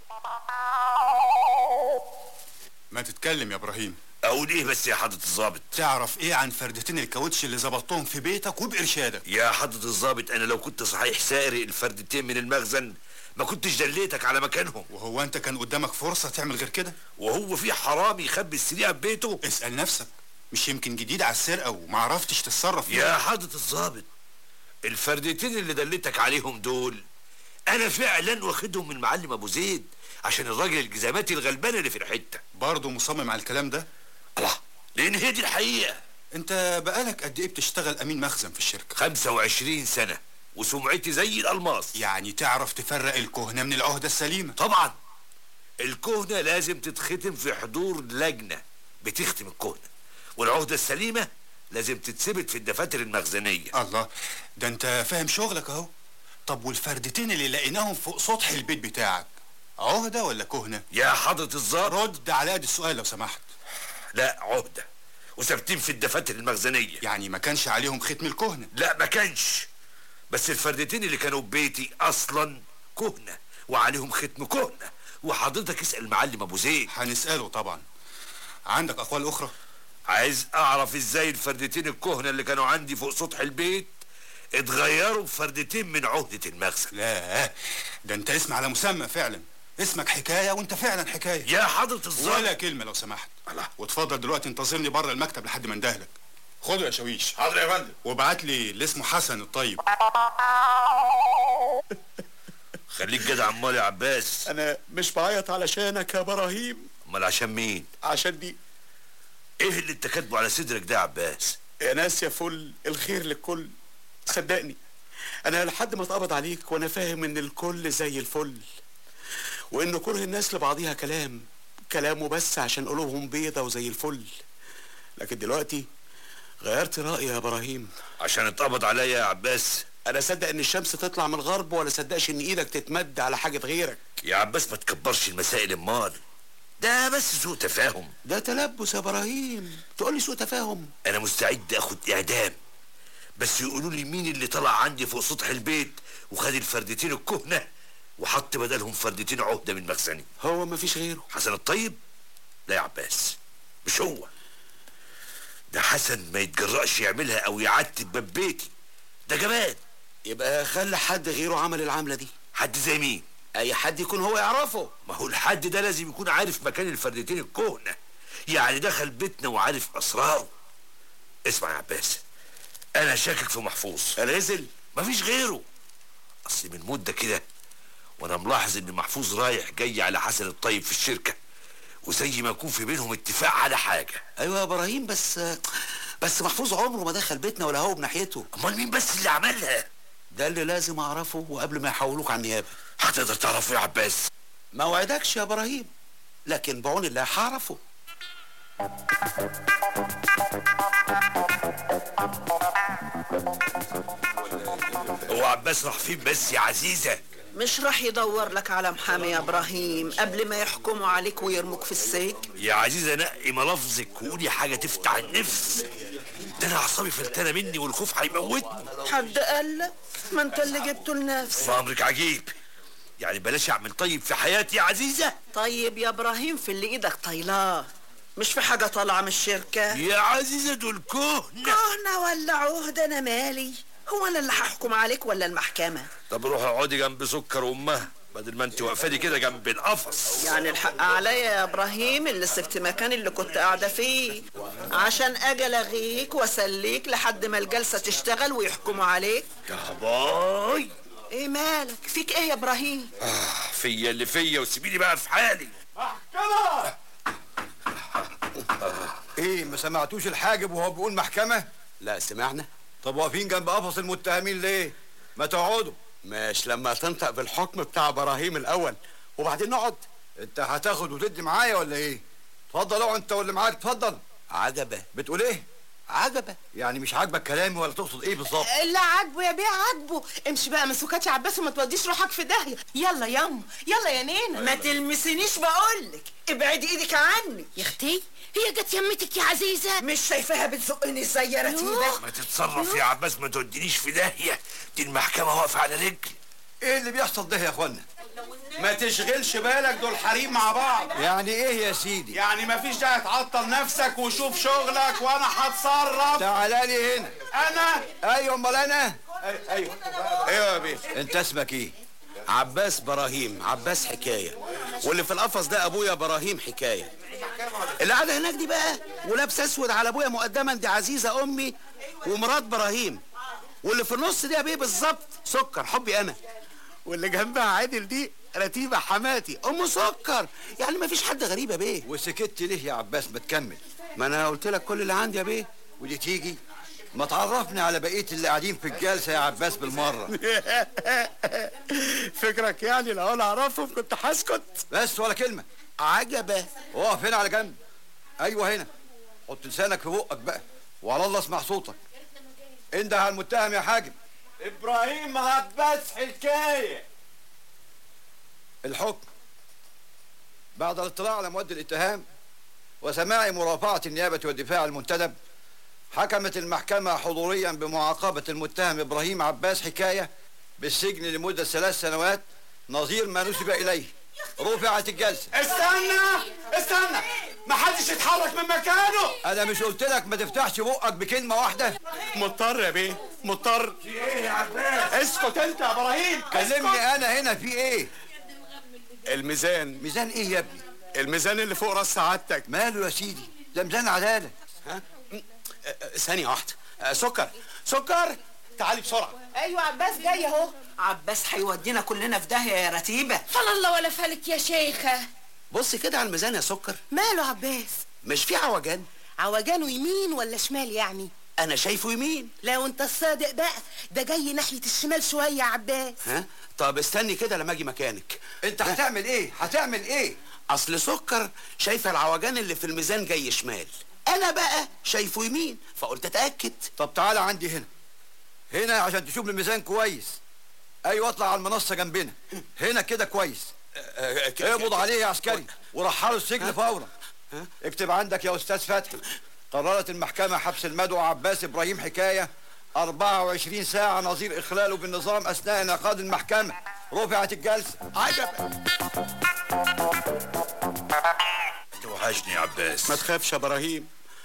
ما تتكلم يا ابراهيم اقول ايه بس يا حضرة الظابط تعرف ايه عن فردتين الكاوتش اللي ظبطتهم في بيتك وبارشادك يا حضرة الظابط انا لو كنت صحيح سارق الفردتين من المخزن ما كنتش دليتك على مكانهم وهو انت كان قدامك فرصة تعمل غير كده وهو في حرامي يخبي السرقة في بيته اسأل نفسك مش يمكن جديد على السرقة وما عرفتش تتصرف يا حضرة الظابط الفردتين اللي دلتك عليهم دول انا فعلا واخدهم من معلم ابو زيد عشان الراجل الجزاماتي الغلبان اللي في الحته برضه مصمم على الكلام ده الله لان هي دي الحقيقه انت بقالك قد ايه بتشتغل امين مخزن في الشركة 25 سنه وسمعتي زي الالماس يعني تعرف تفرق الكهنة من العهدة السليمة طبعا الكهنه لازم تتختم في حضور لجنه بتختم الكهنه والعهده السليمه لازم تتثبت في الدفاتر المخزنيه الله ده انت فاهم شغلك اهو طب والفردتين اللي لقيناهم فوق سطح البيت بتاعك عهدة ولا كهنة يا حضرة الظابط رد على قد السؤال لو سمحت لا عهده وثابتين في الدفاتر المخزنيه يعني ما كانش عليهم ختم الكهنة لا ما كانش بس الفردتين اللي كانوا في بيتي اصلا كهنه وعليهم ختم كهنه وحضرتك اسال معلم ابو زيد هنسأله طبعا عندك اقوال اخرى عايز اعرف ازاي الفردتين الكهنه اللي كانوا عندي فوق سطح البيت اتغيروا بفردتين من عهده المخزن لا ده انت اسم على مسمى فعلا اسمك حكاية وانت فعلا حكاية يا حضرة الظابط ولا كلمة لو سمحت الله واتفضل دلوقتي انتظرني بره المكتب لحد ما اندهلك خده يا شاويش حاضر يا فندم وابعت لي اللي اسمه حسن الطيب خليك جدع امال يا عباس انا مش بعيط علشانك يا ابراهيم امال عشان مين عشان دي ايه اللي انت كاتبه على صدرك ده يا عباس يا ناس يا فل الخير للكل صدقني انا لحد ما اتقبض عليك وانا فاهم ان الكل زي الفل وان كره الناس لبعضيها كلام كلامه بس عشان قلوبهم بيضة وزي الفل لكن دلوقتي غيرت رأيي يا ابراهيم عشان اتقبض عليا يا عباس انا صدق ان الشمس تطلع من الغرب ولا صدقش ان ايدك تتمد على حاجة غيرك يا عباس ما تكبرش المسائل امال ده بس سوء تفاهم ده تلبس يا ابراهيم تقول لي سوء تفاهم انا مستعد اخد اعدام بس يقولوا لي مين اللي طلع عندي فوق سطح البيت وخد الفردتين الكهنه وحط بدلهم فردتين عهده من مخزني هو ما فيش غيره حسن الطيب لا يا عباس مش هو ده حسن ما يتجرأش يعملها او يعتب باب بيتي ده جمال يبقى خلي حد غيره عمل العمله دي حد زي مين اي حد يكون هو يعرفه ما هو الحد ده لازم يكون عارف مكان الفردتين الكهنة يعني دخل بيتنا وعارف اسراره اسمع يا عباس انا شاكك في محفوظ رزل مفيش غيره اصل من مده كده وانا ملاحظ ان محفوظ رايح جاي على حسن الطيب في الشركه وزي ما يكون في بينهم اتفاق على حاجه ايوه يا ابراهيم بس بس محفوظ عمره ما دخل بيتنا ولا هو بناحيته امال مين بس اللي عملها ده اللي لازم اعرفه وقبل ما يحولوك على النيابه هتقدر تعرفه يا عباس ما وعدكش يا ابراهيم لكن بعون الله هعرفه هو عباس راح فين بس يا عزيزه مش راح يدور لك على محامي يا ابراهيم قبل ما يحكموا عليك ويرموك في السجن يا عزيزه نقي ملافظك وقولي حاجه تفتح النفس ده انا اعصابي فلتانه مني والخوف هيموتني حد قال لك ما انت اللي جبته لنفسك ما امرك عجيب يعني بلاش اعمل طيب في حياتي يا عزيزه طيب يا ابراهيم في اللي ايدك طايلاه مش في حاجه طالعه من الشركه يا عزيزه دول كهنه كهنه ولا عهده انا مالي هو انا اللي هحكم عليك ولا المحكمه طب روحي اقعدي جنب سكر امها بدل ما انت واقفه لي كده جنب القفص يعني الحق عليا يا ابراهيم اللي سبت مكان اللي كنت قاعده فيه عشان اجي الغيك واسليك لحد ما الجلسه تشتغل ويحكموا عليك يا باي ايه مالك فيك ايه يا ابراهيم آه فيا اللي فيا وسيبيني بقى في حالي محكمة ايه ما سمعتوش الحاجب وهو بيقول محكمة؟ لا سمعنا طب واقفين جنب قفص المتهمين ليه؟ ما تقعدوا مش لما تنطق بالحكم بتاع ابراهيم الاول وبعدين نقعد انت هتاخد وتدي معايا ولا ايه؟ اتفضل اقعد انت واللي معاك اتفضل عجبة بتقول ايه؟ عجبة يعني مش عاجبك كلامي ولا تقصد ايه بالظبط؟ لا عاجبه يا بيه عاجبه امشي بقى مسوكات يا عباس وما توديش روحك في داهيه يلا ياما يلا يا نينا ما تلمسنيش بقولك ابعدي ايدك عني يا اختي هي جت يمتك يا عزيزه مش شايفاها بتزقني ازاي يا رتيبه ما تتصرف يا عباس ما تودينيش في داهيه دي المحكمه واقفه على رجلي ايه اللي بيحصل ده يا اخوانا؟ ما تشغلش بالك دول حريم مع بعض يعني ايه يا سيدي؟ يعني ما فيش داعي تعطل نفسك وشوف شغلك وانا هتصرف تعالى لي هنا انا ايوه امال انا ايوه ايوه يا بيه انت اسمك ايه؟ عباس براهيم عباس حكايه واللي في القفص ده ابويا براهيم حكايه اللي قاعده هناك دي بقى ولابسه اسود على ابويا مقدما دي عزيزه امي ومرات براهيم واللي في النص دي يا بيه بالظبط سكر حبي انا واللي جنبها عادل دي رتيبه حماتي ام سكر يعني ما فيش حد غريب يا بيه وسكت ليه يا عباس ما تكمل ما انا قلت لك كل اللي عندي يا بيه ودي تيجي ما تعرفني على بقيه اللي قاعدين في الجلسه يا عباس بالمره فكرك يعني لو انا اعرفهم كنت هسكت بس ولا كلمه عجبه اقف هنا على جنب ايوه هنا حط لسانك في بقك بقى وعلى الله اسمع صوتك انده على المتهم يا حاجب ابراهيم عباس حكايه الحكم بعد الاطلاع على مواد الاتهام وسماع مرافعة النيابة والدفاع المنتدب حكمت المحكمة حضوريا بمعاقبة المتهم إبراهيم عباس حكاية بالسجن لمدة ثلاث سنوات نظير ما نسب إليه رفعت الجلسة استنى استنى ما حدش يتحرك من مكانه أنا مش قلت لك ما تفتحش بقك بكلمة واحدة مضطر يا بيه مضطر في ايه يا عباس اسكت انت يا ابراهيم كلمني أنا هنا في إيه الميزان ميزان إيه يا ابني الميزان اللي فوق راس سعادتك ماله يا سيدي ده ميزان عدالة ها أه، ثانية واحدة أه، سكر سكر تعالي بسرعة ايوه عباس جاي اهو عباس هيودينا كلنا في داهيه يا رتيبه فلا الله ولا فلك يا شيخه بص كده على الميزان يا سكر ماله عباس مش في عوجان عوجانه يمين ولا شمال يعني انا شايفه يمين لو انت الصادق بقى ده جاي ناحيه الشمال شويه يا عباس ها طب استني كده لما اجي مكانك انت هتعمل ايه هتعمل ايه اصل سكر شايفه العوجان اللي في الميزان جاي شمال انا بقى شايفه يمين فقلت اتاكد طب تعالى عندي هنا هنا عشان تشوف الميزان كويس ايوه اطلع على المنصه جنبنا هنا كده كويس اقبض عليه يا عسكري ورحله السجن فورا اكتب عندك يا استاذ فتحي قررت المحكمه حبس المدعو عباس ابراهيم حكايه 24 ساعه نظير اخلاله بالنظام اثناء انعقاد المحكمه رفعت الجلسه عجب توحشني يا عباس ما تخافش يا ابراهيم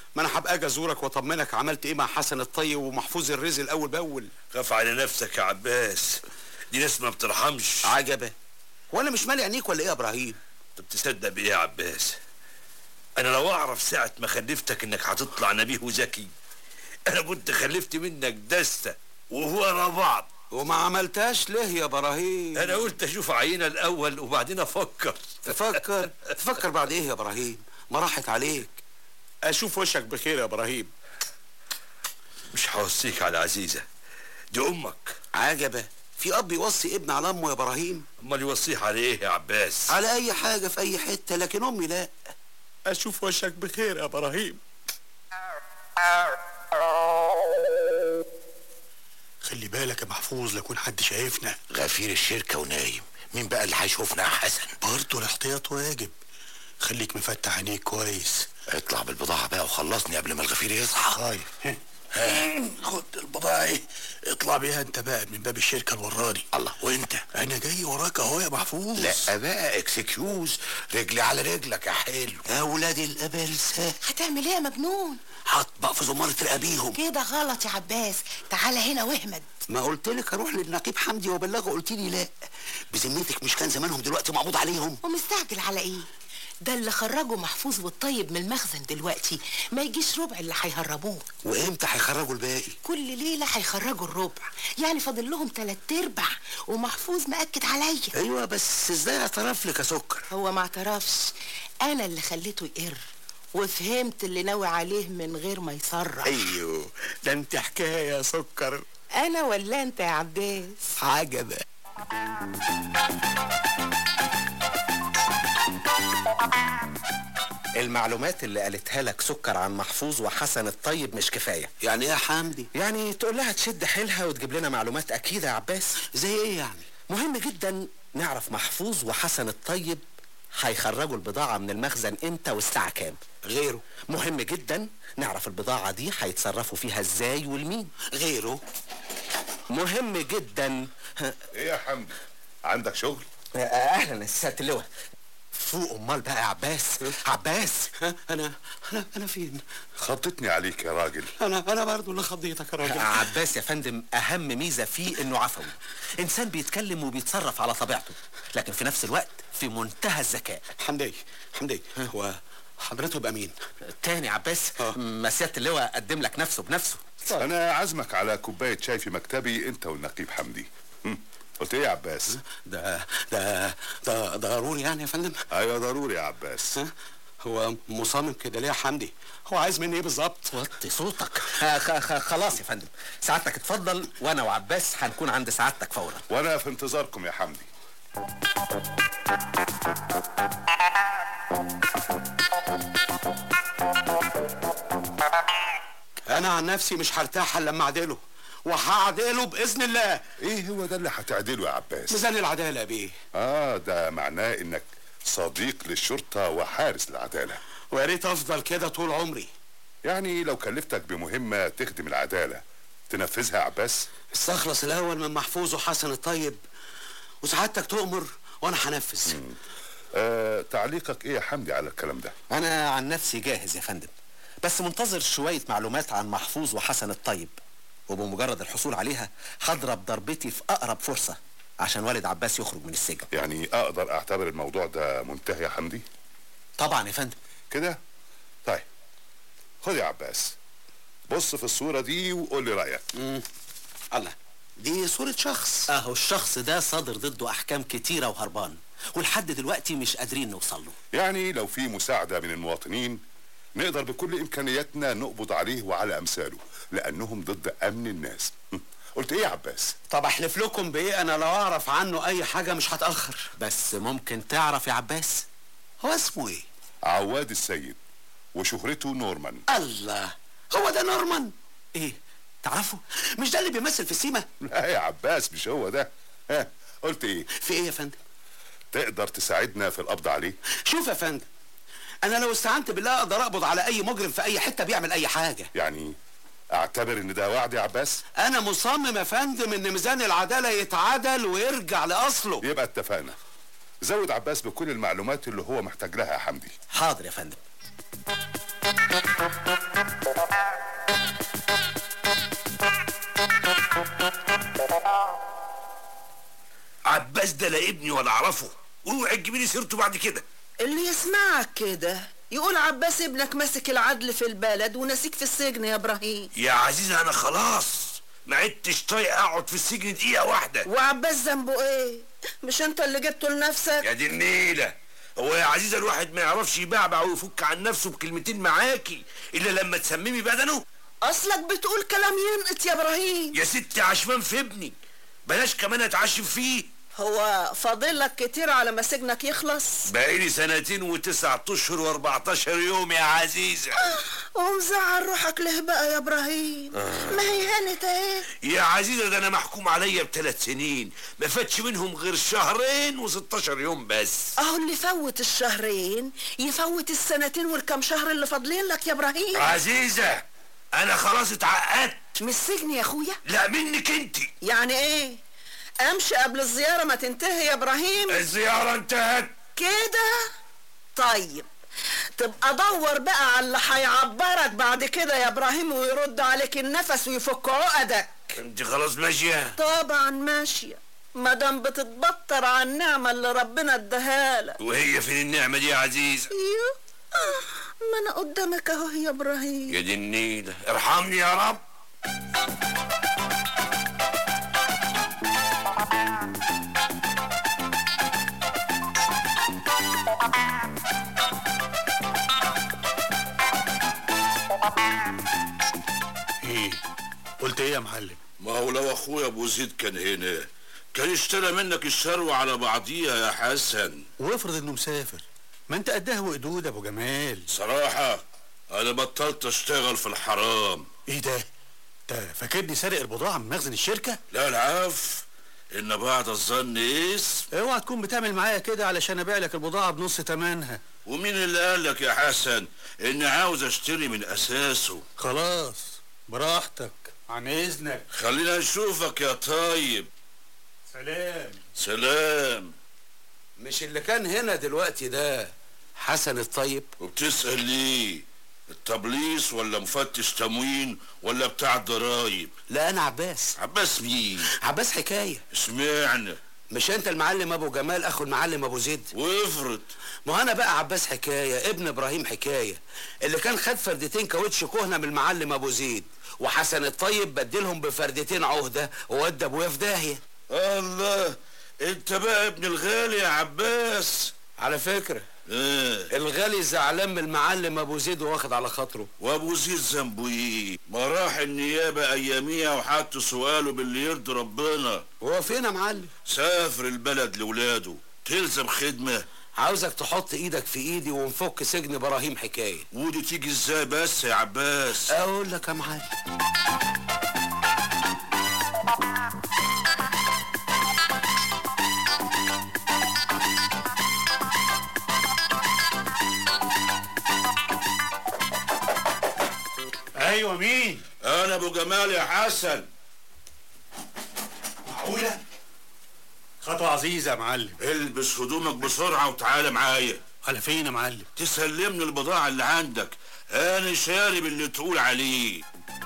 ما انا هبقى اجي ازورك واطمنك عملت ايه مع حسن الطيب ومحفوظ الرزق الاول باول خاف على نفسك يا عباس دي ناس ما بترحمش عجبه وانا مش مالي عينيك ولا ايه يا ابراهيم طب تصدق بايه يا عباس انا لو اعرف ساعة ما خلفتك انك هتطلع نبيه وذكي انا كنت خلفت منك دستة وهو ورا بعض وما عملتهاش ليه يا ابراهيم انا قلت اشوف عينة الاول وبعدين افكر تفكر تفكر بعد ايه يا ابراهيم ما راحت عليك اشوف وشك بخير يا ابراهيم مش هوصيك على عزيزة دي امك عجبه في اب يوصي ابن على امه يا ابراهيم امال يوصيه على ايه يا عباس على اي حاجه في اي حته لكن امي لا اشوف وشك بخير يا ابراهيم خلي بالك يا محفوظ لكون حد شايفنا غفير الشركة ونايم مين بقى اللي هيشوفنا يا حسن برضه الاحتياط واجب خليك مفتح عينيك كويس اطلع بالبضاعة بقى وخلصني قبل ما الغفير يصحى طيب خد البضاعة ايه اطلع بيها انت بقى من باب الشركة الوراني الله وانت انا جاي وراك اهو يا محفوظ لا بقى اكسكيوز رجلي على رجلك يا حلو يا ولاد الابلسه هتعمل ايه يا مجنون هطبق في زمارة رقابيهم كده غلط يا عباس تعالى هنا واهمد ما قلت لك اروح للنقيب حمدي وابلغه قلت لي لا بذمتك مش كان زمانهم دلوقتي مقبوض عليهم ومستعجل على ايه ده اللي خرجوا محفوظ والطيب من المخزن دلوقتي ما يجيش ربع اللي هيهربوه وامتى هيخرجوا الباقي كل ليله هيخرجوا الربع يعني فاضل لهم تلات ارباع ومحفوظ مأكد عليا ايوه بس ازاي اعترف لك يا سكر هو ما اعترفش انا اللي خليته يقر وفهمت اللي ناوي عليه من غير ما يصرح ايوه ده انت حكايه يا سكر انا ولا انت يا عباس عجبه المعلومات اللي قالتها لك سكر عن محفوظ وحسن الطيب مش كفايه يعني ايه يا حمدي يعني تقول لها تشد حيلها وتجيب لنا معلومات اكيده يا عباس زي ايه يعني مهم جدا نعرف محفوظ وحسن الطيب هيخرجوا البضاعة من المخزن امتى والساعة كام غيره مهم جدا نعرف البضاعة دي هيتصرفوا فيها ازاي والمين غيره مهم جدا ايه يا حمدي عندك شغل اهلا يا سيادة اللواء فوق امال بقى يا عباس عباس انا انا انا فين خضتني عليك يا راجل انا انا برضو اللي خضيتك يا راجل عباس يا فندم اهم ميزه فيه انه عفوي انسان بيتكلم وبيتصرف على طبيعته لكن في نفس الوقت في منتهى الذكاء حمدي حمدي هو حضرته يبقى مين تاني عباس ما سياده اللواء قدم لك نفسه بنفسه انا عازمك على كوبايه شاي في مكتبي انت والنقيب حمدي هم، قلت ايه يا عباس ده ده ده ضروري يعني يا فندم ايوه ضروري يا عباس هو مصمم كده ليه يا حمدي هو عايز مني ايه بالظبط وطي صوتك آه، خ- خ- خلاص يا فندم سعادتك اتفضل وانا وعباس هنكون عند سعادتك فورا وانا في انتظاركم يا حمدي انا عن نفسي مش هرتاح الا لما اعدله وهعدله باذن الله ايه هو ده اللي هتعدله يا عباس ميزان العداله يا بيه اه ده معناه انك صديق للشرطه وحارس للعداله ويا ريت افضل كده طول عمري يعني لو كلفتك بمهمه تخدم العداله تنفذها يا عباس استخلص الاول من محفوظ وحسن الطيب وسعادتك تؤمر وانا هنفذ آه تعليقك ايه يا حمدي على الكلام ده انا عن نفسي جاهز يا فندم بس منتظر شويه معلومات عن محفوظ وحسن الطيب وبمجرد الحصول عليها هضرب ضربتي في اقرب فرصه عشان والد عباس يخرج من السجن يعني اقدر اعتبر الموضوع ده منتهي يا حمدي طبعا يا فندم كده طيب خد يا عباس بص في الصورة دي وقول لي رأيك الله دي صورة شخص اهو الشخص ده صادر ضده احكام كتيره وهربان ولحد دلوقتي مش قادرين نوصل له يعني لو في مساعدة من المواطنين نقدر بكل إمكانياتنا نقبض عليه وعلى أمثاله لأنهم ضد أمن الناس قلت إيه يا عباس؟ طب احلف لكم بايه انا لو اعرف عنه اي حاجه مش هتاخر بس ممكن تعرف يا عباس هو اسمه ايه عواد السيد وشهرته نورمان الله هو ده نورمان ايه تعرفه مش ده اللي بيمثل في السيما لا يا عباس مش هو ده ها قلت إيه؟ في ايه يا فندم تقدر تساعدنا في القبض عليه؟ شوف يا فندم انا لو استعنت بالله اقدر اقبض على اي مجرم في اي حته بيعمل اي حاجه يعني اعتبر ان ده وعد يا عباس انا مصمم يا فندم ان ميزان العداله يتعدل ويرجع لاصله يبقى اتفقنا زود عباس بكل المعلومات اللي هو محتاج لها يا حمدي حاضر يا فندم عباس ده لا ابني ولا اعرفه اوعي تجيبي لي سيرته بعد كده اللي يسمعك كده يقول عباس ابنك ماسك العدل في البلد ونسيك في السجن يا ابراهيم يا عزيزة انا خلاص ما عدتش طايق اقعد في السجن دقيقة واحدة وعباس ذنبه ايه مش انت اللي جبته لنفسك يا دي النيلة هو يا عزيزة الواحد ما يعرفش يبعبع ويفك عن نفسه بكلمتين معاكي الا لما تسممي بدنه اصلك بتقول كلام ينقط يا ابراهيم يا ستي عشمان في ابني بلاش كمان اتعشم فيه هو فاضل لك كتير على ما سجنك يخلص بقالي سنتين وتسعة اشهر واربعتاشر يوم يا عزيزة ومزعل روحك ليه بقى يا ابراهيم آه. ما هي هانت اهي يا عزيزة ده انا محكوم عليا بثلاث سنين ما فاتش منهم غير شهرين و16 يوم بس اهو اللي فوت الشهرين يفوت السنتين والكم شهر اللي فاضلين لك يا ابراهيم عزيزة انا خلاص اتعقدت من السجن يا اخويا لا منك انت يعني ايه امشي قبل الزيارة ما تنتهي يا ابراهيم الزيارة انتهت كده طيب تبقى دور بقى على اللي هيعبرك بعد كده يا ابراهيم ويرد عليك النفس ويفك عقدك انت خلاص ماشية طبعا ماشية مادام بتتبطر على النعمة اللي ربنا اداها لك وهي فين النعمة دي يا عزيزة ايوه آه، ما انا قدامك اهو يا ابراهيم يا دي النيلة ارحمني يا رب ايه قلت ايه يا معلم ما هو لو اخويا ابو زيد كان هنا كان اشترى منك الشروة على بعضيها يا حسن وافرض انه مسافر ما انت قدها وقدود ابو جمال صراحة انا بطلت اشتغل في الحرام ايه ده انت فاكرني سارق البضاعه من مخزن الشركه لا العف ان بعد الظن اسم اوعى تكون بتعمل معايا كده علشان ابيع لك البضاعه بنص تمنها ومين اللي قال لك يا حسن اني عاوز اشتري من اساسه خلاص براحتك عن اذنك خلينا نشوفك يا طيب سلام سلام مش اللي كان هنا دلوقتي ده حسن الطيب وبتسأل ليه التبليص ولا مفتش تموين ولا بتاع الضرايب لا انا عباس عباس مين عباس حكايه اشمعنى مش انت المعلم ابو جمال اخو المعلم ابو زيد وافرض ما انا بقى عباس حكايه ابن ابراهيم حكايه اللي كان خد فردتين كاوتش كهنه من المعلم ابو زيد وحسن الطيب بدلهم بفردتين عهده وودى ابويا في داهيه الله انت بقى ابن الغالي يا عباس على فكره ايه الغالي زعلان من المعلم ابو زيد واخد على خاطره وابو زيد ذنبه ايه ما راح النيابه اياميها وحط سؤاله باللي يرضي ربنا هو فين يا معلم سافر البلد لاولاده تلزم خدمه عاوزك تحط ايدك في ايدي ونفك سجن ابراهيم حكايه ودي تيجي ازاي بس يا عباس اقول لك يا معلم ايوه مين انا ابو جمال يا حسن معقوله خطوه عزيزه يا معلم البس هدومك بسرعه وتعالى معايا على فين يا معلم تسلمني البضاعه اللي عندك انا شارب اللي تقول عليه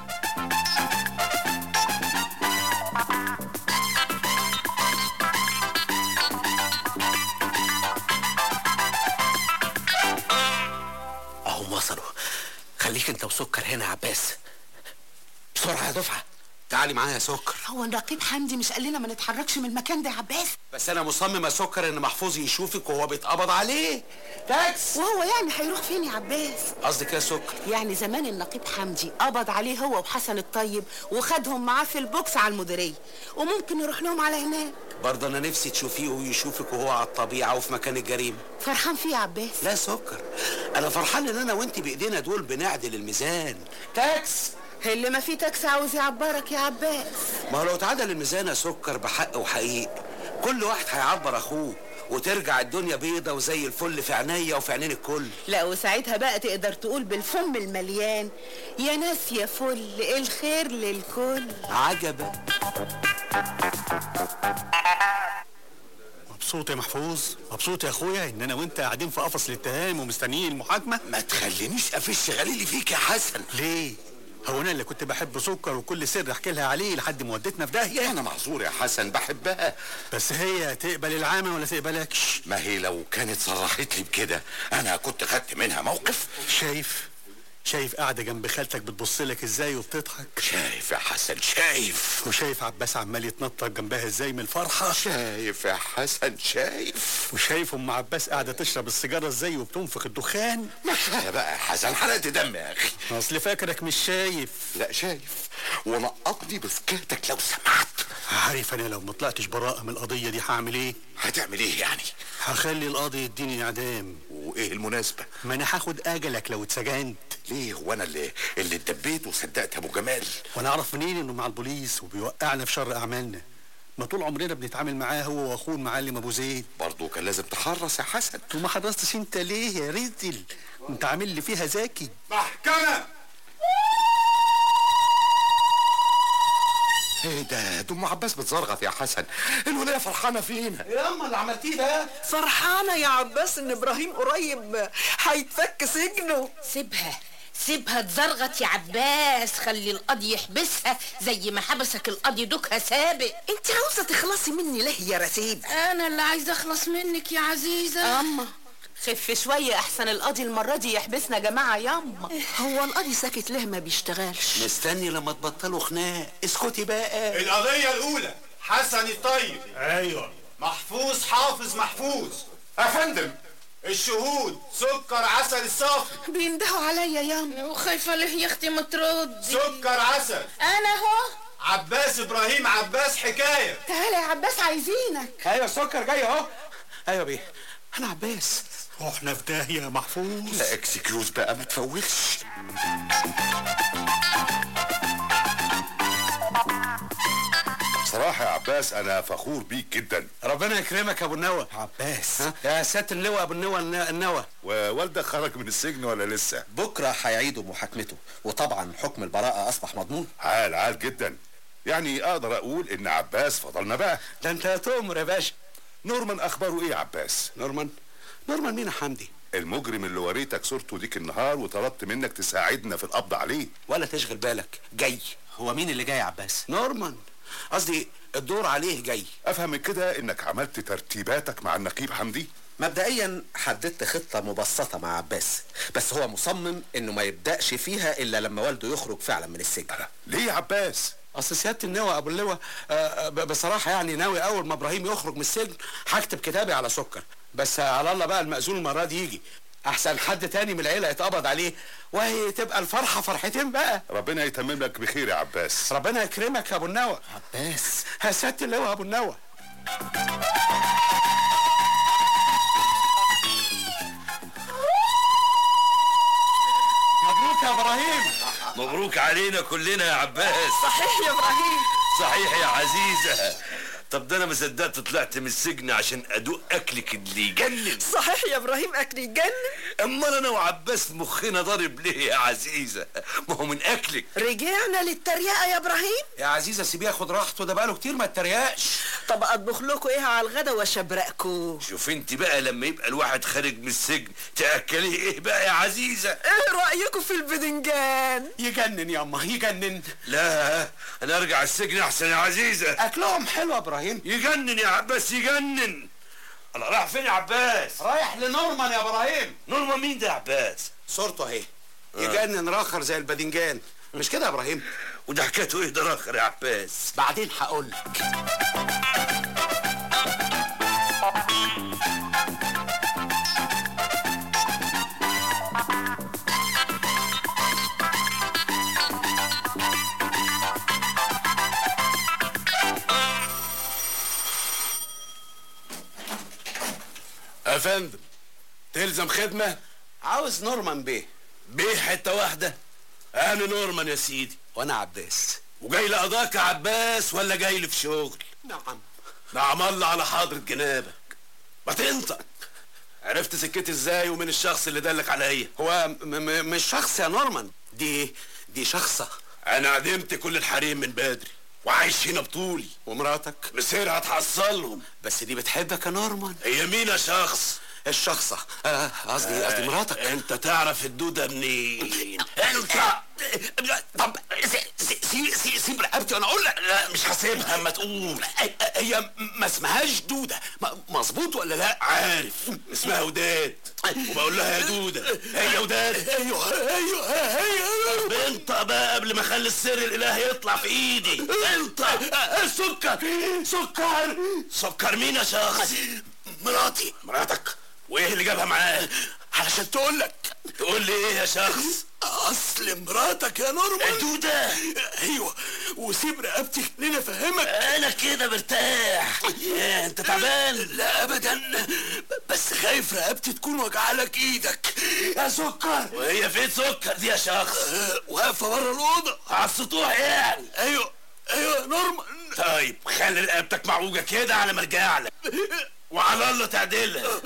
اهم وصلوا خليك انت وسكر هنا يا عباس بسرعه يا دفعه تعالي معايا يا سكر هو النقيب حمدي مش قال لنا ما نتحركش من المكان ده يا عباس بس انا مصمم يا سكر ان محفوظ يشوفك وهو بيتقبض عليه تاكس وهو يعني هيروح فين يا عباس قصدك يا سكر يعني زمان النقيب حمدي قبض عليه هو وحسن الطيب وخدهم معاه في البوكس على المديريه وممكن يروح لهم على هناك برضه انا نفسي تشوفيه ويشوفك وهو على الطبيعه وفي مكان الجريمه فرحان فيه يا عباس لا سكر انا فرحان ان انا وانت بايدينا دول بنعدل الميزان تاكس اللي ما فيه تاكس عاوز يعبرك يا عباس ما هو لو اتعدل الميزان يا سكر بحق وحقيق كل واحد هيعبر اخوه وترجع الدنيا بيضة وزي الفل في عينيا وفي عينين الكل لا وساعتها بقى تقدر تقول بالفم المليان يا ناس يا فل الخير للكل عجبا مبسوط يا محفوظ مبسوط يا اخويا ان انا وانت قاعدين في قفص الاتهام ومستنيين المحاكمه ما تخلينيش افش غليلي فيك يا حسن ليه هو انا اللي كنت بحب سكر وكل سر احكي لها عليه لحد ما ودتنا في داهيه انا معذور يا حسن بحبها بس هي تقبل العامه ولا تقبلكش ما هي لو كانت صرحت لي بكده انا كنت خدت منها موقف شايف شايف قاعده جنب خالتك بتبص لك ازاي وبتضحك شايف يا حسن شايف وشايف عباس عمال يتنطط جنبها ازاي من الفرحه شايف يا حسن شايف وشايف ام عباس قاعده تشرب السيجاره ازاي وبتنفخ الدخان ما كفايه بقى يا حسن حرقت دم يا اخي اصل فاكرك مش شايف لا شايف ونقضني بسكاتك لو سمحت عارف انا لو ما طلعتش براءه من القضيه دي هعمل ايه هتعمل ايه يعني هخلي القاضي يديني اعدام وايه المناسبه ما انا هاخد اجلك لو اتسجنت ليه هو انا اللي اللي اتدبيت وصدقت ابو جمال وانا اعرف منين انه مع البوليس وبيوقعنا في شر اعمالنا ما طول عمرنا بنتعامل معاه هو واخوه المعلم ابو زيد برضه كان لازم تحرص يا حسن وما حرصتش انت ليه يا رزل انت عامل لي فيها ذكي محكمة ايه ده ده ام عباس بتزرغط يا حسن الولايه فرحانه فينا يا اما اللي عملتيه ده فرحانة يا عباس ان ابراهيم قريب هيتفك سجنه سيبها سيبها تزرغط يا عباس خلي القاضي يحبسها زي ما حبسك القاضي دوكها سابق انت عاوزة تخلصي مني ليه يا رتيب انا اللي عايزه اخلص منك يا عزيزه اما خف شويه احسن القاضي المره دي يحبسنا يا جماعه ياما هو القاضي ساكت ليه ما بيشتغلش مستني لما تبطلوا خناق اسكتي بقى القضية الأولى حسن الطيب ايوه محفوظ حافظ محفوظ يا فندم الشهود سكر عسل الصافي بيندهوا عليا ياما وخايفه ليه يا اختي ما تردي سكر عسل انا اهو عباس إبراهيم عباس حكاية تعالى يا عباس عايزينك ايوه السكر جاي اهو ايوه بيه انا عباس رحنا في داهيه يا محفوظ لا اكسكيوز بقى ما تفوتش بصراحة يا عباس أنا فخور بيك جدا ربنا يكرمك يا ابو النوى عباس ها يا سياده اللواء ابو النوى الن- النوى ووالدك خرج من السجن ولا لسه؟ بكره هيعيدوا محاكمته وطبعا حكم البراءه اصبح مضمون عال عال جدا يعني أقدر أقول إن عباس فضلنا بقى ده انت تؤمر يا باشا نورمان أخباره إيه يا عباس؟ نورمان نورمان مين يا حمدي المجرم اللي وريتك صورته ديك النهار وطلبت منك تساعدنا في القبض عليه ولا تشغل بالك جاي هو مين اللي جاي يا عباس نورمان قصدي الدور عليه جاي أفهم من كده إنك عملت ترتيباتك مع النقيب حمدي؟ مبدئيا حددت خطة مبسطة مع عباس بس هو مصمم انه ما يبدأش فيها الا لما والده يخرج فعلا من السجن ليه يا عباس؟ اصل سياده النوى ابو اللواء آه، آه، ب- بصراحه يعني ناوي اول ما ابراهيم يخرج من السجن هكتب كتابي على سكر بس على الله بقى المأذون المره دي يجي احسن حد تاني من العيله يتقبض عليه وهي تبقى الفرحه فرحتين بقى ربنا يتمم لك بخير يا عباس ربنا يكرمك يا ابو النوى عباس يا سياده اللواء ابو النوى مبروك يا ابراهيم مبروك علينا كلنا يا عباس صحيح يا ابراهيم صحيح يا عزيزة طب ده انا ما صدقت طلعت من السجن عشان ادوق اكلك اللي يجنن صحيح يا ابراهيم اكل يجنن امال انا وعباس مخنا ضارب ليه يا عزيزة ما هو من اكلك رجعنا للتريقة يا ابراهيم يا عزيزه سيبيه ياخد راحته ده بقاله كتير ما اتريقش طب اطبخ لكم ايه على الغدا واشبرقكم شوف انت بقى لما يبقى الواحد خارج من السجن تاكليه ايه بقى يا عزيزة ايه رايكم في البدنجان يجنن يا اما يجنن لا انا ارجع السجن احسن يا عزيزة اكلهم حلو يا ابراهيم يجنن يا عباس يجنن الله راح فين يا عباس رايح لنورمان يا ابراهيم نورمان مين ده يا عباس صورته اهي يجنن راخر زي الباذنجان مش كده يا ابراهيم وده حكايته ايه ده راخر يا عباس بعدين هقول لك يا فندم تلزم خدمة عاوز نورمان بيه بيه حتة واحدة أنا نورمان يا سيدي وانا عباس وجاي لقضاك يا عباس ولا جاي لي في شغل نعم نعم الله على حضرة جنابك ما تنطق عرفت سكتي ازاي ومن الشخص اللي دلك عليا هو م- م- مش شخص يا نورمان دي دي شخصة انا عدمت كل الحريم من بدري وعايش هنا بطولي ومراتك مسيرها هتحصلهم بس دي بتحبك يا نورمان هي مين يا شخص الشخصة آه، قصدي قصدي مراتك انت تعرف الدودة منين انت طب سي- سي- سي- سيب رقبتي وانا اقول لك لا مش هسيبها اما تقول هي ما اسمهاش دودة م- مظبوط ولا لا عارف اسمها وداد وبقول لها يا دودة هي وداد ايوه ايوه هي طب انت بقى قبل ما اخلي السر الالهي يطلع في ايدي انت سكر سكر سكر مين يا شخص مراتي مراتك وايه اللي جابها معاه علشان تقول لك تقول لي ايه يا شخص اصل مراتك يا نورمان دودة ايوه وسيب رقبتي خليني افهمك انا كده مرتاح إيه، انت تعبان لا ابدا بس خايف رقبتي تكون وجعلك ايدك يا سكر وهي فين سكر دي يا شخص واقفه بره الاوضه على السطوح يعني ايوه ايوه يا نورمان طيب خلي رقبتك معوجه كده على ما ارجع لك وعلى الله تعدلها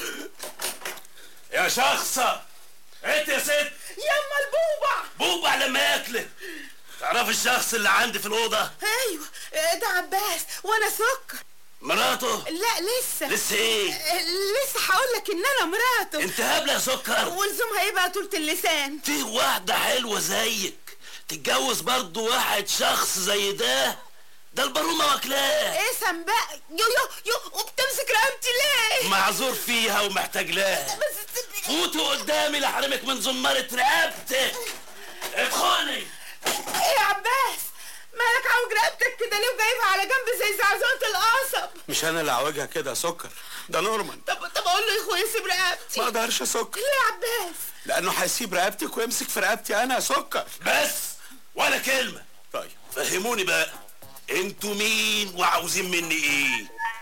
يا شخصة انت يا ست يما البوبع بوبع لما ياكلك تعرف الشخص اللي عندي في الأوضة ايوه آه، ده عباس وانا سكر مراته لا لسه لسه ايه؟ آه، لسه هقول لك ان انا مراته انت هبلة يا سكر ولزومها ايه بقى طولة اللسان في واحدة حلوة زيك تتجوز برضو واحد شخص زي ده ده البارومة واكلاه ايه سنباء يو يو يو وبتمسك رقبتي ليه معذور فيها ومحتاج لها فوتي قدامي لحرمك من زمارة رقبتك ادخلي ايه يا عباس مالك عوج رقبتك كده ليه وجايبها على جنب زي زعزعة القصب مش انا اللي عواجها كده يا سكر ده نورمان طب طب اقول له يا اخويا سيب رقبتي ما اقدرش يا سكر ليه يا عباس لانه هيسيب رقبتك ويمسك في رقبتي انا يا سكر بس ولا كلمة طيب فهموني بقى انتوا مين وعاوزين مني ايه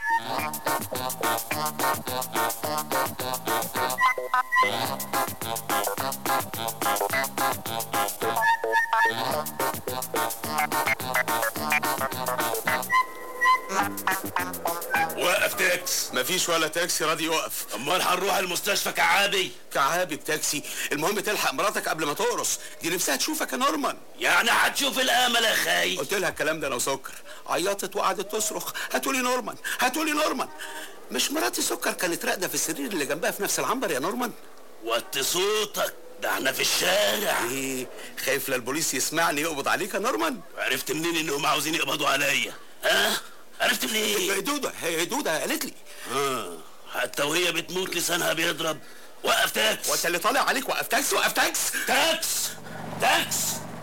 وقف تاكس مفيش ولا تاكسي راضي يقف امال هنروح المستشفى كعابي كعابي بتاكسي المهم تلحق مراتك قبل ما تقرص دي نفسها تشوفك يا نورمان يعني هتشوف الامل يا خاي قلت لها الكلام ده انا وسكر عيطت وقعدت تصرخ هاتولي نورمان هاتولي نورمان مش مراتي سكر كانت راقده في السرير اللي جنبها في نفس العنبر يا نورمان وطي صوتك ده احنا في الشارع ايه خايف لا البوليس يسمعني يقبض عليك يا نورمان عرفت منين انهم عاوزين يقبضوا عليا ها عرفت منين دودة هي دودة قالت لي اه حتى وهي بتموت لسانها بيضرب وقف تاكس وانت اللي طالع عليك وقف تاكس وقف تاكس تاكس تاكس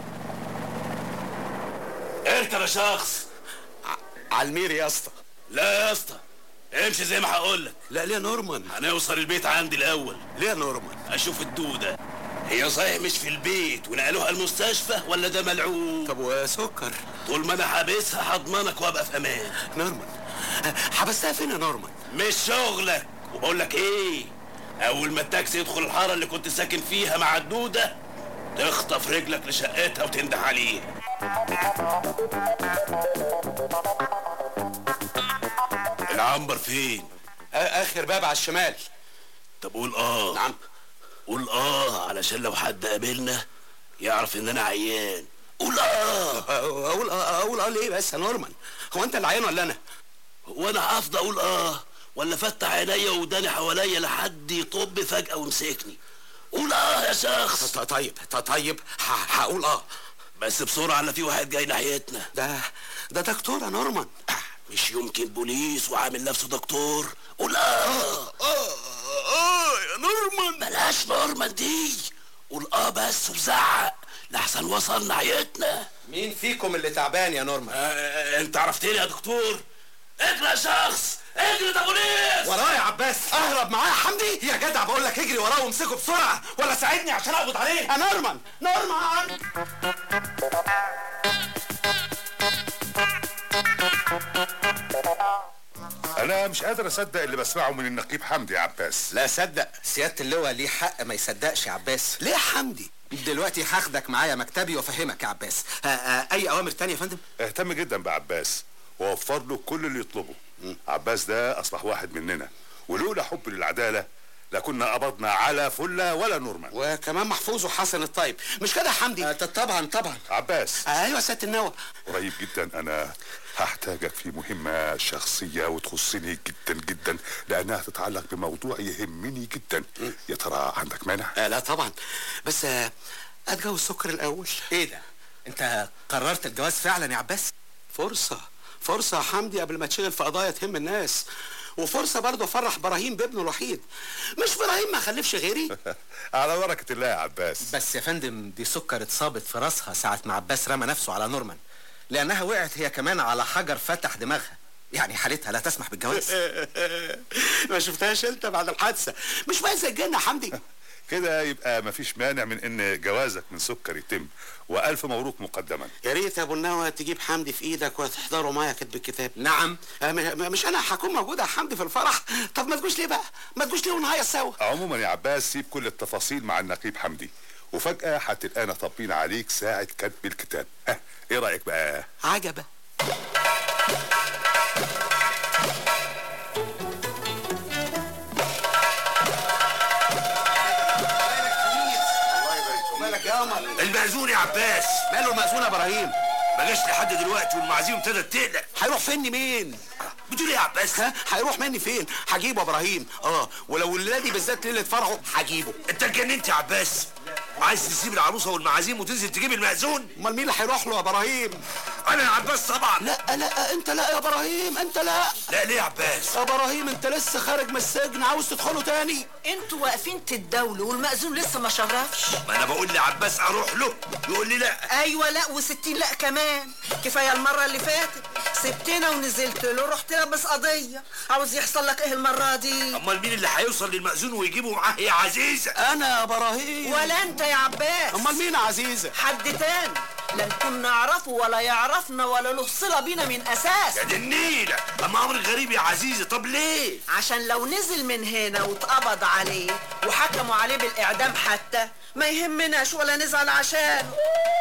اركب يا شخص على المير يا اسطى لا يا اسطى امشي زي ما هقول لك لا ليه يا نورمان هنوصل البيت عندي الاول ليه يا نورمان اشوف الدوده هي صحيح مش في البيت ونقلوها المستشفى ولا ده ملعوب طب وسكر طول ما انا حابسها هضمنك وابقى في امان نورمان حبستها فين يا نورمان مش شغلك وبقول لك ايه اول ما التاكسي يدخل الحاره اللي كنت ساكن فيها مع الدوده تخطف رجلك لشقتها وتنده عليها العنبر فين اخر باب على الشمال طب قول اه نعم قول اه علشان لو حد قابلنا يعرف ان انا عيان قول اه اقول اه اقول اه ليه بس يا نورمان هو انت اللي عيان ولا انا وانا هفضل اقول اه ولا فتح عينيا وداني حواليا لحد يطب فجأة ويمسكني قول اه يا شخص ط- طيب ط- طيب ه- هقول اه بس بسرعة لا في واحد جاي ناحيتنا ده ده دكتور يا نورمان مش يمكن بوليس وعامل نفسه دكتور قول اه اه اه يا نورمان بلاش نورمان دي قول اه بس وزعق لحسن وصل ناحيتنا مين فيكم اللي تعبان يا نورمان آه انت عرفتني يا دكتور اجري يا شخص اجري ده بوليس وراه يا عباس اهرب معاه يا حمدي يا جدع بقول لك اجري وراه وامسكه بسرعه ولا ساعدني عشان اقبض عليه يا نورمان نورمان انا مش قادر اصدق اللي بسمعه من النقيب حمدي يا عباس لا صدق سيادة اللواء ليه حق ما يصدقش يا عباس ليه يا حمدي دلوقتي هاخدك معايا مكتبي وافهمك يا عباس ها- ها، اي اوامر تانية يا فندم اهتم جدا بعباس ووفر له كل اللي يطلبه عباس ده اصبح واحد مننا ولولا حب للعداله لا كنا قبضنا على فله ولا نورمان وكمان محفوظ وحسن الطيب مش كده يا حمدي طبعا طبعا عباس ايوه يا سياده النوى قريب جدا انا هحتاجك في مهمة شخصية وتخصني جدا جدا لأنها تتعلق بموضوع يهمني جدا يا ترى عندك مانع؟ آه لا طبعا بس آه اتجوز سكر الاول ايه ده انت قررت الجواز فعلا يا عباس فرصه فرصه يا حمدي قبل ما تشغل في قضايا تهم الناس وفرصه برضه افرح ابراهيم بابنه الوحيد مش ابراهيم ما خلفش غيري على بركة الله يا عباس بس يا فندم دي سكر اتصابت في راسها ساعة ما عباس رمى نفسه على نورمان لأنها وقعت هي كمان على حجر فتح دماغها يعني حالتها لا تسمح بالجواز ما شفتهاش انت بعد الحادثه مش بقى زي الجنه يا حمدي كده يبقى مفيش مانع من ان جوازك من سكر يتم والف مبروك مقدما يا ريت يا ابو النوى تجيب حمدي في ايدك وتحضروا معايا كتب الكتاب نعم آه، م- مش انا هكون موجود يا حمدي في الفرح طب ما تجوش ليه بقى ما تجوش ليه ونهيص سوا عموما يا عباس سيب كل التفاصيل مع النقيب حمدي وفجأة هتلقانا طابين عليك ساعة كتب الكتاب ها ايه رأيك بقى؟ عجبة مالك يا قمر المأذون يا عباس ماله المأذون يا ابراهيم ما جاش لحد دلوقتي والمعازيم ابتدت تقلق هيروح فين مين بتقول ايه يا عباس ها هيروح مني فين هجيبه يا ابراهيم اه ولو الليله بالذات ليله فرحه هجيبه انت اتجننت يا عباس عايز تسيب العروسه والمعازيم وتنزل تجيب المأذون امال مين اللي هيروح له يا ابراهيم انا يا عباس طبعا لا لا انت لا يا ابراهيم انت لا لا ليه يا عباس يا ابراهيم انت لسه خارج من السجن عاوز تدخله تاني انتوا واقفين تتداولوا والمأذون لسه ما شرفش ما انا بقول لعباس اروح له يقول لي لا ايوه لا وستين لا كمان كفايه المره اللي فاتت سبتنا ونزلت له رحت لابس قضيه عاوز يحصل لك ايه المره دي امال مين اللي هيوصل للمأذون ويجيبه معاه يا عزيزه انا يا ابراهيم ولا انت يا عباس امال مين يا عزيزه حد تاني لا نكون نعرفه ولا يعرفنا ولا له صله بينا من اساس يا دي النيله اما امر غريب يا عزيزه طب ليه عشان لو نزل من هنا واتقبض عليه وحكموا عليه بالاعدام حتى ما يهمناش ولا نزعل عشانه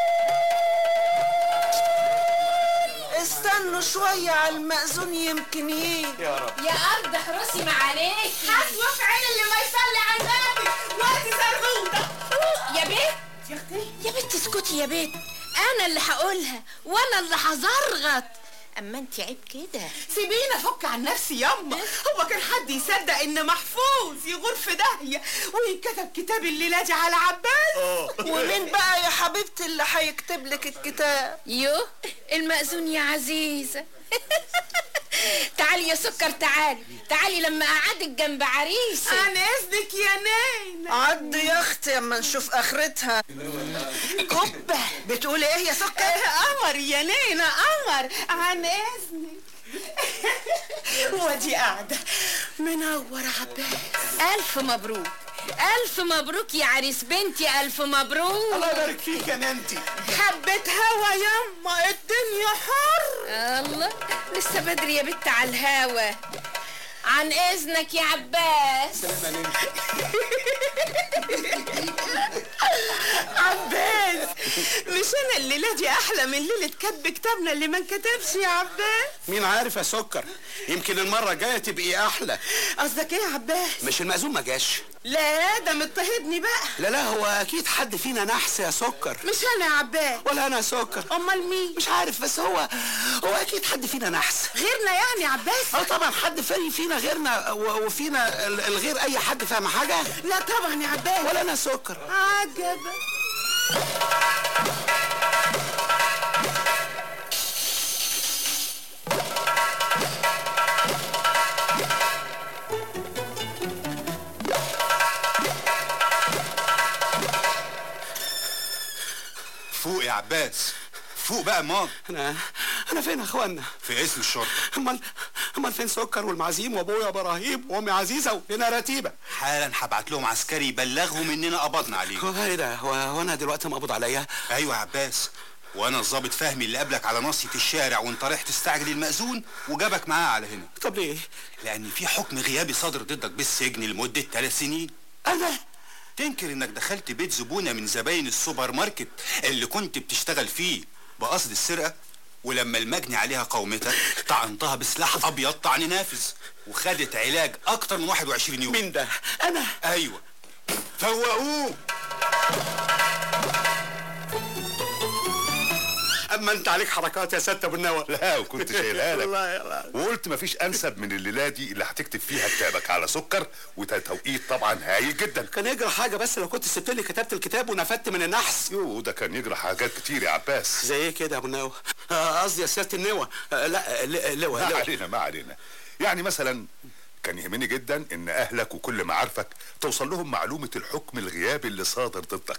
استنوا شوية على المأذون يمكن يجي يا رب يا أرض احرسي معاليك حسوة في عين اللي ما يصلي على النبي وادي زرغوطة يا بنت يا اختي يا بنت اسكتي يا بنت أنا اللي هقولها وأنا اللي هزرغط أما أنت عيب كده سيبيني افك عن نفسي ياما هو كان حد يصدق ان محفوظ يغور في داهيه ويتكتب كتاب الليله دي على عباس ومين بقى يا حبيبتي اللي هيكتب لك الكتاب يوه المأذون يا عزيزة تعالي يا سكر تعالي تعالي لما أقعدك جنب عريسك عن اذنك يا نينا عد يا اختي اما نشوف اخرتها كبة بتقولي ايه يا سكر قمر يا نينا قمر عن اذنك ودي قاعده منور عباس ألف مبروك ألف مبروك يا عريس بنتي ألف مبروك الله يبارك فيك يا نانتي حبة هوا ياما الدنيا حر الله لسه بدري يا بت على الهوا عن إذنك يا عباس عباس مش انا الليله دي احلى من ليله كتب كتابنا اللي ما انكتبش يا عباس مين عارف يا سكر يمكن المره الجايه تبقي احلى قصدك ايه يا عباس مش المأذون ما جاش لا ده مضطهدني بقى لا لا هو اكيد حد فينا نحس يا سكر مش انا يا عباس ولا انا يا سكر امال مين مش عارف بس هو هو اكيد حد فينا نحس غيرنا يعني يا عباس اه طبعا حد فري فينا غيرنا و- وفينا ال- الغير اي حد فاهم حاجه لا طبعا يا عباس ولا انا سكر عجبا فوق يا عباس فوق بقى مام انا انا فين يا اخوانا في اسم الشرطه امال امال فين سكر والمعازيم وابويا ابراهيم وامي عزيزه وهنا رتيبه حالا هبعت لهم عسكري يبلغهم اننا قبضنا عليه هو ايه ده هو هو انا دلوقتي مقبوض عليا ايوه يا عباس وانا الظابط فهمي اللي قابلك على ناصية الشارع وانت رايح تستعجل المأذون وجابك معاه على هنا طب ليه لان في حكم غيابي صادر ضدك بالسجن لمدة ثلاث سنين انا تنكر انك دخلت بيت زبونة من زباين السوبر ماركت اللي كنت بتشتغل فيه بقصد السرقة ولما المجني عليها قومتك طعنتها بسلاح ابيض طعن نافذ وخدت علاج اكتر من 21 يوم مين ده انا ايوه فوقوه اما انت عليك حركات يا ست ابو النوى لا وكنت شايلها لك والله يلا. وقلت مفيش انسب من الليله دي اللي هتكتب فيها كتابك على سكر وده توقيت طبعا هايل جدا كان يجرى حاجه بس لو كنت سبت لي كتبت الكتاب ونفدت من النحس يو ده كان يجرى حاجات كتير يا عباس زي ايه كده يا ابو النوى آه، قصدي يا سياده النوى آه، لا ل- لوى ما لوى علينا ما علينا يعني مثلا كان يهمني جدا ان اهلك وكل معارفك توصل لهم معلومه الحكم الغيابي اللي صادر ضدك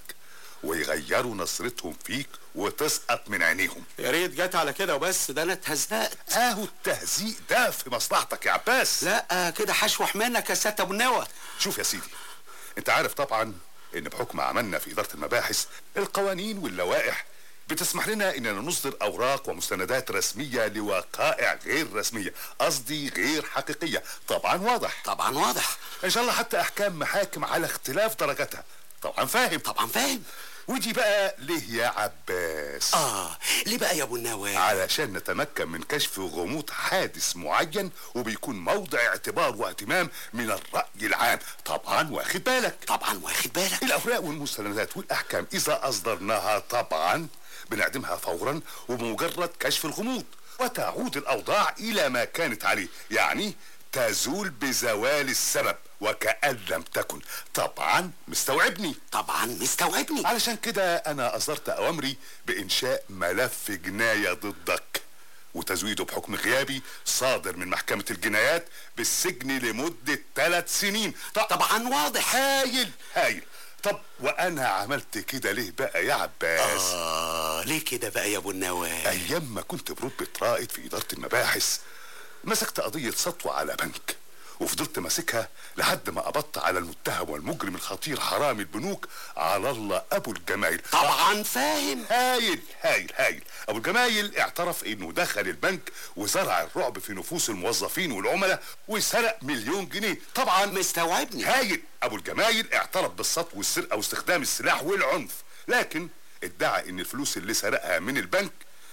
ويغيروا نظرتهم فيك وتسقط من عينيهم يا ريت جت على كده وبس ده انا اتهزقت اهو التهزيق ده في مصلحتك يا عباس لا كده هشوح منك يا سياده ابو النوى شوف يا سيدي انت عارف طبعا ان بحكم عملنا في اداره المباحث القوانين واللوائح بتسمح لنا اننا نصدر اوراق ومستندات رسميه لوقائع غير رسميه قصدي غير حقيقيه طبعا واضح طبعا واضح ان شاء الله حتى احكام محاكم على اختلاف درجاتها طبعا فاهم طبعا فاهم ودي بقى ليه يا عباس اه ليه بقى يا ابو النوى علشان نتمكن من كشف غموض حادث معين وبيكون موضع اعتبار واهتمام من الرأي العام طبعا واخد بالك طبعا واخد بالك الأوراق والمستندات والأحكام إذا أصدرناها طبعا بنعدمها فورا وبمجرد كشف الغموض وتعود الأوضاع إلى ما كانت عليه يعني تزول بزوال السبب وكأن لم تكن طبعا مستوعبني طبعا مستوعبني علشان كده أنا أصدرت أوامري بإنشاء ملف جناية ضدك وتزويده بحكم غيابي صادر من محكمة الجنايات بالسجن لمدة ثلاث سنين طبعا واضح هايل هايل طب وأنا عملت كده ليه بقى يا عباس آه ليه كده بقى يا ابو النوى أيام ما كنت برتبة رائد في إدارة المباحث مسكت قضية سطوة على بنك وفضلت ماسكها لحد ما قبضت على المتهم والمجرم الخطير حرامي البنوك على الله ابو الجمايل طبعا فاهم هايل هايل هايل ابو الجمايل اعترف انه دخل البنك وزرع الرعب في نفوس الموظفين والعملاء وسرق مليون جنيه طبعا مستوعبني هايل ابو الجمايل اعترف بالسطو والسرقه واستخدام السلاح والعنف لكن ادعى ان الفلوس اللي سرقها من البنك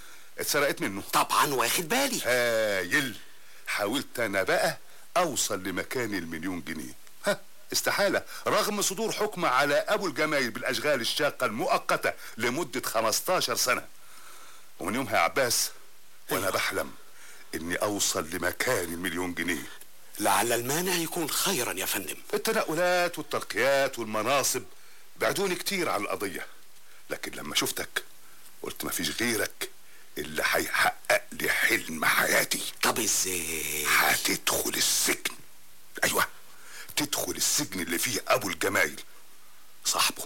اتسرقت منه طبعا واخد بالي هايل حاولت انا بقى اوصل لمكان المليون جنيه ها استحالة رغم صدور حكم على ابو الجمايل بالاشغال الشاقة المؤقتة لمدة 15 سنة ومن يومها يا عباس وانا بحلم اني اوصل لمكان المليون جنيه لعل المانع يكون خيرا يا فندم التنقلات والترقيات والمناصب بعدوني كتير عن القضية لكن لما شفتك قلت مفيش غيرك اللي هيحقق لي حلم حياتي طب ازاي هتدخل السجن ايوه تدخل السجن اللي فيه ابو الجمايل صاحبه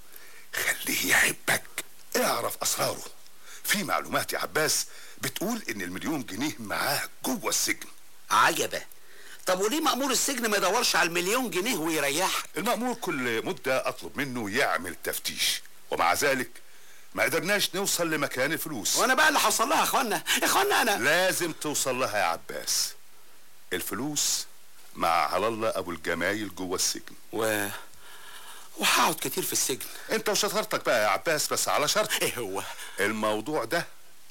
خليه يحبك اعرف اسراره في معلومات يا عباس بتقول ان المليون جنيه معاه جوه السجن عجبة طب وليه مأمور السجن ما يدورش على المليون جنيه ويريح المأمور كل مدة أطلب منه يعمل تفتيش ومع ذلك ما قدرناش نوصل لمكان الفلوس وانا بقى اللي هوصل لها يا اخوانا يا اخوانا انا لازم توصل لها يا عباس الفلوس مع على الله ابو الجمايل جوه السجن و وهقعد كتير في السجن انت وشطارتك بقى يا عباس بس على شرط ايه هو الموضوع ده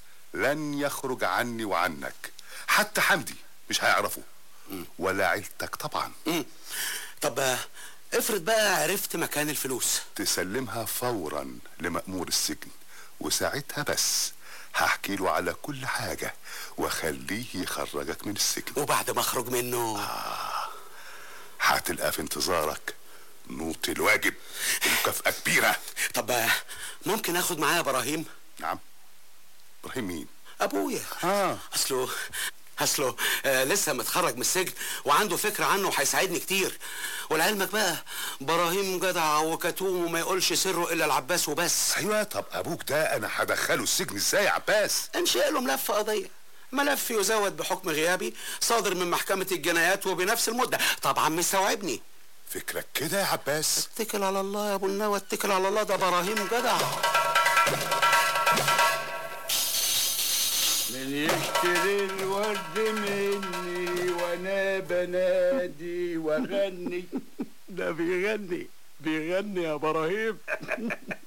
لن يخرج عني وعنك حتى حمدي مش هيعرفه ولا عيلتك طبعا مم. طب آه، افرض بقى عرفت مكان الفلوس تسلمها فورا لمأمور السجن وساعتها بس هحكي له على كل حاجة واخليه يخرجك من السجن وبعد ما اخرج منه آه هتلقى في انتظارك نوط الواجب ومكافأة كبيرة طب آه، ممكن اخد معايا ابراهيم نعم ابراهيم مين ابويا اه اصله اصله آه لسه متخرج من السجن وعنده فكره عنه وهيساعدني كتير ولعلمك بقى ابراهيم جدع وكتوم وما يقولش سره الا العباس وبس ايوه طب ابوك ده انا هدخله السجن ازاي يا عباس انشئ له ملف قضيه ملف يزود بحكم غيابي صادر من محكمة الجنايات وبنفس المدة طبعا مستوعبني فكرك كده يا عباس اتكل على الله يا ابو النوى اتكل على الله ده ابراهيم جدع من يشتري الورد مني وانا بنادي واغني ده بيغني بيغني يا ابراهيم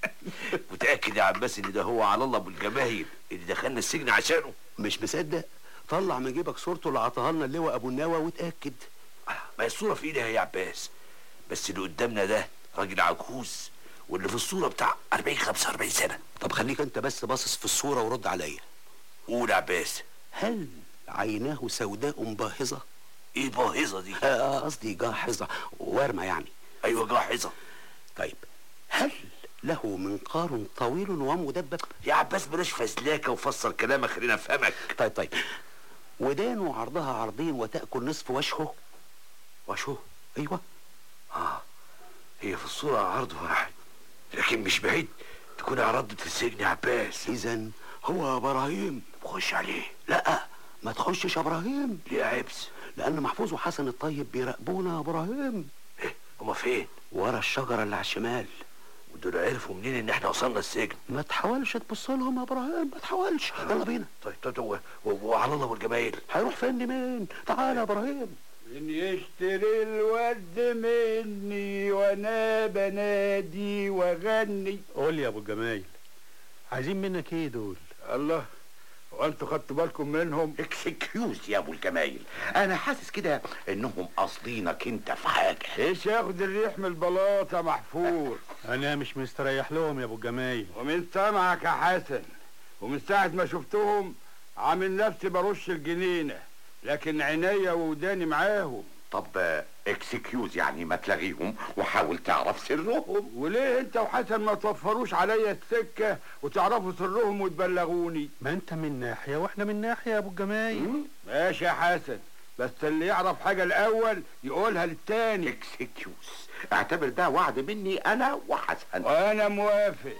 متاكد يا عباس ان ده هو على الله ابو الجماهير اللي دخلنا السجن عشانه مش مصدق طلع من جيبك صورته اللي عطاها لنا اللواء ابو النوى واتاكد ما هي الصوره في ايدها يا عباس بس اللي قدامنا ده راجل عجوز واللي في الصوره بتاع 40 45 سنه طب خليك انت بس باصص في الصوره ورد عليا قول يا عباس هل عيناه سوداء باهظه ايه باهظه دي آه، قصدي جاحظه وارمه يعني ايوه جاحظه طيب هل له منقار طويل ومدبب يا عباس بلاش فزلاكه وفسر كلامك خلينا افهمك طيب طيب ودانه عرضها عرضين وتأكل نصف وجهه وجهه ايوه اه هي في الصوره عرض واحد لكن مش بعيد تكون عرضت في السجن يا عباس اذا هو ابراهيم خش عليه لا ما تخشش يا ابراهيم ليه يا عبس لان محفوظ وحسن الطيب بيراقبونا يا ابراهيم ايه هما فين ورا الشجره اللي على الشمال ودول عرفوا منين ان احنا وصلنا السجن ما تحاولش تبص لهم يا ابراهيم ما تحاولش يلا بينا طيب طيب و- و- وعلى الله والجمايل هيروح فين مين تعال يا ابراهيم من يشتري الورد مني وانا بنادي واغني قول لي يا ابو الجمايل عايزين منك ايه دول الله وانتوا خدتوا بالكم منهم اكسكيوز يا ابو الجمايل انا حاسس كده انهم قاصدينك انت في حاجه ايش ياخد الريح من البلاطه محفوظ انا مش مستريح لهم يا ابو الجمايل ومن سمعك يا حسن ومن ساعة ما شفتهم عامل نفسي برش الجنينة لكن عينيا ووداني معاهم طب اكسكيوز يعني ما تلاغيهم وحاول تعرف سرهم وليه انت وحسن ما توفروش عليا السكة وتعرفوا سرهم وتبلغوني ما انت من ناحيه واحنا من ناحيه يا ابو الجمايل ماشي يا حسن بس اللي يعرف حاجة الأول يقولها للتاني اكسكيوز اعتبر ده وعد مني انا وحسن وأنا موافق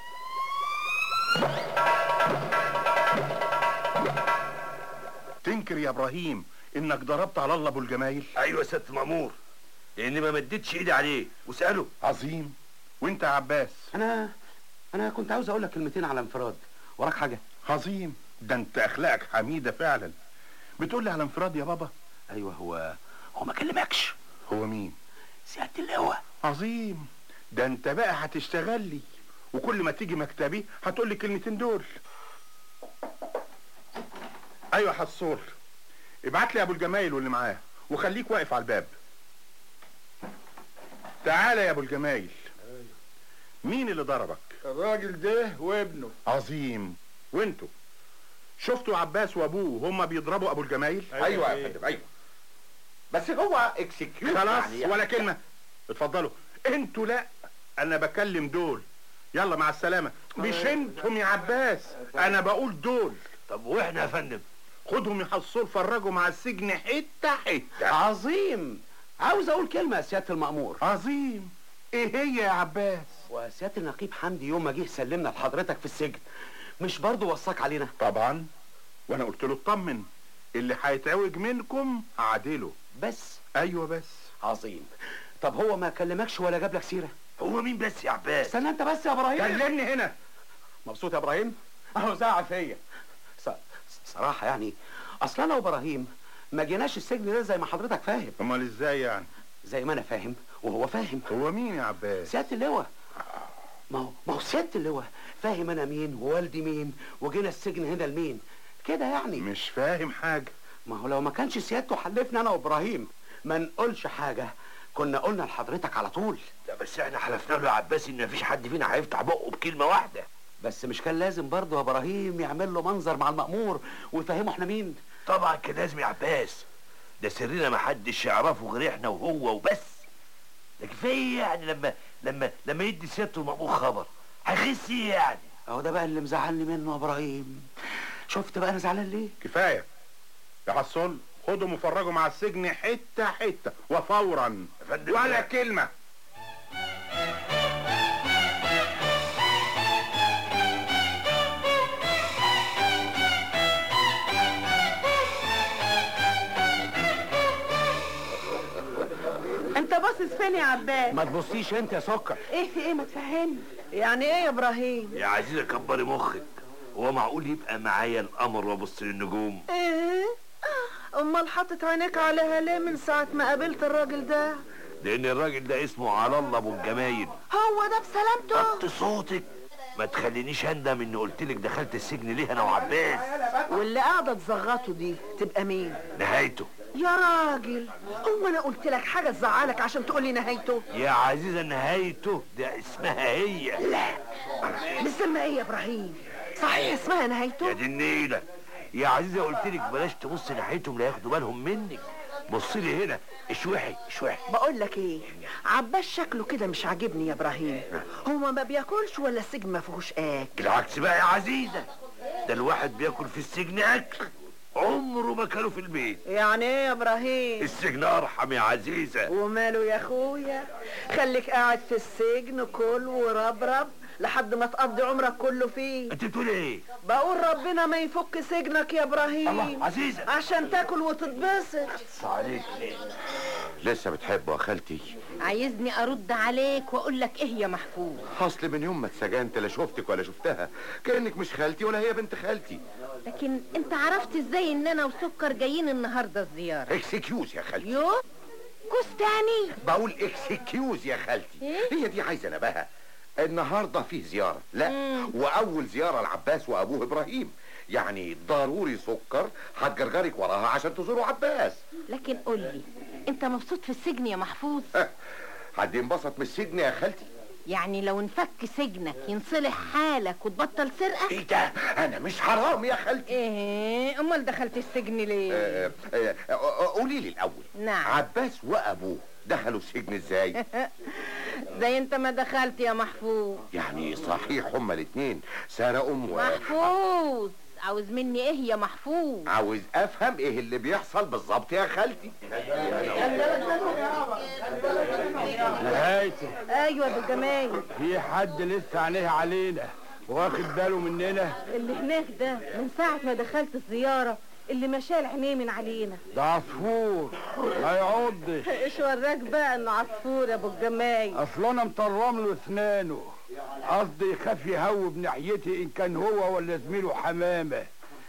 تنكر يا ابراهيم انك ضربت على الله ابو الجمايل ايوه يا ست مامور لاني ما مدتش ايدي عليه واساله عظيم وانت يا عباس انا انا كنت عاوز اقول لك كلمتين على انفراد وراك حاجه عظيم ده انت اخلاقك حميده فعلا بتقول لي على انفراد يا بابا ايوه هو هو ما كلمكش هو مين سياده اللواء عظيم ده انت بقى هتشتغل لي وكل ما تيجي مكتبي هتقول لي الكلمتين دول ايوه حصول ابعت لي ابو الجمايل واللي معاه وخليك واقف على الباب تعالى يا ابو الجمايل مين اللي ضربك الراجل ده وابنه عظيم وانتوا شفتوا عباس وابوه هما بيضربوا ابو الجمايل ايوه يا فندم ايوه بس هو اكسكيوز خلاص يعني ولا كلمه اتفضلوا انتوا لا انا بكلم دول يلا مع السلامه مش انتم يا عباس انا بقول دول طب واحنا يا فندم خدهم يا حصول فرجوا مع السجن حته حته عظيم عاوز اقول كلمه يا سياده المامور عظيم ايه هي يا عباس وسياده النقيب حمدي يوم ما جه سلمنا لحضرتك في السجن مش برضه وصاك علينا طبعا وانا قلت له اطمن اللي هيتعوج منكم اعدله بس ايوه بس عظيم طب هو ما كلمكش ولا جاب لك سيره هو مين بس يا عباس استنى انت بس يا ابراهيم كلمني هنا مبسوط يا ابراهيم اهو زعل فيا ص- صراحه يعني اصل انا وابراهيم ما جيناش السجن ده زي ما حضرتك فاهم امال ازاي يعني زي ما انا فاهم وهو فاهم هو مين يا عباس سياده اللواء ما هو ما هو سياده اللواء فاهم انا مين ووالدي مين وجينا السجن هنا لمين كده يعني مش فاهم حاجه ما هو لو ما كانش سيادته حلفنا انا وابراهيم ما نقولش حاجه كنا قلنا لحضرتك على طول لا بس احنا حلفنا له يا عباس ان مفيش حد فينا هيفتح بقه بكلمه واحده بس مش كان لازم برضه يا ابراهيم يعمل له منظر مع المأمور ويفهمه احنا مين طبعا كان لازم يا عباس ده سرنا ما حدش يعرفه غير احنا وهو وبس لكن في ايه يعني لما لما لما يدي سيادته المأمور خبر هيخس ايه يعني اهو ده بقى اللي مزعلني منه يا ابراهيم شفت بقى انا زعلان ليه كفايه يا حصول خدهم وفرجوا مع السجن حته حته وفورا فندم ولا كلمه انت باصص فين يا عباس ما تبصيش انت يا سكر ايه في ايه ما تفهمني يعني ايه يا ابراهيم يا عزيزة كبري مخك هو معقول يبقى معايا القمر وابص للنجوم ايه امال حاطط عينيك عليها ليه من ساعة ما قابلت الراجل ده لان الراجل ده اسمه على الله ابو الجمايل هو ده بسلامته وطي صوتك ما تخلينيش اندم اني قلت لك دخلت السجن ليه انا وعباس واللي قاعده تزغطه دي تبقى مين نهايته يا راجل هو انا قلت لك حاجه تزعلك عشان تقول لي نهايته يا عزيزة نهايته ده اسمها هي لا مش سمى ايه يا ابراهيم صحيح اسمها نهايته يا دي النيلة يا عزيزة قلت لك بلاش تبص ناحيتهم لا ياخدوا بالهم منك بص لي هنا اشوحي اشوحي بقول لك ايه عباس شكله كده مش عاجبني يا ابراهيم هو ما بياكلش ولا السجن ما فيهوش اكل بالعكس بقى يا عزيزة ده الواحد بياكل في السجن اكل عمره ما كانوا في البيت يعني ايه يا ابراهيم السجن ارحم يا عزيزة وماله يا اخويا خليك قاعد في السجن كل وربرب لحد ما تقضي عمرك كله فيه انت بتقول ايه بقول ربنا ما يفك سجنك يا ابراهيم الله، عزيزة. عشان تاكل وتتبسط عليك لسه بتحبه يا خالتي عايزني ارد عليك واقول لك ايه يا محفوظ اصل من يوم ما اتسجنت لا شفتك ولا شفتها كانك مش خالتي ولا هي بنت خالتي لكن انت عرفت ازاي ان انا وسكر جايين النهارده الزياره اكسكيوز يا خالتي يو كوس تاني بقول اكسكيوز يا خالتي هي دي عايزه نباهه النهارده فيه زياره لا واول زياره لعباس وابوه ابراهيم يعني ضروري سكر هتجرجرك وراها عشان تزوروا عباس لكن قول لي انت مبسوط في السجن يا محفوظ حد ينبسط من السجن يا خالتي يعني لو انفك سجنك ينصلح حالك وتبطل سرقه ايه ده انا مش حرام يا خالتي ايه امال دخلت السجن ليه آه، آه، آه، قولي لي الاول نعم عباس وابوه دخلوا السجن ازاي زي انت ما دخلت يا محفوظ يعني صحيح هما الاتنين سرقوا و... محفوظ عاوز مني ايه يا محفوظ عاوز افهم ايه اللي بيحصل بالظبط يا خالتي نهايته ايوه يا ابو جمال في حد لسه عينيه علينا واخد باله مننا اللي هناك ده من ساعة ما دخلت الزيارة اللي ما شال عينيه من علينا ده عصفور ما يعضش ايش وراك بقى انه عصفور يا ابو الجمايل اصل انا مطرم له اسنانه قصدي يخاف يهوب ناحيتي ان كان هو ولا زميله حمامه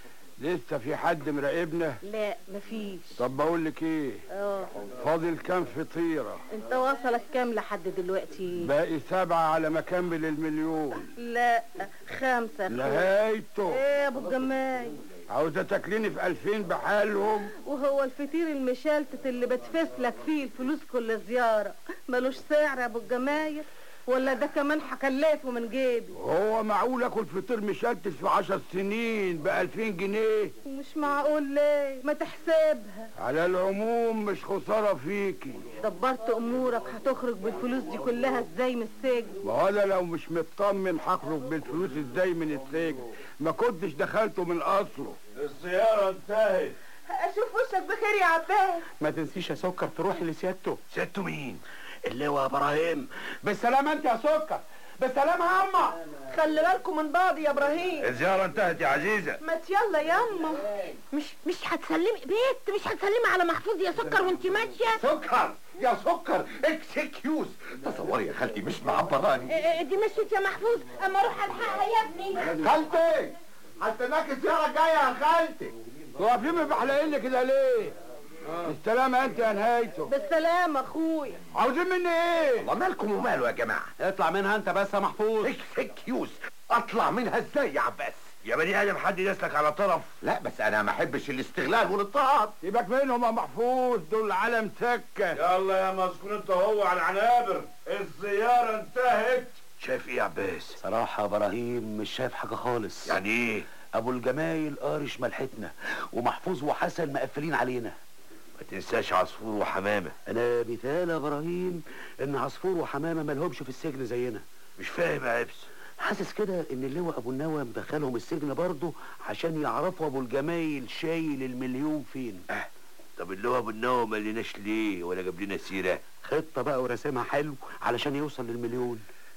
لسه في حد مراقبنا لا مفيش طب بقول لك ايه اه فاضل كام فطيره انت وصلك كام لحد دلوقتي باقي سبعه على ما اكمل المليون لا خمسة نهايته ايه يا ابو الجمايل عاوزه تاكليني في ألفين بحالهم وهو الفطير المشلتت اللي بتفسلك فيه الفلوس كل زيارة ملوش سعر يا ابو الجمايل ولا ده كمان هكلفه من جيبي هو معقول اكل فطير مشلتت في عشر سنين بألفين جنيه مش معقول ليه ما تحسبها على العموم مش خسارة فيكي دبرت امورك هتخرج بالفلوس دي كلها ازاي من السجن ما هو انا لو مش مطمن هخرج بالفلوس ازاي من السجن ما كنتش دخلته من اصله الزيارة انتهت اشوف وشك بخير يا عباس ما تنسيش يا سكر تروح لسيادته سيادته مين اللواء ابراهيم بالسلامة انت يا سكر بالسلامة يا اما خلي بالكم من بعض يا ابراهيم الزيارة انتهت يا عزيزة ما يلا ياما مش مش هتسلمي بيت مش هتسلمي على محفوظ يا سكر وانت ماشيه سكر يا سكر اكسكيوز تصوري يا خالتي مش معبراني إيه إيه دي مشيت يا محفوظ اما اروح الحقها يا ابني خالتي هستناك الزيارة الجاية يا خالتي واقفين بحلقين كده ليه بالسلامة انت يا نهايته بالسلامة اخويا عاوزين مني ايه الله مالكم وماله يا جماعة اطلع منها انت بس يا محفوظ اكسكيوز اطلع منها ازاي يا عباس يا بني ادم حد يدسلك على طرف لا بس انا ما احبش الاستغلال والاضطهاد سيبك منهم يا محفوظ دول علم سكة يلا يا مسكون انت هو على العنابر الزيارة انتهت شايف ايه يا عباس صراحة يا ابراهيم مش شايف حاجة خالص يعني ايه ابو الجمايل قارش ملحتنا ومحفوظ وحسن مقفلين علينا ما تنساش عصفور وحمامة انا بيتهيألي يا ابراهيم ان عصفور وحمامة مالهمش في السجن زينا مش فاهم يا عبس حاسس كده ان اللواء ابو النوى مدخلهم السجن برضه عشان يعرفوا ابو الجمايل شايل المليون فين اه طب اللي هو ابو النوى ما لناش ليه ولا جاب لنا سيرة خطة بقى ورسمها حلو علشان يوصل للمليون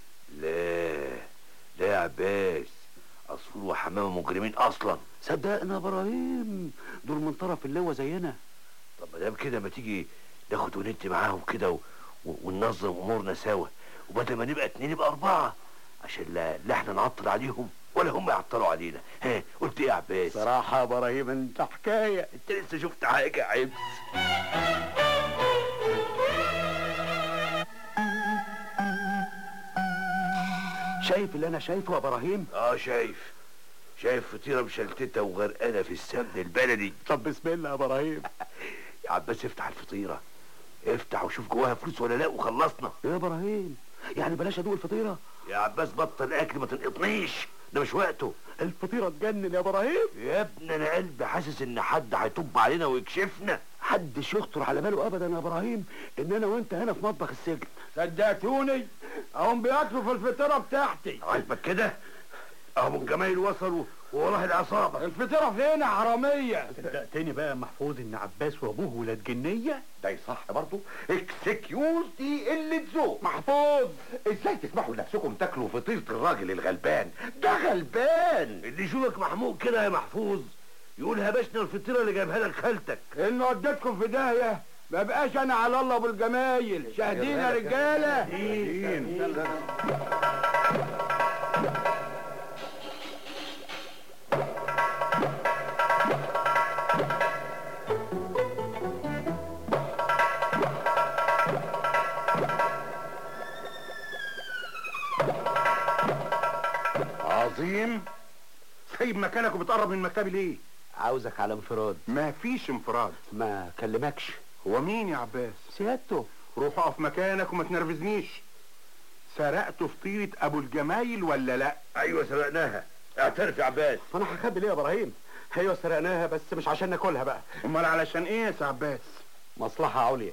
لا لا يا عباس عصفور وحمامة مجرمين اصلا صدقنا يا ابراهيم دول من طرف اللواء زينا طب ما دام كده ما تيجي ناخد وندي معاهم كده و... و... وننظم امورنا سوا وبدل ما نبقى اتنين نبقى اربعة عشان لا, لا احنا نعطل عليهم ولا هم يعطلوا علينا ها قلت ايه يا عباس صراحة يا ابراهيم انت حكاية انت لسه شفت حاجة يا عبس شايف اللي انا شايفه يا ابراهيم اه شايف شايف فطيره مشلتته وغرقانه في السمن البلدي طب بسم الله يا ابراهيم يا عباس افتح الفطيره افتح وشوف جواها فلوس ولا لا وخلصنا يا ابراهيم يعني بلاش ادوق الفطيره يا عباس بطل اكل ما تنقطنيش ده مش وقته الفطيره تجنن يا ابراهيم يا ابني انا قلبي حاسس ان حد هيطب علينا ويكشفنا حدش يخطر على باله ابدا يا ابراهيم ان انا وانت هنا في مطبخ السجن صدقتوني اهم بياكلوا في الفطيره بتاعتي عاجبك كده اهو الجمايل وصلوا والله العصابه الفطيره فين يا حراميه صدقتني بقى يا محفوظ ان عباس وابوه ولاد جنيه ده يصح برضه اكسكيوز دي قله ذوق محفوظ ازاي تسمحوا لنفسكم تاكلوا فطيره الراجل الغلبان ده غلبان اللي يشوفك محمود كده يا محفوظ يقول هبشنا الفطيره اللي جايبها لك خالتك انه وديتكم في داهيه ما بقاش انا على الله ابو الجمايل شاهدين يا رجاله عظيم سايب مكانك وبتقرب من مكتبي ليه عاوزك على انفراد ما فيش انفراد ما كلمكش هو مين يا عباس سيادته روح اقف مكانك وما تنرفزنيش سرقت فطيرة ابو الجمايل ولا لا ايوه سرقناها اعترف يا عباس فانا هخبي ليه يا ابراهيم ايوه سرقناها بس مش عشان ناكلها بقى امال علشان ايه يا سي عباس مصلحه عليا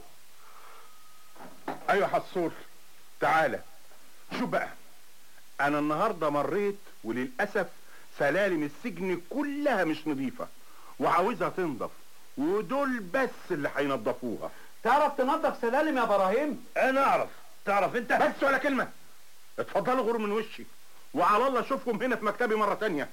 ايوه حصور تعالى شوف بقى انا النهارده مريت وللاسف سلالم السجن كلها مش نظيفه وعاوزها تنضف ودول بس اللي هينضفوها تعرف تنظف سلالم يا ابراهيم انا اعرف تعرف انت بس ولا كلمه اتفضلوا غور من وشي وعلى الله اشوفكم هنا في مكتبي مره تانية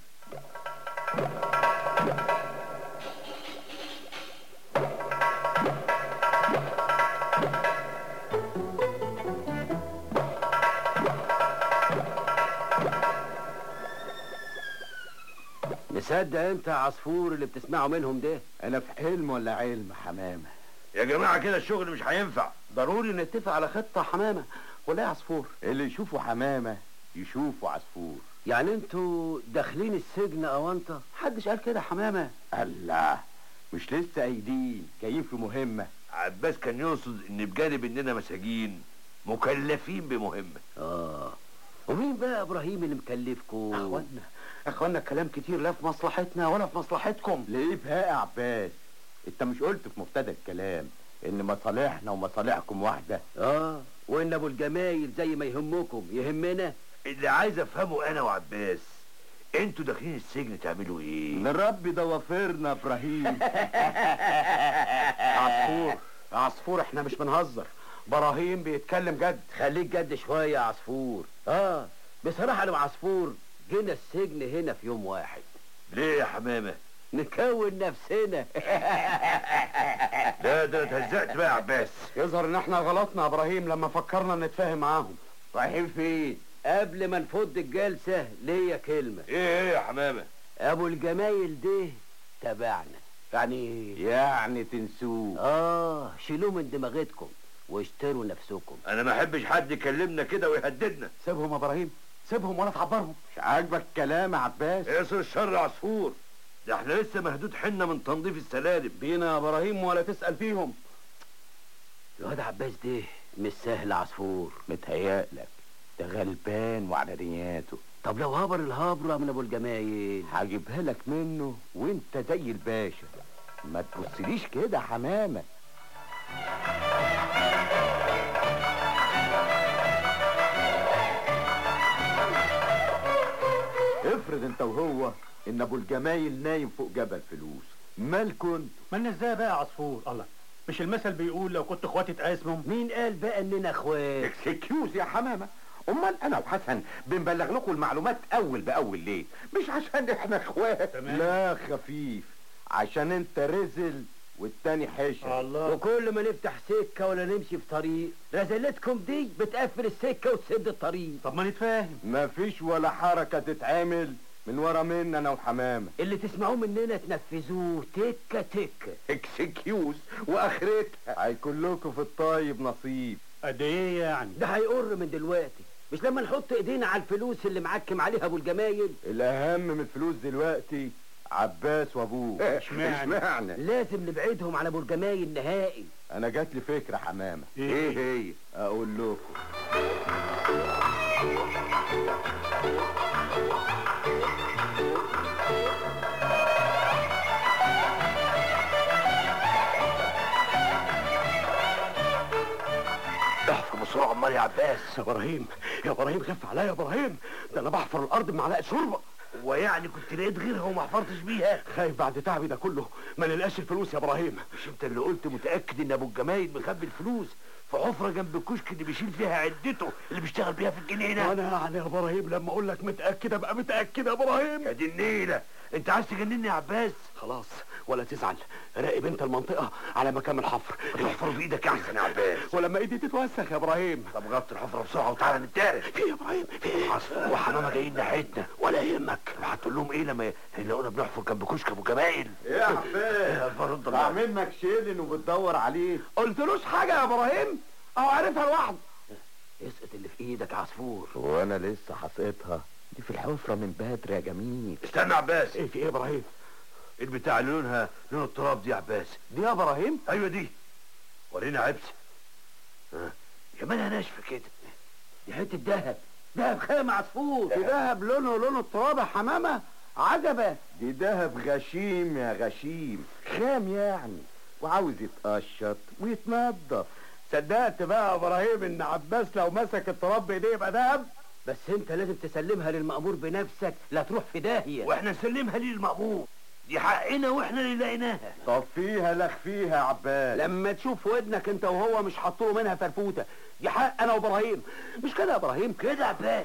مصدق انت يا عصفور اللي بتسمعوا منهم ده انا في حلم ولا علم حمامه يا جماعه كده الشغل مش هينفع ضروري نتفق على خطه حمامه ولا يا عصفور اللي يشوفوا حمامه يشوفوا عصفور يعني انتوا داخلين السجن او انت محدش قال كده حمامه الله مش لسه قايدين جايين في مهمه عباس كان يقصد ان بجانب اننا مساجين مكلفين بمهمه اه ومين بقى ابراهيم اللي مكلفكم اخوانا اخوانا الكلام كتير لا في مصلحتنا ولا في مصلحتكم ليه بقى يا عباس انت مش قلت في مبتدا الكلام ان مصالحنا ومصالحكم واحده اه وان ابو الجمايل زي ما يهمكم يهمنا اللي عايز افهمه انا وعباس انتوا داخلين السجن تعملوا ايه نربي ضوافرنا ابراهيم عصفور يا عصفور احنا مش بنهزر ابراهيم بيتكلم جد خليك جد شويه يا عصفور اه بصراحه انا وعصفور جينا السجن هنا في يوم واحد ليه يا حمامه نكون نفسنا لا ده اتهزقت بقى يا عباس يظهر ان احنا غلطنا يا ابراهيم لما فكرنا نتفاهم معاهم رايحين فين قبل ما نفض الجلسه ليا كلمه ايه ايه يا حمامه ابو الجمايل ده تبعنا يعني يعني تنسوه اه شيلوه من دماغتكم واشتروا نفسكم انا ما احبش حد يكلمنا كده ويهددنا سيبهم يا ابراهيم سيبهم ولا تعبرهم مش عاجبك كلام يا عباس اقصر الشر يا عصفور ده احنا لسه مهدود حنا من تنظيف السلالم بينا يا ابراهيم ولا تسال فيهم الواد عباس ده مش سهل عصفور متهيألك ده غلبان وعلى نياته طب لو هبر الهبره من ابو الجمايل هجيبها لك منه وانت زي الباشا ما تبصليش كده حمامه افرض انت وهو ان ابو الجمايل نايم فوق جبل فلوس مالكوا انتوا مالنا ازاي بقى يا عصفور الله مش المثل بيقول لو كنت اخواتي اتقاسموا مين قال بقى اننا اخوات اكسكيوز يا حمامه امال انا وحسن بنبلغ لكم المعلومات اول باول ليه مش عشان احنا اخوات لا خفيف عشان انت رزل والتاني حشر الله وكل ما نفتح سكه ولا نمشي في طريق رزلتكم دي بتقفل السكه وتسد الطريق طب ما نتفاهم مفيش ولا حركه تتعمل من ورا منا انا وحمامه اللي تسمعوه مننا تنفذوه تكه تكه اكسكيوز واخرتها هيكون لكم في الطيب نصيب قد ايه يعني ده هيقر من دلوقتي مش لما نحط ايدينا على الفلوس اللي معكم عليها ابو الجمايل الاهم من الفلوس دلوقتي عباس وابوه اشمعنى لازم نبعدهم على ابو الجمايل نهائي انا جات لي فكره حمامه ايه هي اقول لكم احفر بسرعه امال يا عباس يا ابراهيم يا ابراهيم خف عليا يا ابراهيم ده انا بحفر الارض بمعلقه شوربه ويعني كنت لقيت غيرها وما حفرتش بيها خايف بعد تعبي ده كله ما نلقاش الفلوس يا ابراهيم مش انت اللي قلت متاكد ان ابو الجمايل مخبي الفلوس في حفره جنب الكشك اللي بيشيل فيها عدته اللي بيشتغل بيها في الجنينه انا يعني يا ابراهيم لما اقول لك متاكد ابقى متاكد يا ابراهيم يا دي النيله انت عايز تجنني يا عباس خلاص ولا تزعل راقب انت المنطقه على مكان الحفر تحفر بايدك احسن يا عباس ولما ايدي تتوسخ يا ابراهيم طب غطي الحفره بسرعه وتعالى نتعرف في يا ابراهيم في ايه عصفور وحمامه جايين ناحيتنا ولا يهمك هتقول لهم ايه لما يلاقونا بنحفر جنب كشك ابو جمايل يا عباس فرد الله طلع منك شيلن وبتدور عليه قلتلوش حاجه يا ابراهيم اهو عارفها لوحده اسقط اللي في ايدك يا عصفور وانا لسه حصيتها دي في الحفره من بدري يا جميل استنى يا عباس ايه في ايه يا ابراهيم البتاع اللي لونها لون التراب دي يا عباس دي يا ابراهيم ايوه دي ورينا عبس ها يا مالها ناشفه كده دي حته دهب دهب خام عصفور في دهب لونه لون التراب يا حمامه عجبه دي دهب غشيم يا غشيم خام يعني وعاوز يتقشط ويتنضف صدقت بقى يا ابراهيم ان عباس لو مسك التراب بايديه يبقى دهب بس انت لازم تسلمها للمأمور بنفسك لا تروح في داهيه واحنا نسلمها ليه للمأمور دي حقنا واحنا اللي لقيناها طب فيها لك فيها يا عباس لما تشوف ودنك انت وهو مش حطوا منها فرفوته دي حق انا وابراهيم مش كده يا ابراهيم كده يا عباس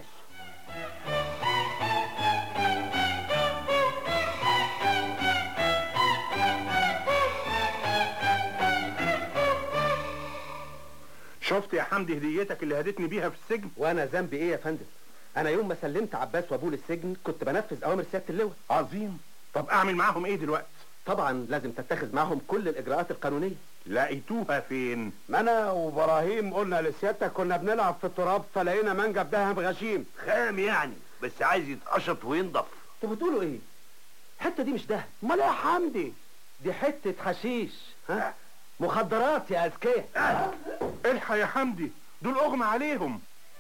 شفت يا حمدي هديتك اللي هدتني بيها في السجن وانا ذنبي ايه يا فندم انا يوم ما سلمت عباس وابوه للسجن كنت بنفذ اوامر سياده اللواء عظيم طب اعمل معاهم ايه دلوقتي طبعا لازم تتخذ معاهم كل الاجراءات القانونيه لقيتوها فين ما انا وابراهيم قلنا لسيادتك كنا بنلعب في التراب فلقينا منجب دهب غشيم خام يعني بس عايز يتقشط وينضف انتوا بتقولوا ايه الحته دي مش دهب امال ايه يا حمدي دي حته حشيش ها مخدرات يا اذكياء الحق يا حمدي دول اغمى عليهم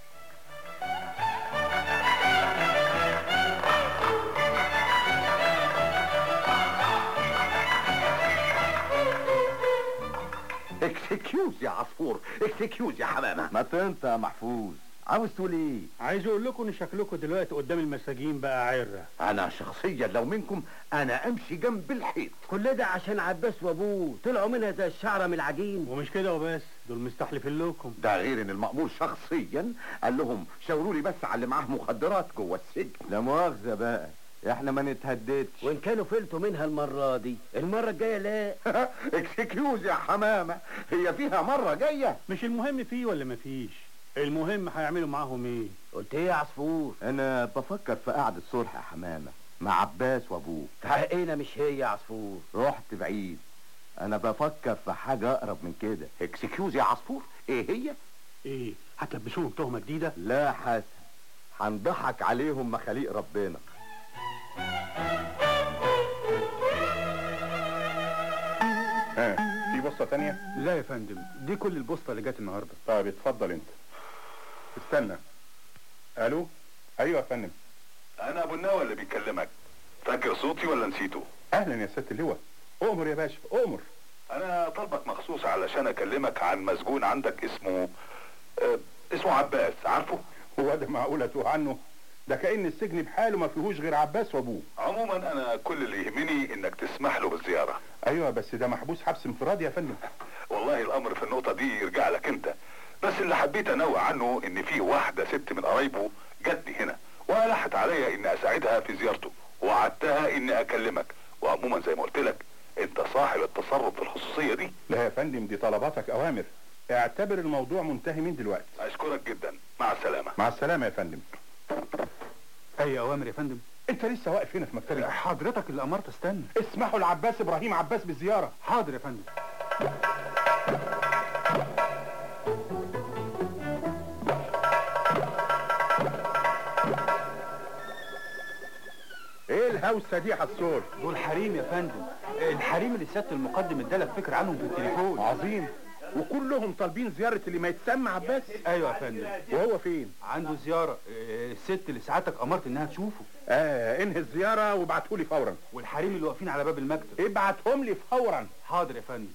اكسكيوز يا عصفور اكسكيوز يا حمامه ما انت يا محفوظ عاوز تقول ايه عايز اقول لكم ان شكلكم دلوقتي قدام المساجين بقى عره انا شخصيا لو منكم انا امشي جنب الحيط كل ده عشان عباس وابوه طلعوا منها زي الشعره من العجين ومش كده وبس دول مستحلفين لكم ده غير ان المأمور شخصيا قال لهم شاوروا لي بس على اللي معاه مخدرات جوه السجن لا مؤاخذه بقى احنا ما نتهددش وان كانوا فلتوا منها المره دي المره الجايه لا اكسكيوز يا حمامه هي فيها مره جايه مش المهم فيه ولا مفيش المهم هيعملوا معاهم ايه قلت ايه يا عصفور انا بفكر في قعده صلح يا حمامه مع عباس وابوه حقنا مش هي يا عصفور رحت بعيد انا بفكر في حاجه اقرب من كده اكسكيوز يا عصفور ايه هي ايه هتلبسوهم تهمه جديده لا حسن هنضحك عليهم مخاليق ربنا ها في بصه تانية لا يا فندم دي كل البوسطه اللي جت النهارده طيب اتفضل انت استنى الو ايوه يا فندم انا ابو النوى اللي بيكلمك فاكر صوتي ولا نسيته اهلا يا سياده اللواء اؤمر يا باشا اؤمر انا طلبك مخصوص علشان اكلمك عن مسجون عندك اسمه آه اسمه عباس عارفه هو ده معقول اتوه عنه ده كأن السجن بحاله ما فيهوش غير عباس وابوه عموما انا كل اللي يهمني انك تسمح له بالزياره ايوه بس ده محبوس حبس انفرادي يا فندم والله الامر في النقطه دي يرجع لك انت بس اللي حبيت انوه عنه ان في واحده ست من قرايبه جاتني هنا والحت عليا اني اساعدها في زيارته وعدتها اني اكلمك وعموما زي ما قلت لك انت صاحب التصرف في الخصوصيه دي لا يا فندم دي طلباتك اوامر اعتبر الموضوع منتهي من دلوقتي اشكرك جدا مع السلامه مع السلامه يا فندم اي اوامر يا فندم انت لسه واقف هنا في مكتبي حضرتك اللي امرت استنى اسمحوا لعباس ابراهيم عباس بالزياره حاضر يا فندم الهوسه دي حصول دول حريم يا فندم الحريم اللي سياده المقدم ادالك فكره عنهم في التليفون عظيم وكلهم طالبين زياره اللي ما يتسمى عباس ايوه يا فندم وهو فين عنده زياره آه، الست اللي ساعتك امرت انها تشوفه اه انهي الزياره وابعته لي فورا والحريم اللي واقفين على باب المكتب ابعتهم لي فورا حاضر يا فندم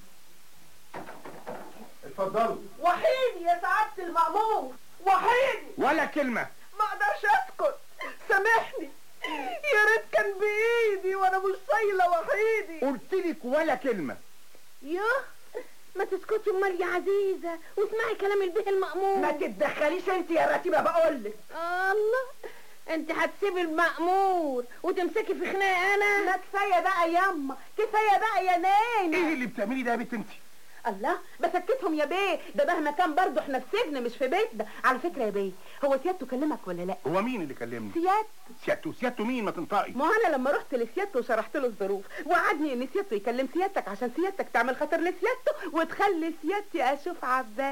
اتفضلوا وحيدي يا سعادة المأمور وحيدي ولا كلمه ما اقدرش اسكت سامحني يا ريت كان بايدي وانا مش صايله وحيدي قلت لك ولا كلمه يوه ما تسكتي امال يا عزيزة واسمعي كلام البيه المأمور ما تتدخليش انت يا رتيبه بقولك الله انت هتسيبي المأمور وتمسكي في خناقة انا ما كفايه بقى ياما كفايه بقى يا ناني ايه اللي بتعملي ده يا بنت انت الله بسكتهم يا بيه ده مهما كان برضه احنا في سجن مش في بيتنا على فكره يا بيه هو سيادته كلمك ولا لا هو مين اللي كلمني سيادته سيادته سيادته مين ما تنطقي ما هو انا لما رحت لسيادته وشرحت له الظروف وعدني ان سيادته يكلم سيادتك عشان سيادتك تعمل خاطر لسيادته وتخلي سيادتي اشوف عباس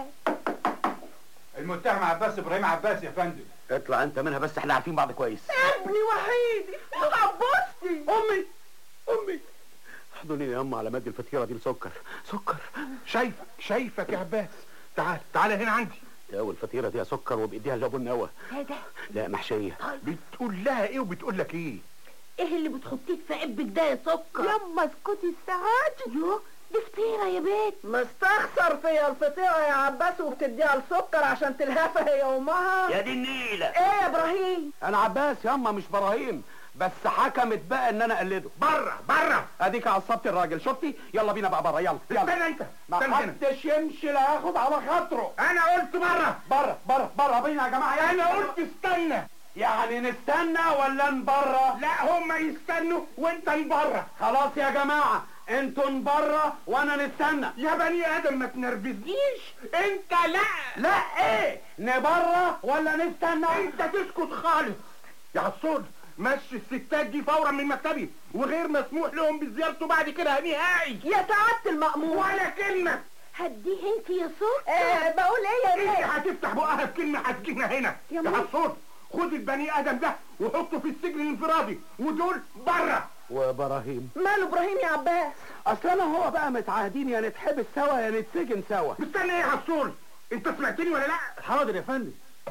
المتهم عباس ابراهيم عباس يا فندم اطلع انت منها بس احنا عارفين بعض كويس ابني وحيدي عبوستي امي امي احضني يا اما على مد الفطيره دي لسكر سكر شايفك شايفك يا عباس تعال تعال هنا عندي يا الفطيره دي سكر وبايديها لبن قوي ايه ده لا محشيه بتقول لها ايه وبتقول لك ايه ايه اللي بتحطيه في عبك ده يا سكر يما اسكتي الساعات يوه دي فطيرة يا بيت مستخسر فيا الفطيرة يا عباس وبتديها السكر عشان تلهفها هي وامها يا دي النيله ايه يا ابراهيم انا عباس ياما مش براهيم بس حكمت بقى ان انا اقلده بره بره اديك عصبت الراجل شفتي يلا بينا بقى بره يلا يلا استنى انت ما استنى هنا حدش يمشي لا ياخد على خاطره انا قلت بره بره بره بره بينا يا جماعه يلا. انا قلت استنى يعني نستنى ولا نبره لا هما يستنوا وانت نبره خلاص يا جماعه انتوا نبره وانا نستنى يا بني ادم ما تنرفزنيش انت لا لا ايه نبره ولا نستنى انت تسكت خالص يا عصور مشي الستات دي فورا من مكتبي وغير مسموح لهم بزيارته بعد كده نهائي يا سعادة المأمور ولا كلمة هديه انت يا سكر ايه بقول ايه يا انت بيه هتفتح بقها بكلمة هتجينا هنا يا يا مي. عصور خد البني ادم ده وحطه في السجن الانفرادي ودول بره وابراهيم ماله ابراهيم يا عباس اصل انا هو بقى متعاهدين يا نتحبس سوا يا نتسجن سوا مستني ايه يا عصور انت سمعتني ولا لا حاضر يا فندم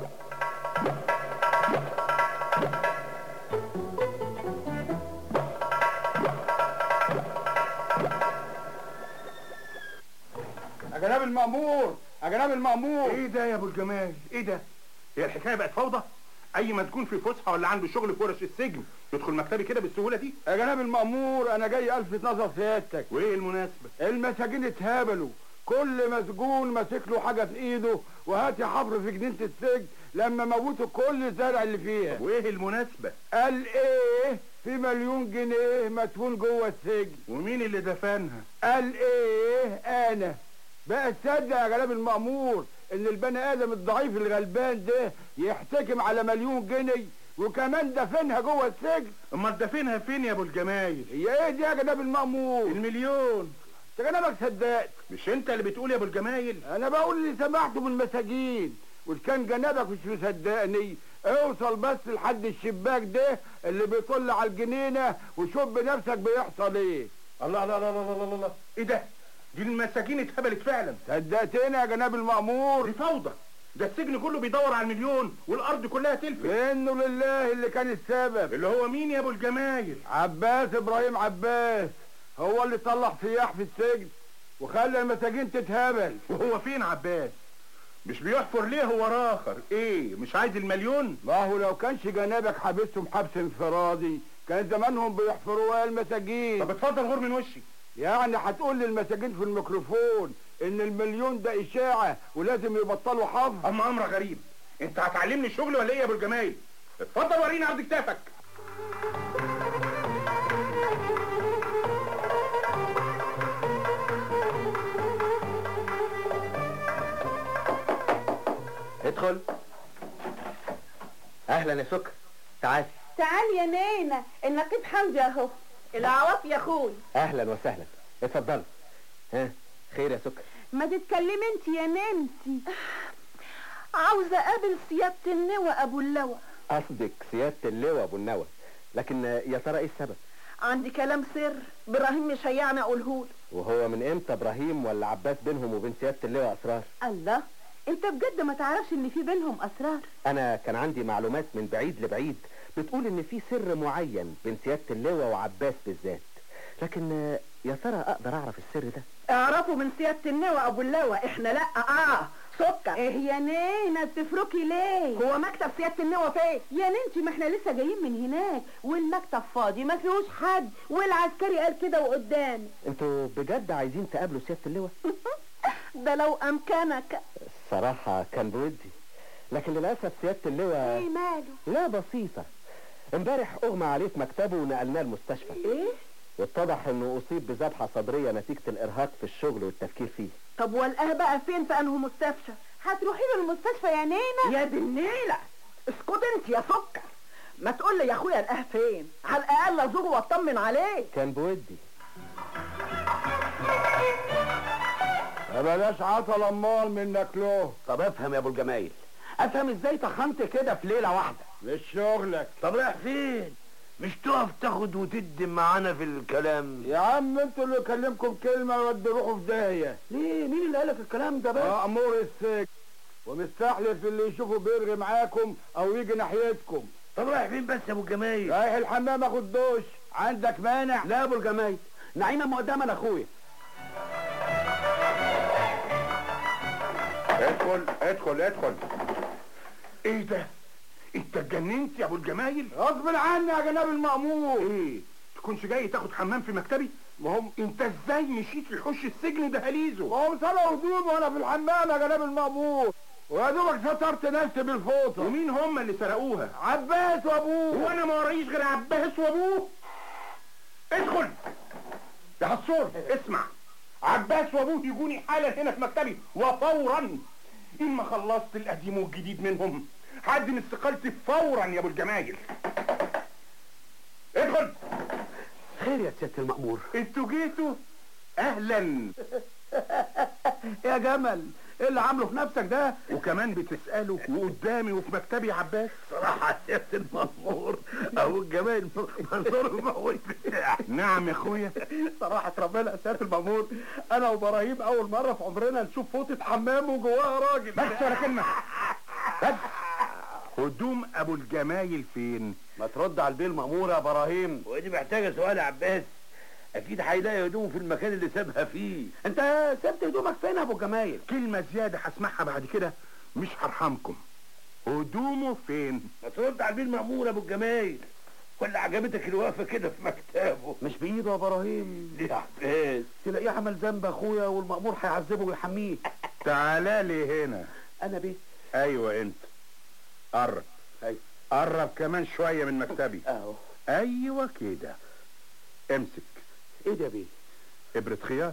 يا جناب المأمور يا جناب المأمور ايه ده يا ابو الجمال ايه ده هي الحكايه بقت فوضى اي مسجون في فسحه ولا عنده شغل في ورش السجن يدخل مكتبي كده بالسهوله دي يا جناب المأمور أنا جاي ألفت نظر سيادتك وايه المناسبه المساجين اتهابلوا كل مسجون ماسك له حاجة في إيده وهات يا حفر في جنينة السجن لما موتوا كل الزرع اللي فيها وايه المناسبه قال إيه في مليون جنيه مدفون جوه السجن ومين اللي دفنها قال إيه أنا بقى تصدق يا جناب المأمور إن البني آدم الضعيف الغلبان ده يحتكم على مليون جنيه وكمان دفنها جوه السجن امال دفنها فين يا ابو الجمايل هي ايه دي يا جناب المأمور المليون انت جنابك صدقت مش انت اللي بتقول يا ابو الجمايل انا بقول اللي سمعته من المساجين وإن كان جنابك مش مصدقني اوصل بس لحد الشباك ده اللي بيطل على الجنينة وشوف بنفسك بيحصل ايه الله الله الله الله الله الله ايه ده دي المساجين اتهبلت فعلا صدقتني يا جناب المأمور دي فوضى ده السجن كله بيدور على المليون والارض كلها تلفت انه لله اللي كان السبب اللي هو مين يا ابو الجمايل عباس ابراهيم عباس هو اللي طلع سياح في السجن وخلى المساجين تتهبل وهو فين عباس مش بيحفر ليه هو راخر ايه مش عايز المليون ما هو لو كانش جنابك حابسهم حبس انفرادي كان زمانهم بيحفروا المساجين طب اتفضل غور من وشي يعني هتقول للمساجين في الميكروفون ان المليون ده اشاعة ولازم يبطلوا حفر اما امر غريب انت هتعلمني شغل ولا ايه يا ابو الجمايل اتفضل وريني عرض كتافك ادخل اهلا يا سكر تعال تعال يا نينا النقيب حمزة اهو العواف يا اخوي اهلا وسهلا اتفضل ها خير يا سكر ما تتكلمي انت يا ننتي عاوزة اقابل سيادة النوى ابو اللوى قصدك سيادة اللواء ابو النوى لكن يا ترى ايه السبب عندي كلام سر ابراهيم مش هيعني اقوله وهو من امتى ابراهيم ولا عباس بينهم وبين سياده اللواء اسرار الله انت بجد ما تعرفش ان في بينهم اسرار انا كان عندي معلومات من بعيد لبعيد بتقول ان في سر معين بين سياده اللواء وعباس بالذات لكن آه، يا ترى اقدر اعرف السر ده اعرفوا من سيادة النوى ابو اللوى احنا لا اه سكر ايه يا نينا بتفركي ليه هو مكتب سيادة النوى فين يا ننتي ما احنا لسه جايين من هناك والمكتب فاضي ما فيهوش حد والعسكري قال كده وقدامي انتوا بجد عايزين تقابلوا سياده اللواء ده لو امكنك الصراحه كان بودي لكن للاسف سياده اللواء ايه ماله لا بسيطه امبارح اغمى عليه في مكتبه ونقلناه المستشفى ايه واتضح انه اصيب بذبحه صدريه نتيجه الارهاق في الشغل والتفكير فيه طب والقاه بقى فين في انه مستشفى هتروحي له المستشفى يا نينا يا دي النيلة اسكت انت يا سكر ما تقول لي يا اخويا القاه فين على الاقل ازوره واطمن عليه كان بودي ما بلاش عطل امال منك له طب افهم يا ابو الجمايل افهم ازاي تخنت كده في ليله واحده مش شغلك طب رايح فين مش تقف تاخد وتدي معانا في الكلام يا عم انتوا اللي كلمكم كلمه ودي روحوا في داهيه ليه مين اللي قالك الكلام ده بقى مأمور السجن ومستحلف اللي يشوفه بيرغي معاكم او يجي ناحيتكم طب رايح فين بس يا ابو الجمايل رايح الحمام اخد دوش عندك مانع لا يا ابو الجمايل نعيمه مقدما اخويا ادخل ادخل ادخل ايه ده انت اتجننت يا ابو الجمايل غصب عني يا جناب المأمور ايه تكونش جاي تاخد حمام في مكتبي ما هم انت ازاي مشيت في حوش السجن ده هليزه ما هم سرقوا هدومي وانا في الحمام يا جناب المأمور ويا دوبك سترت نفسي بالفوطه ومين هم اللي سرقوها عباس وابوه وانا ما ورايش غير عباس وابوه ادخل يا حصور اسمع عباس وابوه يجوني حالا هنا في مكتبي وفورا اما خلصت القديم والجديد منهم هقدم استقالتي فورا يا ابو الجمايل ادخل خير يا سياده المأمور انتوا جيتوا اهلا يا جمل ايه اللي عامله في نفسك ده وكمان بتسأله وقدامي وفي مكتبي يا عباس صراحه يا سياده المأمور ابو الجمال منظور الموت بتاعي نعم يا اخويا صراحة ربنا يا سيادة المأمور أنا وإبراهيم أول مرة في عمرنا نشوف فوطة حمام وجواها راجل بس ولا كلمة بس هدوم ابو الجمايل فين ما ترد على البيه المأمور يا إبراهيم ودي محتاجة سؤال يا عباس أكيد هيلاقي هدومه في المكان اللي سابها فيه أنت سبت هدومك فين يا أبو جمايل كلمة زيادة هسمعها بعد كده مش هرحمكم هدومه فين ما ترد على البيه المأمور أبو الجمايل ولا عجبتك الوقفة كده في مكتبه مش بإيده يا إبراهيم ليه يا عباس تلاقيه عمل ذنب يا أخويا والمأمور هيعذبه ويحميه تعالى لي هنا أنا بيه ايوه انت قرب أيوة. قرب كمان شوية من مكتبي أهو ايوه كده امسك إيه ده يا بيه ابرة خياط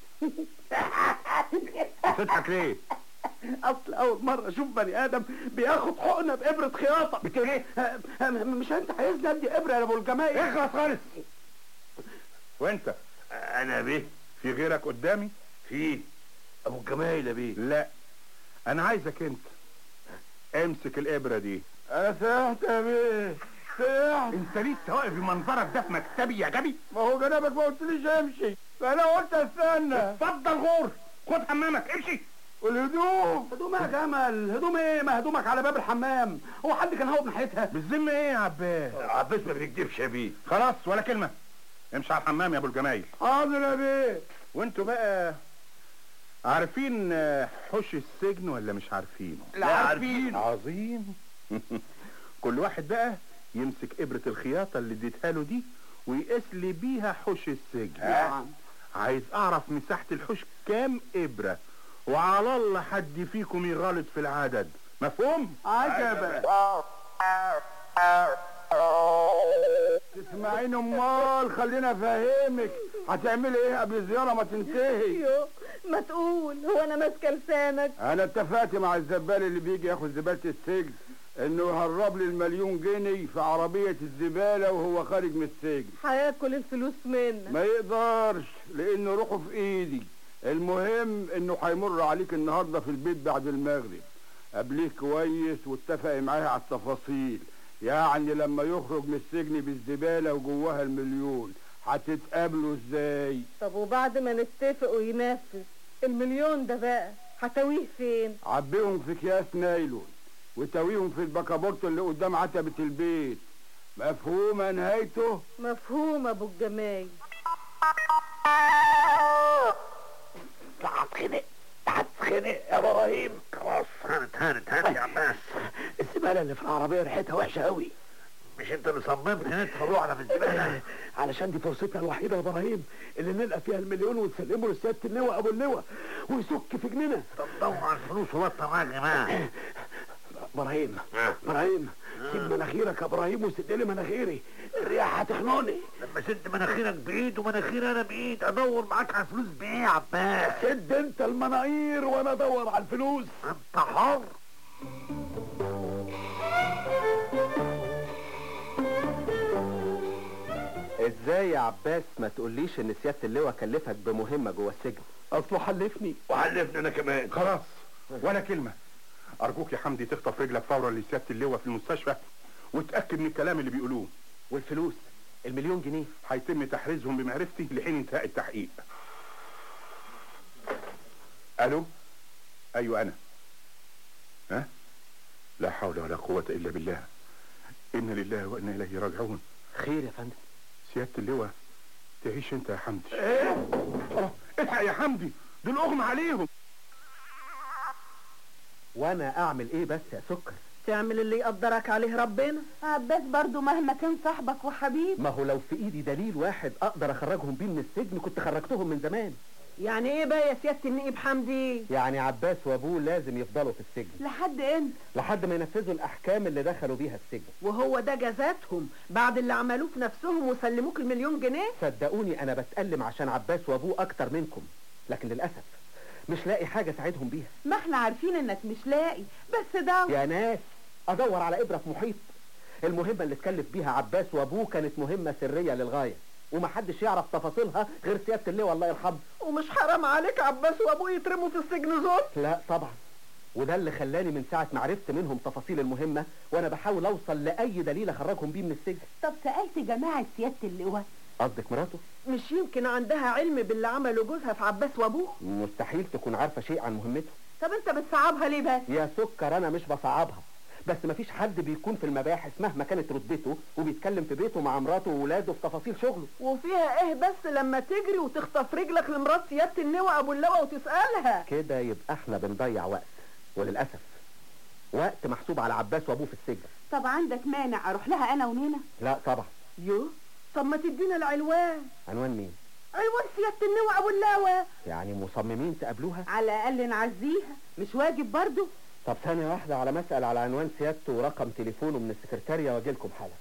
بتضحك ليه اصل اول مره اشوف بني ادم بياخد حقنه بابره خياطه بتقول ايه مش انت عايزني ادي ابره يا ابو الجمايل اخلص خالص وانت أنا بيه في غيرك قدامي في أبو الجمايل يا بيه لا انا عايزك انت امسك الابرة دي انا سرحت يا بيه سرحت انت لسه واقف بمنظرك ده في مكتبي يا جبي ما هو جنابك ما قلتليش امشي فانا قلت استنى اتفضل غور خد حمامك امشي والهدوم هدوم يا جمل هدوم ايه ما هدومك على باب الحمام هو حد كان هو ناحيتها بالذمة ايه يا عباس عباس ما بيكدبش يا بيه خلاص ولا كلمة امشي على الحمام يا ابو الجمايل حاضر يا بيه وانتوا بقى عارفين آه، حوش السجن ولا مش عارفينه لا عارفين عظيم كل واحد بقى يمسك ابرة الخياطة اللي اديتها له دي ويقيس لي بيها حوش السجن نعم عايز اعرف مساحة الحوش كام ابرة وعلى الله حد فيكم يغلط في العدد مفهوم؟ عجبا تسمعين امال خلينا افهمك هتعملي ايه قبل الزياره ما تنتهي يو ما تقول هو انا ماسكه لسانك انا اتفقت مع الزبال اللي بيجي ياخد زباله السجن انه يهرب لي المليون جنيه في عربيه الزباله وهو خارج من السجن هياكل الفلوس منك ما يقدرش لانه روحه في ايدي المهم انه هيمر عليك النهارده في البيت بعد المغرب قابليه كويس واتفقي معاه على التفاصيل يعني لما يخرج من السجن بالزبالة وجواها المليون هتتقابلوا ازاي طب وبعد ما نتفق وينفذ المليون ده بقى هتويه فين عبيهم في اكياس نايلون وتويهم في البكابورت اللي قدام عتبة البيت مفهومة نهايته مفهوم ابو الجمايل هتخنق هتخنق يا ابراهيم خلاص هانت هانت هانت يا عباس الزبالة اللي في العربية ريحتها وحشة قوي مش انت اللي صممت ندفع روحنا في الزبالة علشان دي فرصتنا الوحيدة يا ابراهيم اللي نلقى فيها المليون ونسلمه لسيادة اللواء ابو اللواء ويسك في جنينة طب دور على الفلوس وبطل معاك يا جماعة ابراهيم ابراهيم سيب مناخيرك يا ابراهيم وسد لي مناخيري الرياح هتخنقني لما سد مناخيرك بايد ومناخيري انا بايد ادور معاك على الفلوس بايه يا عباس سد انت المناقير وانا ادور على الفلوس انت حر ازاي يا عباس ما تقوليش ان سيادة اللواء كلفك بمهمة جوه السجن اصله حلفني وحلفني انا كمان خلاص ولا كلمة ارجوك يا حمدي تخطف رجلك فورا لسيادة اللواء في المستشفى وتأكد من الكلام اللي بيقولوه والفلوس المليون جنيه هيتم تحريزهم بمعرفتي لحين انتهاء التحقيق الو ايوه انا ها لا حول ولا قوة الا بالله انا لله وانا اليه راجعون خير يا فندم سيادة اللواء تعيش انت يا حمدي ايه الحق يا حمدي دول اغمى عليهم وانا اعمل ايه بس يا سكر تعمل اللي يقدرك عليه ربنا عباس برضو مهما كان صاحبك وحبيب ما هو لو في ايدي دليل واحد اقدر اخرجهم بيه من السجن كنت خرجتهم من زمان يعني ايه بقى يا سيادة النقيب حمدي يعني عباس وابوه لازم يفضلوا في السجن لحد امتى لحد ما ينفذوا الاحكام اللي دخلوا بيها السجن وهو ده جزاتهم بعد اللي عملوه في نفسهم وسلموك المليون جنيه صدقوني انا بتألم عشان عباس وابوه اكتر منكم لكن للاسف مش لاقي حاجة اساعدهم بيها ما احنا عارفين انك مش لاقي بس ده يا ناس ادور على ابرة في محيط المهمة اللي اتكلف بيها عباس وابوه كانت مهمة سرية للغاية ومحدش يعرف تفاصيلها غير سيادة اللواء الله يرحمه ومش حرام عليك عباس وابوه يترموا في السجن ظلم لا طبعا وده اللي خلاني من ساعة ما عرفت منهم تفاصيل المهمة وانا بحاول اوصل لاي دليل اخرجهم بيه من السجن طب سألت جماعة سيادة اللواء قصدك مراته مش يمكن عندها علم باللي عمله جوزها في عباس وابوه مستحيل تكون عارفة شيء عن مهمته طب انت بتصعبها ليه بس يا سكر انا مش بصعبها بس مفيش حد بيكون في المباحث مهما كانت رتبته وبيتكلم في بيته مع مراته وولاده في تفاصيل شغله وفيها ايه بس لما تجري وتخطف رجلك لمرات سيادة النوى ابو اللواء وتسألها كده يبقى احنا بنضيع وقت وللاسف وقت محسوب على عباس وابوه في السجن طب عندك مانع اروح لها انا ونينا لا طبعا يو طب ما تدينا العنوان عنوان مين عنوان سيادة النوى ابو اللواء يعني مصممين تقابلوها على الاقل نعزيها مش واجب برضو طب ثانية واحدة على مسأل على عنوان سيادته ورقم تليفونه من السكرتارية واجي لكم حالا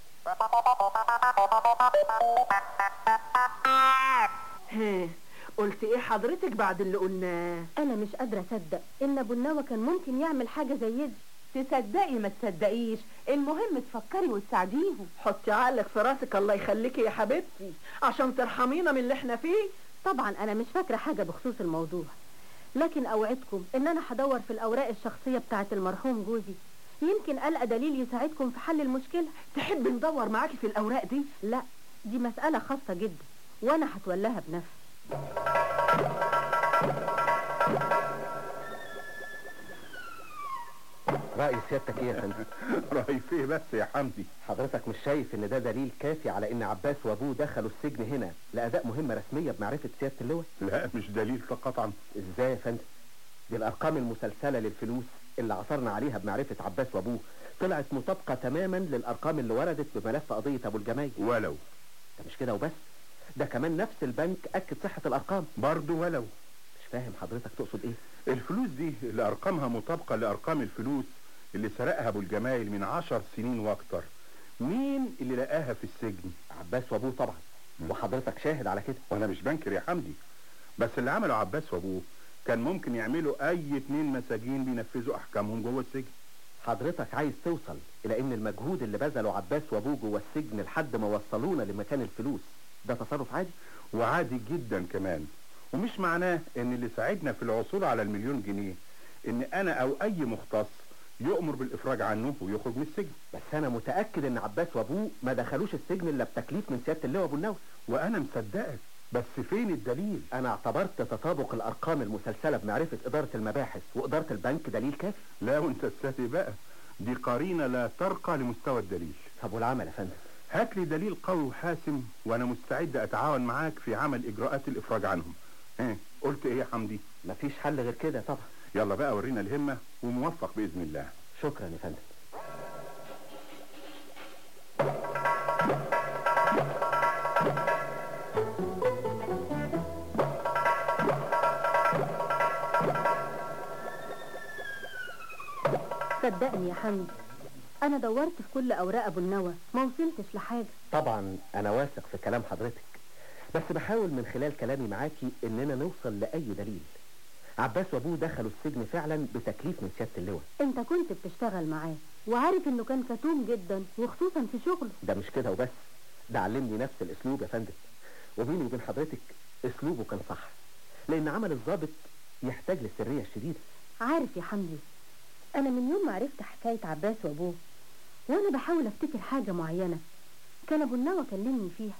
ها قلت ايه حضرتك بعد اللي قلناه انا مش قادره اصدق ان ابو النوى كان ممكن يعمل حاجه زي دي تصدقي ما تصدقيش المهم تفكري وتساعديهم حطي عقلك في راسك الله يخليكي يا حبيبتي عشان ترحمينا من اللي احنا فيه طبعا انا مش فاكره حاجه بخصوص الموضوع لكن اوعدكم ان انا هدور في الاوراق الشخصيه بتاعه المرحوم جوزي يمكن القى دليل يساعدكم في حل المشكله تحب ندور معاكي في الاوراق دي لا دي مساله خاصه جدا وانا هتولاها بنفسي رأي سيادتك ايه يا فندم؟ رأي فيه بس يا حمدي حضرتك مش شايف ان ده دليل كافي على ان عباس وابوه دخلوا السجن هنا لأداء مهمة رسمية بمعرفة سيادة اللواء؟ لا مش دليل قطعا ازاي يا فندم؟ دي الارقام المسلسلة للفلوس اللي عثرنا عليها بمعرفة عباس وابوه طلعت مطابقة تماما للارقام اللي وردت بملف قضية ابو الجمايل ولو ده مش كده وبس ده كمان نفس البنك اكد صحة الارقام برضه ولو مش فاهم حضرتك تقصد ايه الفلوس دي اللي ارقامها مطابقة لارقام الفلوس اللي سرقها ابو الجمايل من عشر سنين واكتر مين اللي لقاها في السجن عباس وابوه طبعا وحضرتك شاهد على كده وانا مش بنكر يا حمدي بس اللي عمله عباس وابوه كان ممكن يعملوا اي اتنين مساجين بينفذوا احكامهم جوه السجن حضرتك عايز توصل الى ان المجهود اللي بذله عباس وابوه جوه السجن لحد ما وصلونا لمكان الفلوس ده تصرف عادي وعادي جدا كمان ومش معناه ان اللي ساعدنا في العثور على المليون جنيه ان انا او اي مختص يؤمر بالافراج عنه ويخرج من السجن بس انا متاكد ان عباس وابوه ما دخلوش السجن الا بتكليف من سياده اللواء ابو النووي وانا مصدقك بس فين الدليل انا اعتبرت تطابق الارقام المسلسله بمعرفه اداره المباحث واداره البنك دليل كافي لا وانت تستهتي بقى دي قرينه لا ترقى لمستوى الدليل طب والعمل يا فندم هات لي دليل قوي وحاسم وانا مستعد اتعاون معاك في عمل اجراءات الافراج عنهم ها قلت ايه يا حمدي مفيش حل غير كده طبعا يلا بقى ورينا الهمه وموفق باذن الله شكرا يا فندم صدقني يا حمدي انا دورت في كل اوراق ابو النوى ما وصلتش لحاجه طبعا انا واثق في كلام حضرتك بس بحاول من خلال كلامي معاكي اننا نوصل لاي دليل عباس وابوه دخلوا السجن فعلا بتكليف من سياده اللواء انت كنت بتشتغل معاه وعارف انه كان كتوم جدا وخصوصا في شغله ده مش كده وبس ده علمني نفس الاسلوب يا فندم وبيني وبين حضرتك اسلوبه كان صح لان عمل الضابط يحتاج للسريه الشديده عارف يا حمدي انا من يوم ما عرفت حكايه عباس وابوه وانا بحاول افتكر حاجه معينه كان ابو النوى كلمني فيها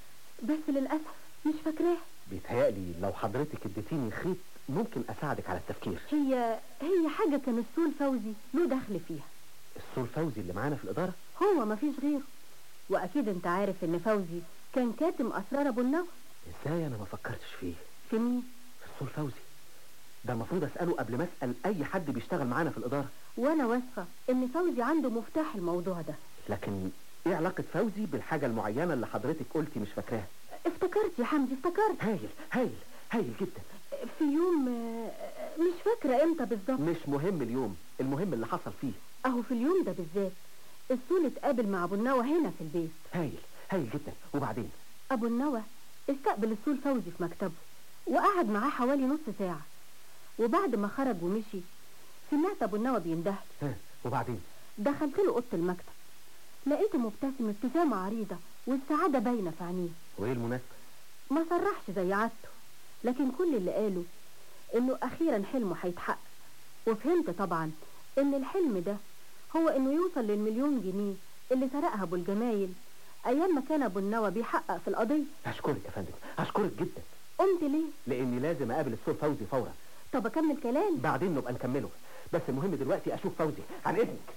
بس للاسف مش فاكراها بيتهيألي لو حضرتك اديتيني خيط ممكن اساعدك على التفكير هي هي حاجه كان السول فوزي له دخل فيها السول فوزي اللي معانا في الاداره هو مفيش غيره واكيد انت عارف ان فوزي كان كاتم اسرار ابو النوى ازاي انا ما فكرتش فيه في مين في السول فوزي ده المفروض اساله قبل ما اسال اي حد بيشتغل معانا في الاداره وانا واثقه ان فوزي عنده مفتاح الموضوع ده لكن ايه علاقه فوزي بالحاجه المعينه اللي حضرتك قلتي مش فاكراها افتكرت يا حمدي افتكرت هايل هايل هايل جدا في يوم آه، مش فاكره امتى بالظبط مش مهم اليوم المهم اللي حصل فيه اهو في اليوم ده بالذات السول اتقابل مع ابو النوى هنا في البيت هايل هايل جدا وبعدين ابو النوى استقبل السول فوزي في مكتبه وقعد معاه حوالي نص ساعه وبعد ما خرج ومشي سمعت ابو النوى بيندهلي ها وبعدين دخلت له اوضه المكتب لقيته مبتسم ابتسامه عريضه والسعاده باينه في عينيه وايه المناسبه ما صرحش زي عادته لكن كل اللي قاله انه اخيرا حلمه هيتحقق وفهمت طبعا ان الحلم ده هو انه يوصل للمليون جنيه اللي سرقها ابو الجمايل ايام ما كان ابو النوى بيحقق في القضيه اشكرك يا فندم اشكرك جدا قمت ليه لاني لازم اقابل السول فوزي فورا طب اكمل كلام بعدين نبقى نكمله بس المهم دلوقتي اشوف فوزي عن اذنك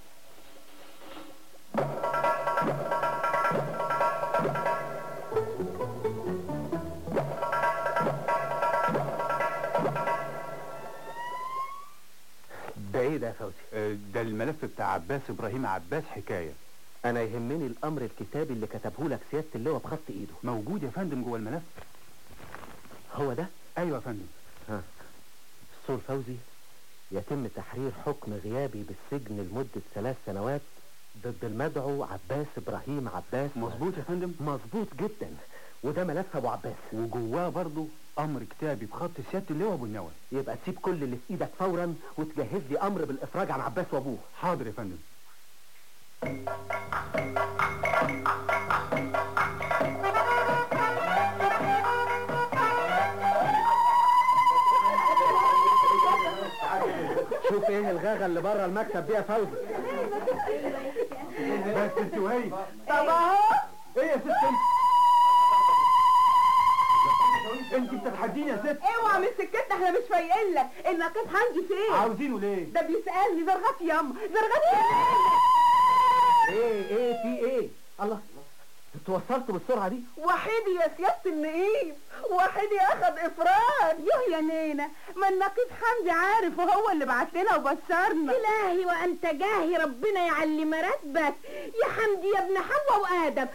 ده ايه ده يا فوزي ده الملف بتاع عباس ابراهيم عباس حكايه انا يهمني الامر الكتابي اللي كتبه لك سياده اللواء بخط ايده موجود يا فندم جوه الملف هو ده ايوه يا فندم ها السول فوزي يتم تحرير حكم غيابي بالسجن لمدة ثلاث سنوات ضد المدعو عباس ابراهيم عباس مظبوط يا فندم مظبوط جدا وده ملف ابو عباس وجواه برضه امر كتابي بخط سياده اللواء ابو النوى يبقى تسيب كل اللي في ايدك فورا وتجهز لي امر بالافراج عن عباس وابوه حاضر يا فندم شوف ايه الغاغه اللي بره المكتب دي يا فوزي بس انت وهي طب اهو ايه يا ست انت انت بتتحديني يا ست اوعى من سكتنا احنا مش فايقين لك النقيب عندي فين عاوزينه ليه ده بيسالني زرغات ياما زرغات ياما ايه ايه في ايه الله انتوا وصلتوا بالسرعه دي وحيدي يا سيادة النقيب وحيدي اخد افراد يوه يا نينا ما النقيب حمدي عارف وهو اللي بعت لنا وبشرنا إلهي وأنت جاهي ربنا يعلي مراتبك يا حمدي يا ابن حواء وآدم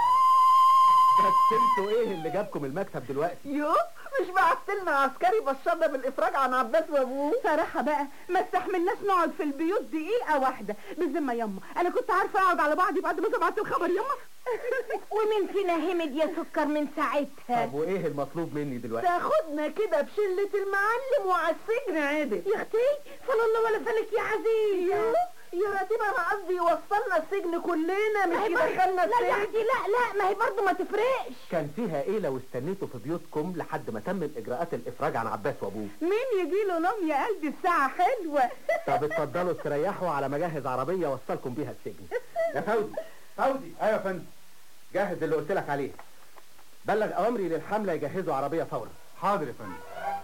بس انتوا ايه اللي جابكم المكتب دلوقتي يو مش بعت لنا عسكري بشرنا بالافراج عن عباس وابوه صراحة بقى ما استحملناش نقعد في البيوت دقيقة واحدة بالذمة يما انا كنت عارفة اقعد على بعضي بعد ما سمعت الخبر يما ومين فينا همد يا سكر من ساعتها طب وايه المطلوب مني دلوقتي تاخدنا كده بشلة المعلم وعلى السجن عدل يا اختي فلا الله ولا فلك يا عزيز يا رتيبة انا قصدي يوصلنا السجن كلنا مش هي برضه- يدخلنا لا يا السجن اختي لا لا ما هي برضه ما تفرقش كان فيها ايه لو استنيتوا في بيوتكم لحد ما تم اجراءات الافراج عن عباس وابوه مين يجي له نوم يا قلبي الساعة حلوة طب اتفضلوا استريحوا على ما اجهز عربيه اوصلكم بيها السجن يا فوزي فوزي ايوه يا فندم جهز اللي قلت لك عليه بلغ اوامري للحمله يجهزوا عربيه فورا حاضر يا فندم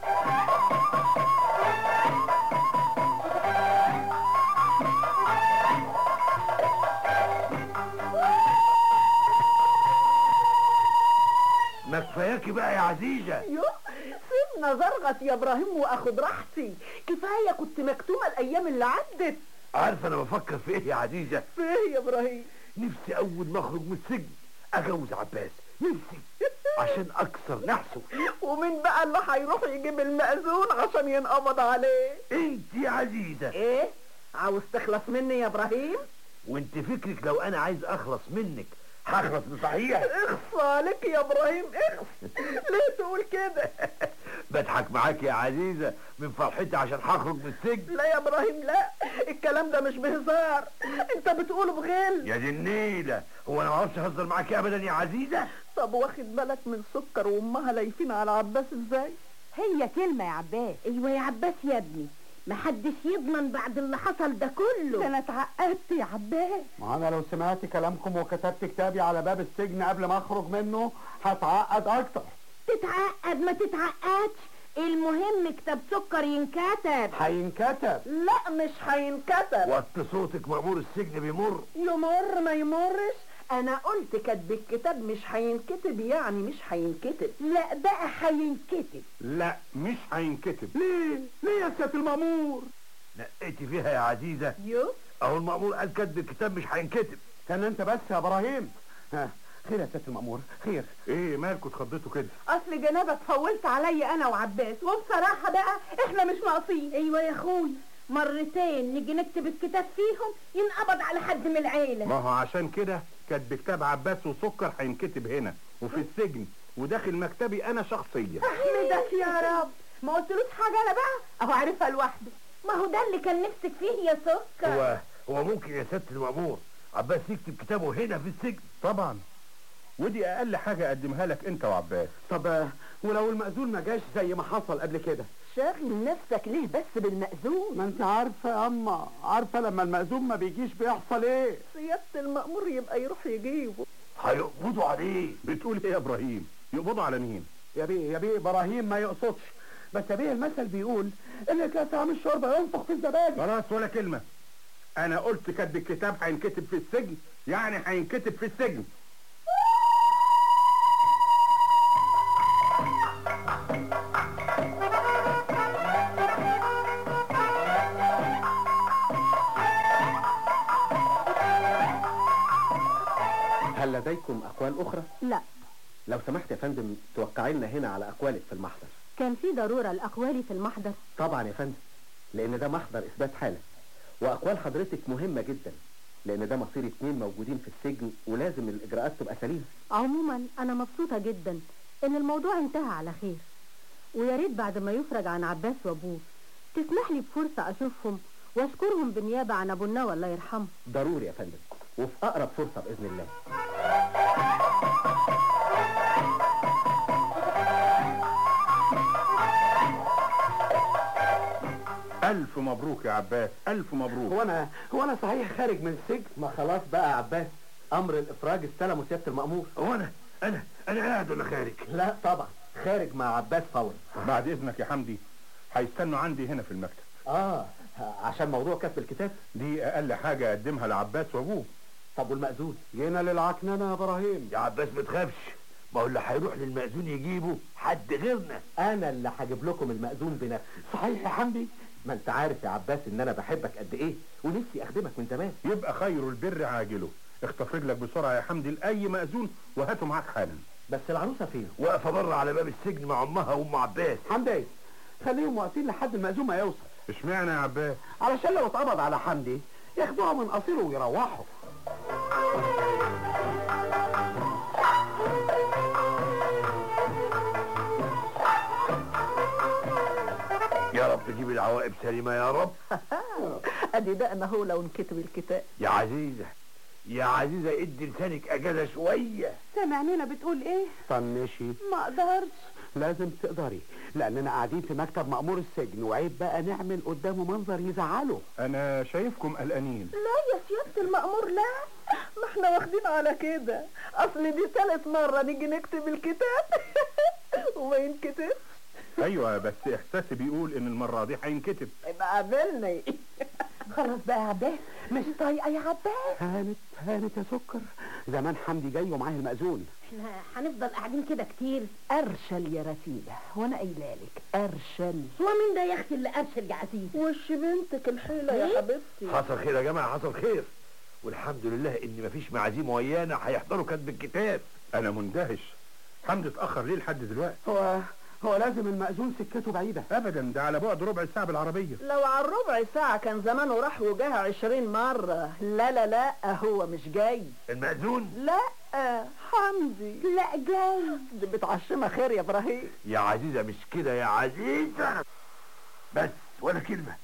ما كفاياكي بقى يا عزيزة يو سيبنا زرغت يا ابراهيم واخد راحتي كفاية كنت مكتومة الايام اللي عدت عارفة انا بفكر في ايه يا عزيزة في ايه يا ابراهيم نفسي اول ما اخرج من السجن اجوز عباس نفسي عشان اكسر نحسه ومين بقى اللي هيروح يجيب المأذون عشان ينقبض عليه انت يا عزيزة ايه عاوز تخلص مني يا ابراهيم وانت فكرك لو انا عايز اخلص منك هخلص بصحيح اخص عليك يا ابراهيم اخص ليه تقول كده بضحك معاك يا عزيزة من فرحتي عشان هخرج من السجن لا يا ابراهيم لا الكلام ده مش بهزار انت بتقوله بغل يا دي النيلة هو انا ما اعرفش اهزر معاكي ابدا يا عزيزة طب واخد بالك من سكر وامها لايفين على عباس ازاي هي كلمة يا عباس ايوه يا عباس يا ابني محدش يضمن بعد اللي حصل ده كله ده انا اتعقدت يا عباس ما انا لو سمعت كلامكم وكتبت كتابي على باب السجن قبل ما اخرج منه هتعقد اكتر تتعقد ما تتعقدش المهم كتاب سكر ينكتب هينكتب لا مش هينكتب وقت صوتك مأمور السجن بيمر يمر ما يمرش انا قلت كاتب الكتاب مش هينكتب يعني مش هينكتب لا بقى هينكتب لا مش هينكتب ليه ليه يا سيادة المأمور نقيتي فيها يا عزيزة يو اهو المأمور قال كاتب الكتاب مش هينكتب كان انت بس يا ابراهيم ها خير يا سياده المأمور خير ايه مالكوا اتخضيتوا كده اصل جنابك فولت عليا انا وعباس وبصراحة بقى احنا مش ناقصين ايوه يا اخويا مرتين نيجي نكتب الكتاب فيهم ينقبض على حد من العيلة ما هو عشان كده كاتب كتاب عباس وسكر هينكتب هنا وفي السجن وداخل مكتبي انا شخصيا احمدك يا رب ما قلتلوش حاجة انا بقى اهو عارفها لوحده ما هو ده اللي كان نفسك فيه يا سكر هو هو ممكن يا سيادة المأمور عباس يكتب كتابه هنا في السجن طبعا ودي اقل حاجه اقدمها لك انت وعباس طب آه، ولو المأذون ما جاش زي ما حصل قبل كده شاغل نفسك ليه بس بالمأذون ما انت عارفه يا اما عارفه لما المأذون ما بيجيش بيحصل ايه سيادة المأمور يبقى يروح يجيبه هيقبضوا عليه بتقول ايه يا ابراهيم يقبضوا على مين يا بيه يا بيه ابراهيم ما يقصدش بس يا بيه المثل بيقول اللي كان طعم الشوربه ينفخ في الزبادي خلاص ولا كلمه انا قلت كاتب الكتاب هينكتب في السجن يعني هينكتب في السجن هل لديكم اقوال اخرى لا لو سمحت يا فندم توقعي لنا هنا على اقوالك في المحضر كان في ضرورة لأقوالي في المحضر طبعا يا فندم لان ده محضر اثبات حاله واقوال حضرتك مهمه جدا لان ده مصير اتنين موجودين في السجن ولازم الاجراءات تبقى سليمه عموما أنا مبسوطة جدا إن الموضوع انتهى على خير ويا ريت بعد ما يفرج عن عباس وأبوه تسمح لي بفرصة أشوفهم وأشكرهم بالنيابة عن أبو النوى الله يرحمه ضروري يا فندم وفي اقرب فرصه باذن الله الف مبروك يا عباس الف مبروك هو انا هو انا صحيح خارج من السجن ما خلاص بقى يا عباس امر الافراج استلمه سياده المامور هو انا انا انا قاعد ولا خارج لا طبعا خارج مع عباس فورا بعد اذنك يا حمدي هيستنوا عندي هنا في المكتب اه عشان موضوع كتب الكتاب دي اقل حاجه اقدمها لعباس وابوه طب والمأذون جينا للعكننه يا ابراهيم يا عباس ما تخافش ما هو اللي هيروح للمأذون يجيبه حد غيرنا انا اللي هجيب لكم المأذون بنفسي صحيح يا حمدي ما انت عارف يا عباس ان انا بحبك قد ايه ونفسي اخدمك من زمان يبقى خير البر عاجله اخطف رجلك بسرعه يا حمدي لاي مأذون وهاته معاك حالا بس العروسه فين واقفه بره على باب السجن مع امها وام عباس حمدي خليهم واقفين لحد المأذون ما يوصل اشمعنى يا عباس علشان لو اتقبض على حمدي ياخدوها من قصيره ويروحوا يا رب جيب العواقب سليمه يا رب ادي ده انا هو لو انكتب الكتاب يا عزيزة يا عزيزة ادي لسانك اجازة شوية سامعنينا بتقول ايه طنشي ما اقدرش لازم تقدري لاننا قاعدين في مكتب مأمور السجن وعيب بقى نعمل قدامه منظر يزعله انا شايفكم قلقانين لا يا سيادة المأمور لا ما احنا واخدين على كده اصل دي ثالث مرة نيجي نكتب الكتاب وما ينكتب ايوه بس احساسي بيقول ان المره دي هينكتب يبقى قابلني خلاص بقى يا عباس مش طايقة يا عباس هانت هانت يا سكر زمان حمدي جاي ومعاه المأذون احنا هنفضل قاعدين كده كتير ارشل يا رتيبة وانا قايله لك ارشل ومين ده يا اختي اللي ارشل يا عزيز وش بنتك الحيلة يا إيه؟ حبيبتي حصل خير يا جماعة حصل خير والحمد لله ان مفيش معازيم ويانا هيحضروا كتب الكتاب انا مندهش حمدي اتاخر ليه لحد دلوقتي هو هو لازم المأذون سكته بعيدة ابدا ده على بعد ربع ساعه بالعربيه لو على الربع ساعة كان زمانه راح وجاها عشرين مرة لا لا لا هو مش جاي المأذون لا حمدي لا جاي دي بتعشمها خير يا ابراهيم يا عزيزة مش كده يا عزيزة بس ولا كلمة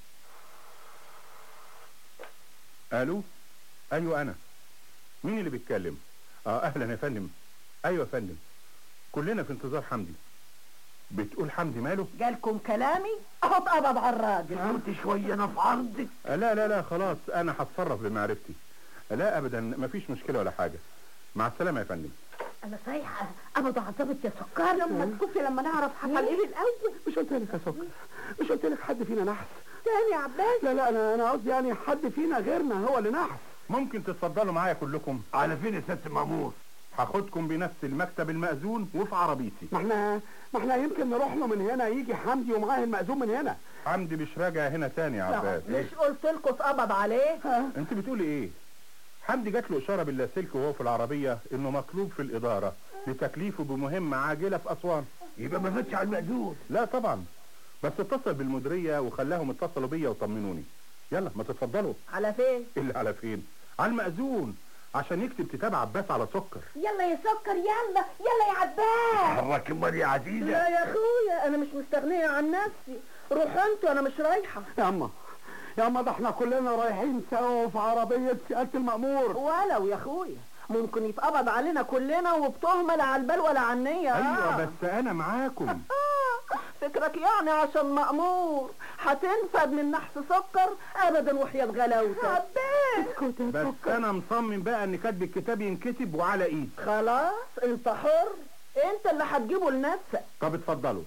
الو ايوه انا مين اللي بيتكلم اه اهلا يا فندم ايوه يا فندم كلنا في انتظار حمدي بتقول حمدي ماله جالكم كلامي اهو اتقبض على الراجل قلت شوية انا في عرضك آه لا لا لا خلاص انا هتصرف بمعرفتي آه لا ابدا مفيش مشكله ولا حاجه مع السلامه يا فندم انا صحيح ابدا عصبت يا سكر لما تكفي لما نعرف حصل ايه الاول مش قلت لك يا سكر مش قلت لك حد فينا نحس تاني يا عباس لا لا انا انا قصدي يعني حد فينا غيرنا هو اللي نحس ممكن تتفضلوا معايا كلكم على فين يا سيادة المأمور هاخدكم بنفس المكتب المأذون وفي عربيتي ما احنا ما احنا يمكن نروح له من هنا يجي حمدي ومعاه المأذون من هنا حمدي مش راجع هنا تاني يا عباس مش قلت لكم اتقبض عليه انت بتقولي ايه حمدي جات له اشاره باللاسلكي وهو في العربيه انه مطلوب في الاداره لتكليفه بمهمه عاجله في اسوان يبقى ما فاتش على المأذون لا طبعا بس اتصل بالمديريه وخلاهم اتصلوا بيا وطمنوني يلا ما تتفضلوا على فين اللي على فين على المأذون عشان يكتب كتاب عباس على سكر يلا يا سكر يلا يلا يا عباس حرك امال يا عزيزة لا يا اخويا انا مش مستغنية عن نفسي روحوا انتوا انا مش رايحة يا اما يا اما ده احنا كلنا رايحين سوا في عربية سيادة المأمور ولو يا اخويا ممكن يتقبض علينا كلنا وبتهمة لا على البال ولا على النية ايوه بس انا معاكم فكرك يعني عشان مأمور هتنفد من نحس سكر ابدا وحياة غلاوتك عباس بس انا مصمم بقى ان كتب الكتاب ينكتب وعلى ايد خلاص انت حر انت اللي هتجيبه لنفسك طب اتفضلوا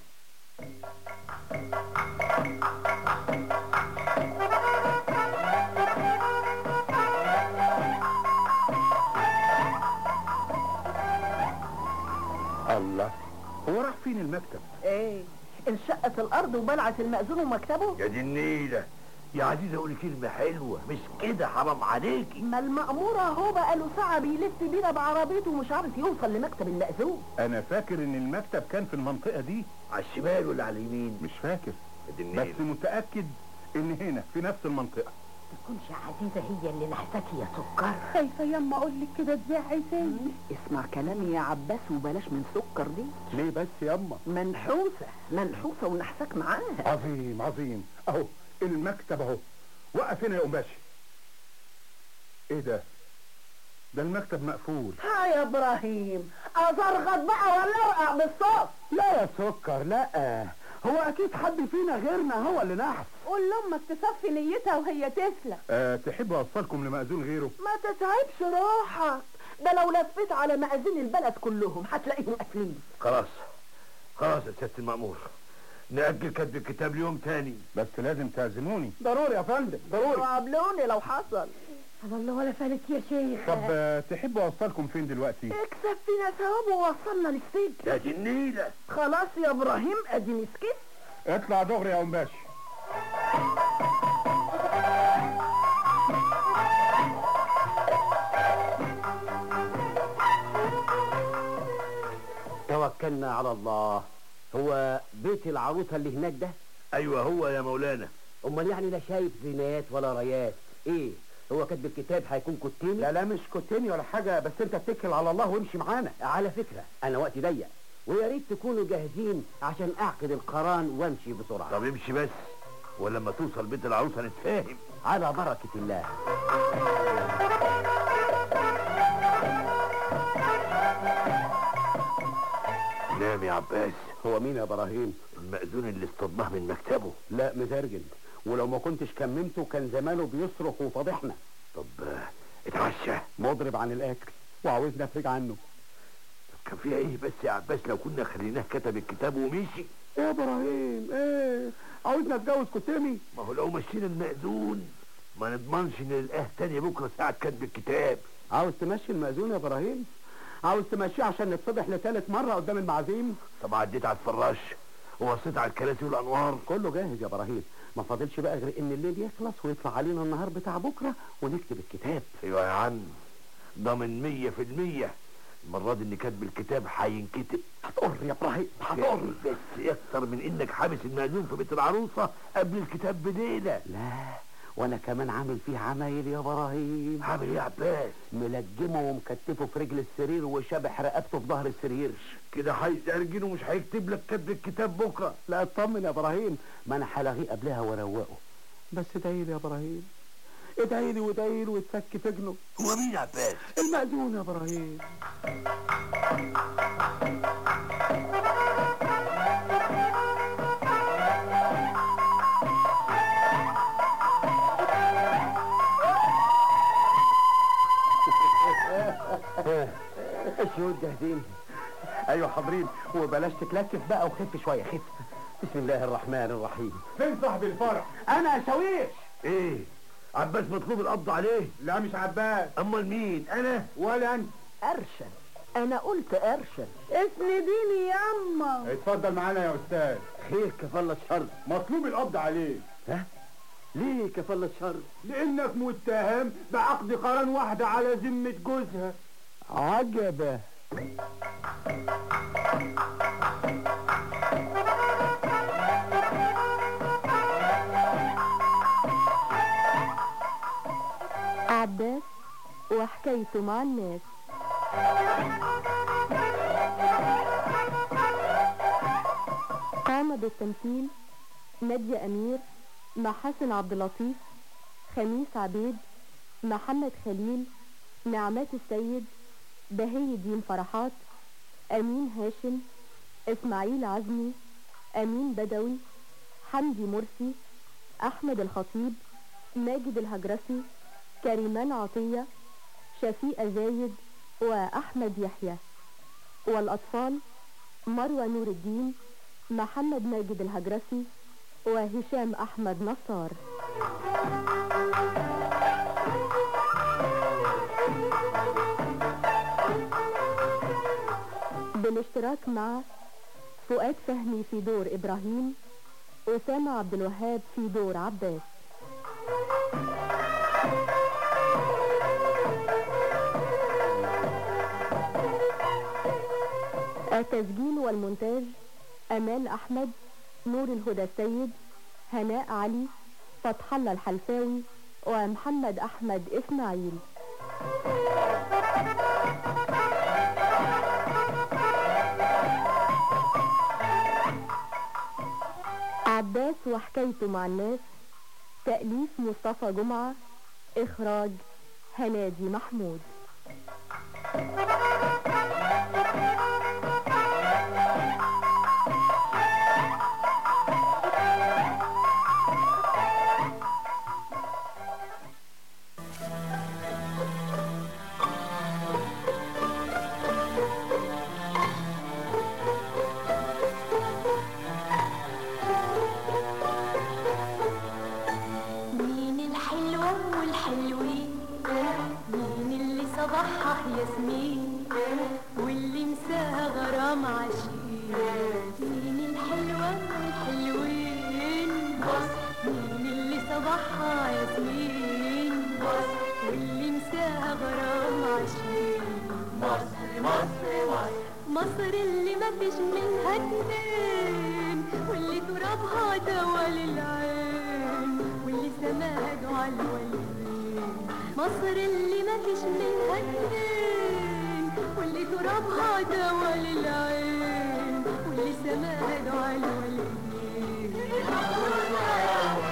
الله هو راح فين المكتب ايه انشقت الارض وبلعت المأذون ومكتبه يا دي النيلة يا عزيزة قولي كلمة حلوة مش كده حرام عليكي ما المأمور اهو بقاله ساعة بيلف بينا بعربيته ومش عارف يوصل لمكتب المأذون انا فاكر ان المكتب كان في المنطقة دي على الشمال ولا على اليمين مش فاكر يا دي بس النيلة متأكد ان هنا في نفس المنطقة تكونش عزيزة هي اللي نحسكي يا سكر خايفة يما اقول لك كده ازاي تاني اسمع كلامي يا عباس وبلاش من سكر دي ليه بس ياما منحوسة منحوسة ونحسك معاها عظيم عظيم اهو المكتب اهو وقف هنا يا قماشي ايه ده ده المكتب مقفول ها يا ابراهيم ازرغط بقى ولا ارقع بالصوت لا يا سكر لا هو اكيد حد فينا غيرنا هو اللي نحس قول لامك تصفي نيتها وهي تسلم أه تحب اوصلكم لمأذون غيره ما تتعبش روحك ده لو لفيت على مأذين البلد كلهم هتلاقيهم قافلين خلاص خلاص يا سيادة المأمور نأجل كتب الكتاب ليوم تاني بس لازم تعزموني ضروري يا فندم ضروري وقابلوني لو حصل والله ولا فالت يا شيخ طب أه تحب اوصلكم فين دلوقتي اكسب فينا ثواب ووصلنا للسجن يا دي النيلة خلاص يا ابراهيم ادي مسكت اطلع دغري يا قماشي توكلنا على الله هو بيت العروسة اللي هناك ده ايوه هو يا مولانا امال يعني لا شايف زينات ولا رايات ايه هو كاتب الكتاب هيكون كتيني لا لا مش كوتيني ولا حاجة بس انت اتكل على الله وامشي معانا على فكرة انا وقتي ضيق ويا ريت تكونوا جاهزين عشان اعقد القران وامشي بسرعة طب امشي بس ولما توصل بيت العروسه نتفاهم على بركة الله نام يا عباس هو مين يا ابراهيم المأذون اللي اصطدناه من مكتبه لا مترجم ولو ما كنتش كممته كان زمانه بيصرخ وفضحنا طب آه، اتعشى مضرب عن الاكل وعاوزنا افرج عنه كان فيها ايه بس يا عباس لو كنا خليناه كتب الكتاب ومشي ايه يا ابراهيم ايه عاوزنا اتجوز كتامي ما هو لو مشينا المأذون ما نضمنش ان نلقاه تاني بكره ساعة كتب الكتاب عاوز تمشي المأذون يا ابراهيم عاوز تمشيه عشان نتفضح لثالث مرة قدام المعازيم طب عديت على الفراش وبصيت على الكراسي والانوار كله جاهز يا ابراهيم ما فاضلش بقى غير ان الليل يخلص ويطلع علينا النهار بتاع بكره ونكتب الكتاب ايوه يا عم ضامن مية في المية المرة دي ان كاتب الكتاب هينكتب هتقر يا ابراهيم هتقر بس اكتر من انك حابس المأذون في بيت العروسة قبل الكتاب بليلة لا وانا كمان عامل فيه عمايل يا ابراهيم عامل ايه يا عباس ملجمه ومكتفه في رجل السرير وشابح رقبته في ظهر السرير كده هيزرجن ومش هيكتب لك كتب الكتاب بكره لا اطمن يا ابراهيم ما انا هلاغيه قبلها واروقه بس ادعي لي يا ابراهيم ادعي لي وادعي له وتفك تجنه هو مين يا عباس المأذون يا ابراهيم الشهود جاهزين ايوه حاضرين وبلاش تتلكف بقى وخف شويه خف بسم الله الرحمن الرحيم فين صاحب الفرح انا يا شويش ايه عباس مطلوب القبض عليه لا مش عباس امال مين انا ولا انت ارشد انا قلت ارشد اسنديني ياما اتفضل معانا يا استاذ خير كفالة شر مطلوب القبض عليه ها ليه كفالة شر لانك متهم بعقد قران واحده على ذمه جوزها عجبه عباس وحكايته مع الناس قام بالتمثيل نادية أمير محاسن عبد اللطيف خميس عبيد محمد خليل نعمات السيد بهي الدين فرحات أمين هاشم إسماعيل عزمي أمين بدوي حمدي مرسي أحمد الخطيب ماجد الهجرسي كريمان عطية شفيقة زايد وأحمد يحيى والأطفال مروة نور الدين محمد ماجد الهجرسي وهشام أحمد نصار بالاشتراك مع فؤاد فهمي في دور إبراهيم أسامة عبد الوهاب في دور عباس التسجيل والمونتاج أمان أحمد نور الهدى السيد هناء علي فتح الله الحلفاوي ومحمد أحمد إسماعيل عباس وحكايته مع الناس تأليف مصطفى جمعة إخراج هنادي محمود مين الحلوة والحلوين مين اللي صباحها ياسمين واللي مساها غرام عشيق مين الحلوة والحلوين مين اللي صباحها ياسمين واللي مساها غرام عشيق مصر مصر مصر مصر اللي ما فيش منها اتنين واللي ترابها دوا للعين واللي سماها دعا الوالدين مصر اللي ما فيش منها اتنين واللي ترابها دوا للعين واللي سماها دعا الوالدين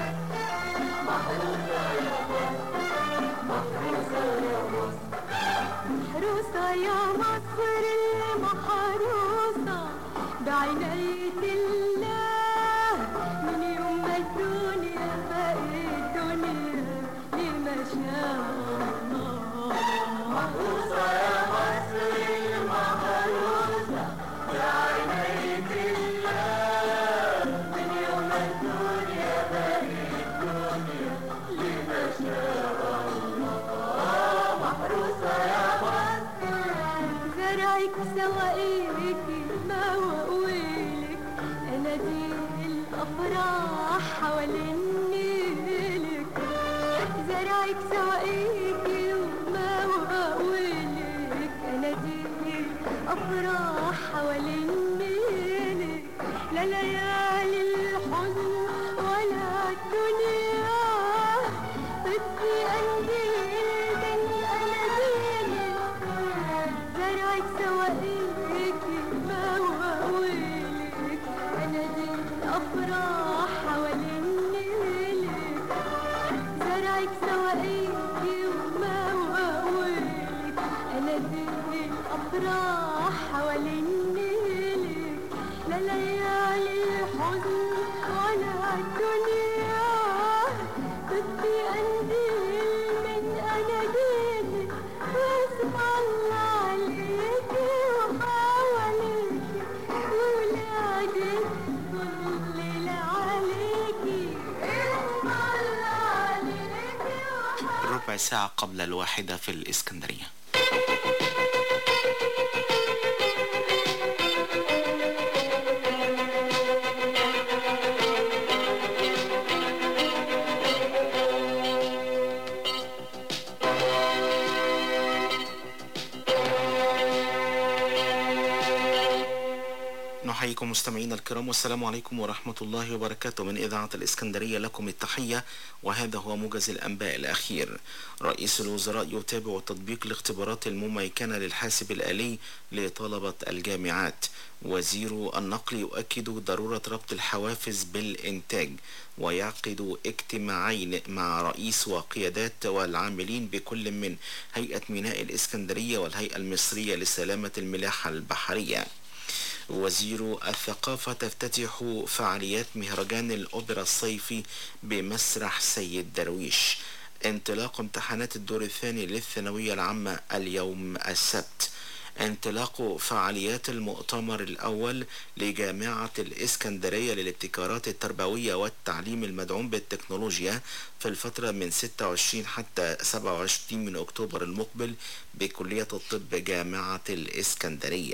يا باقي الدنيا لما شاء الله محروسة يا مصر المحروسة يا عينيك الله من يوم الدنيا باقي الدنيا لما شاء الله محروسة يا مصر زرعك سواقيك ما وقويلك اناديل الافراح حوالين نيلك زرعك سواقيك وما وقويلك اناديل افراح حوالين نيلك لا ليالي الحزن ولا الدنيا طفي قنديل من اناديلك زرعك سواقيك ما وقويلك اناديل افراح حوالين نيلك زرعك سواقيك وما وقويلك اناديل افراح حوالين نيلك لا ليالي الحزن ولا الدنيا طفي قنديل من اناديلك واسم الله عليك وحواليك ولادك كل عليكي اسم الله عليك ربع ساعة قبل الواحدة في الإسكندرية نحييكم مستمعينا الكرام والسلام عليكم ورحمة الله وبركاته من إذاعة الإسكندرية لكم التحية وهذا هو موجز الأنباء الأخير رئيس الوزراء يتابع تطبيق الاختبارات المميكنة للحاسب الآلي لطلبة الجامعات وزير النقل يؤكد ضرورة ربط الحوافز بالإنتاج ويعقد اجتماعين مع رئيس وقيادات والعاملين بكل من هيئة ميناء الإسكندرية والهيئة المصرية لسلامة الملاحة البحرية وزير الثقافة تفتتح فعاليات مهرجان الأوبرا الصيفي بمسرح سيد درويش انطلاق امتحانات الدور الثاني للثانوية العامة اليوم السبت انطلاق فعاليات المؤتمر الأول لجامعة الإسكندرية للابتكارات التربوية والتعليم المدعوم بالتكنولوجيا في الفترة من 26 حتى 27 من أكتوبر المقبل بكلية الطب جامعة الإسكندرية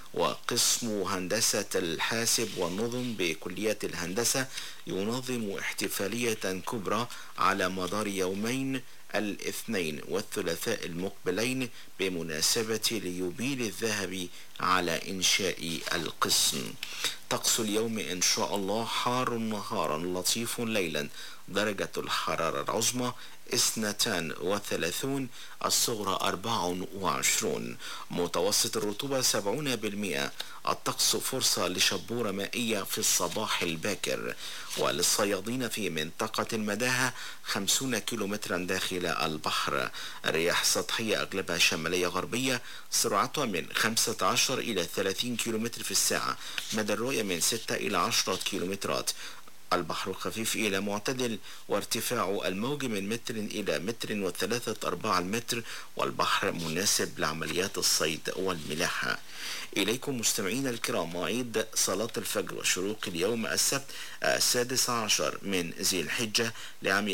وقسم هندسة الحاسب والنظم بكلية الهندسة ينظم احتفالية كبرى على مدار يومين الاثنين والثلاثاء المقبلين بمناسبة اليوبيل الذهبي على إنشاء القسم طقس اليوم إن شاء الله حار نهارا لطيف ليلا درجة الحرارة العظمى اثنتان وثلاثون الصغرى أربع وعشرون متوسط الرطوبة سبعون بالمئة الطقس فرصة لشبورة مائية في الصباح الباكر وللصيادين في منطقة المداهة خمسون كيلومترا داخل البحر الرياح سطحية أغلبها شمالية غربية سرعتها من 15 إلى 30 كيلومتر في الساعة مدى الرؤية من 6 إلى 10 كيلومترات البحر خفيف إلى معتدل وارتفاع الموج من متر إلى متر وثلاثة أرباع المتر والبحر مناسب لعمليات الصيد والملاحة إليكم مستمعين الكرام مواعيد صلاة الفجر وشروق اليوم السبت السادس عشر من ذي الحجة لعام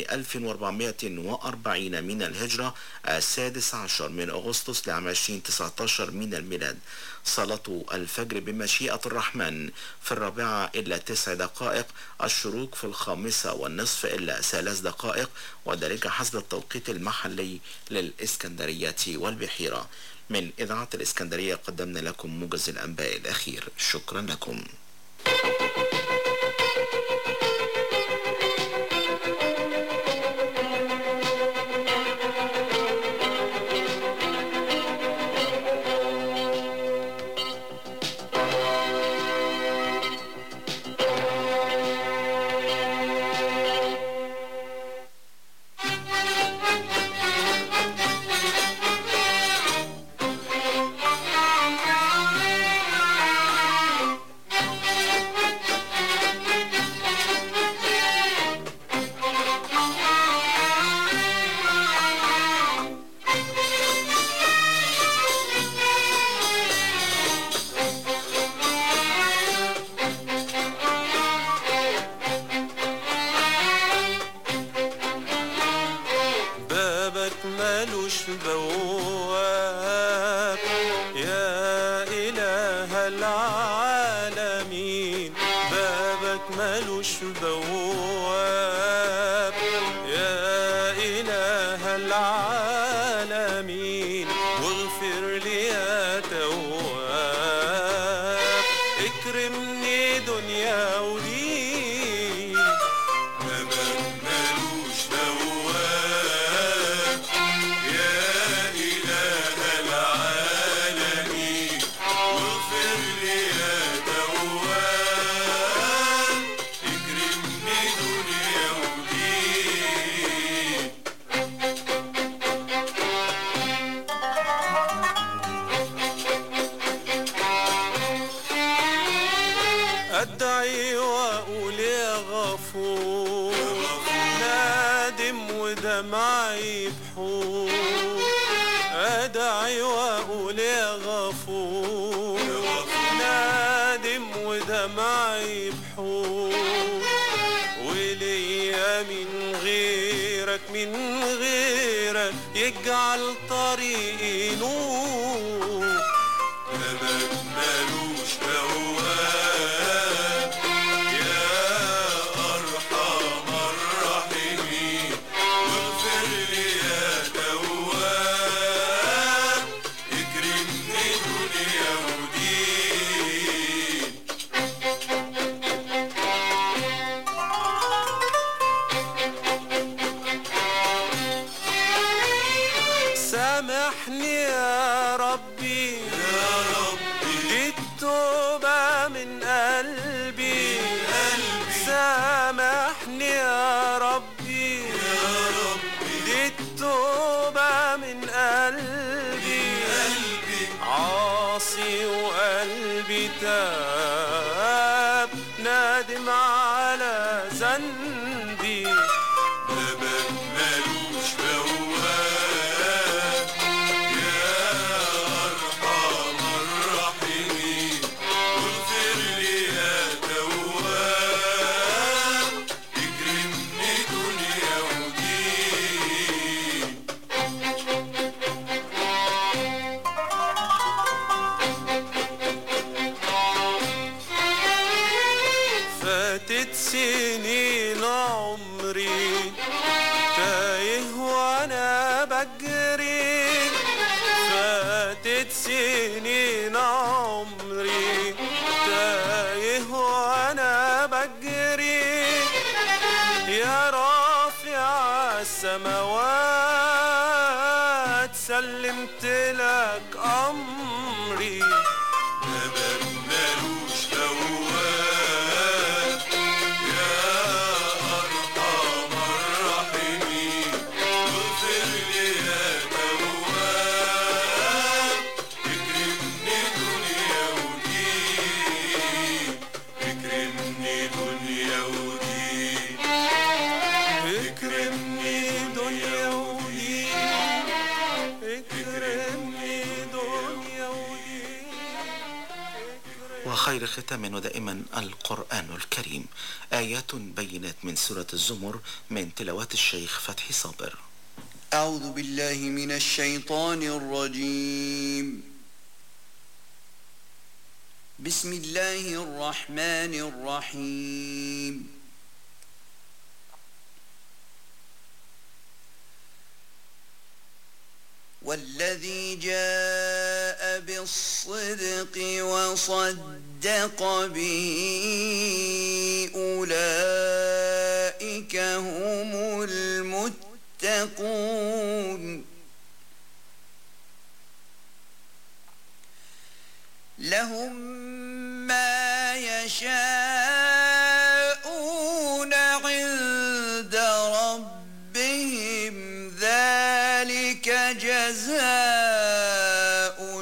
1440 من الهجرة السادس عشر من أغسطس لعام 2019 من الميلاد صلاة الفجر بمشيئة الرحمن في الرابعة إلا تسع دقائق الشروق في الخامسة والنصف إلا ثلاث دقائق وذلك حسب التوقيت المحلي للإسكندرية والبحيرة من إذاعة الإسكندرية قدمنا لكم موجز الأنباء الأخير شكرا لكم Thank you. بواب يا إله العالمين بابك ملوش بواب يا إله العالمين واغفر لي يا تواب اكرمني دنيا ودين بابك ملوش بواب يا إله العالمين واغفر لي يا تواب اكرمني دنيا ودين أدعي وأقول يا غفور نادم ودمعي بحور أدعي وأقول يا غفور نادم ودمعي بحور وليا من غيرك من غيرك يجعل طريقي نور بابك ملوش بواب يا أرحم الراحمين واغفر لي يا تواب اكرمني دنيا ودين سامحني يا ربي يا ربي دي التوبة من قلبي قلبي سامحني يا ربي يا ربي دي التوبة من قلبي قلبي عاصي وقلبي تاب نادم على ذنبي بابك ملوش بواب يا أرحم الراحمين واغفر لي يا تواب اكرمني دنيا ودين فاتت سنين عمري تايه وانا بجري فاتت سنين عمري تايه وانا بجري يا رافع السماوات سلمت لك امري بابك ملوش بواب يا ارحم الراحمين واغفر لي يا تواب اكرمني دنيا ودين اكرمني دنيا ودين اكرمني دنيا ودين اكرمني دنيا ودين وخير ختام ودائما القرآن الكريم آيات بينات من سورة الزمر من تلاوات الشيخ فتحي صابر أعوذ بالله من الشيطان الرجيم بسم الله الرحمن الرحيم والذي جاء بالصدق وصدق به أولئك هم المتقون لهم ما يشاءون عند ربهم ذلك جزاء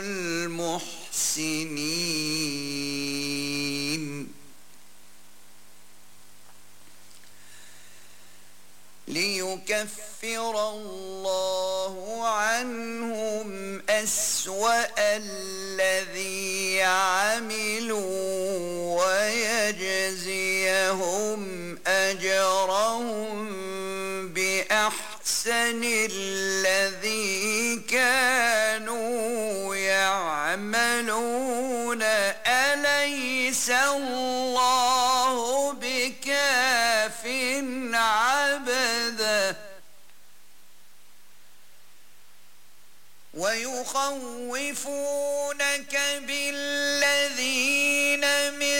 المحسنين ليكفر الله عنهم أسوأ الذي عملوا ويجزيهم أجرهم بأحسن الذي ويخوفونك بالذين من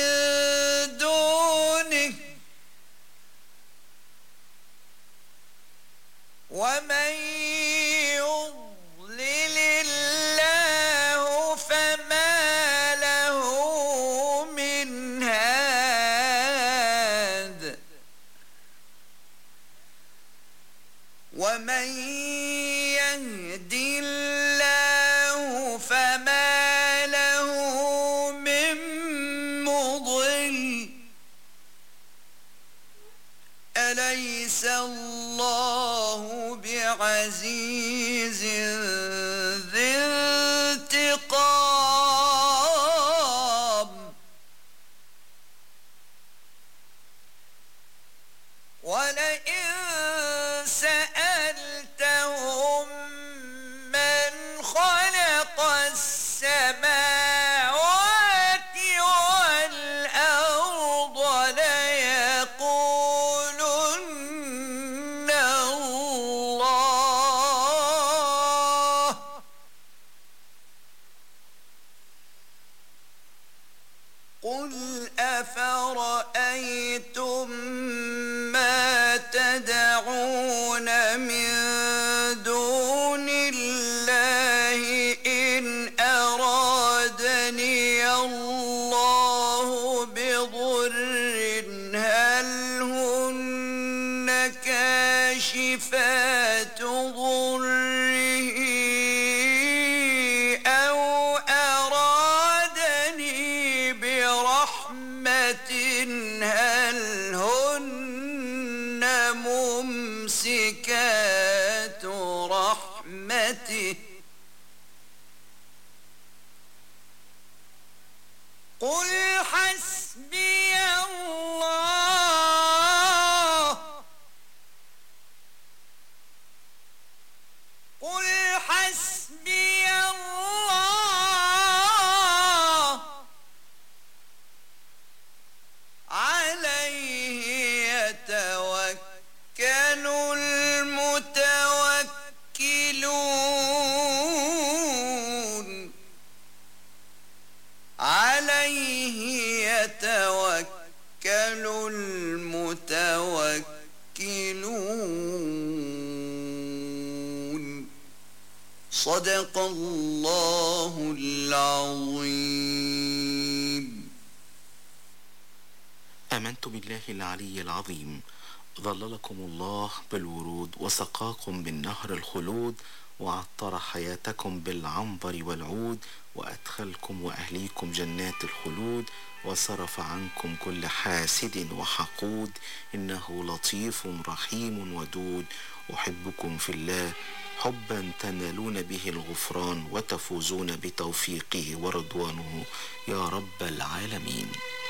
دونه ومن يضلل الله فما له من هاد ومن يهد الله فما له من مضل أليس الله بعزيز ذي انتقام ولئن سألتهم من خلق السماوات والأرض ليقولن الله قل أفرأيتم ما تدعون من دون الله إن أرادني الله بضر هل هن كاشفات ضره أو أرادني برحمة هل هن ممسكات رحمته قل حسبي الله قل حسبي الله عليه يتوكل المتوكلون عليه يتوكل المتوكلون صدق الله العظيم آمنت بالله العلي العظيم ظللكم الله بالورود وسقاكم بالنهر الخلود وعطر حياتكم بالعنبر والعود وأدخلكم وأهليكم جنات الخلود وصرف عنكم كل حاسد وحقود إنه لطيف رحيم ودود أحبكم في الله حبا تنالون به الغفران وتفوزون بتوفيقه ورضوانه يا رب العالمين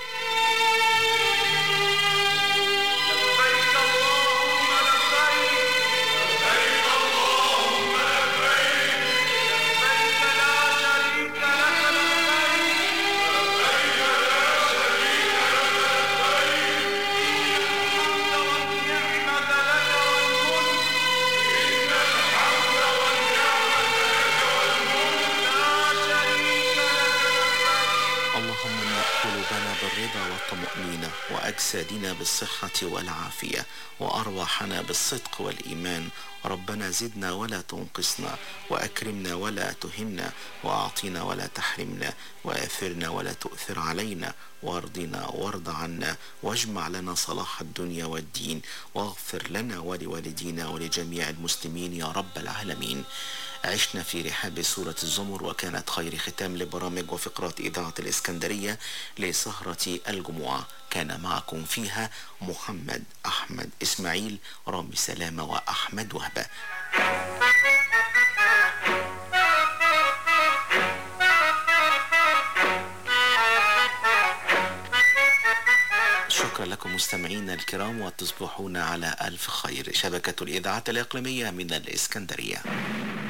اللهم املأ قلوبنا بالرضا والطمأنينة وأجسادنا بالصحة والعافية وأرواحنا بالصدق والإيمان ربنا زدنا ولا تنقصنا وأكرمنا ولا تهنا وأعطنا ولا تحرمنا وآثرنا ولا تؤثر علينا وارضنا وارض عنا واجمع لنا صلاح الدنيا والدين واغفر لنا ولوالدينا ولجميع المسلمين يا رب العالمين عشنا في رحاب سورة الزمر وكانت خير ختام لبرامج وفقرات إذاعة الإسكندرية لسهرة الجمعة كان معكم فيها محمد أحمد إسماعيل رامي سلامة وأحمد وهبة شكرا لكم مستمعينا الكرام وتصبحون على ألف خير شبكة الإذاعة الإقليمية من الإسكندرية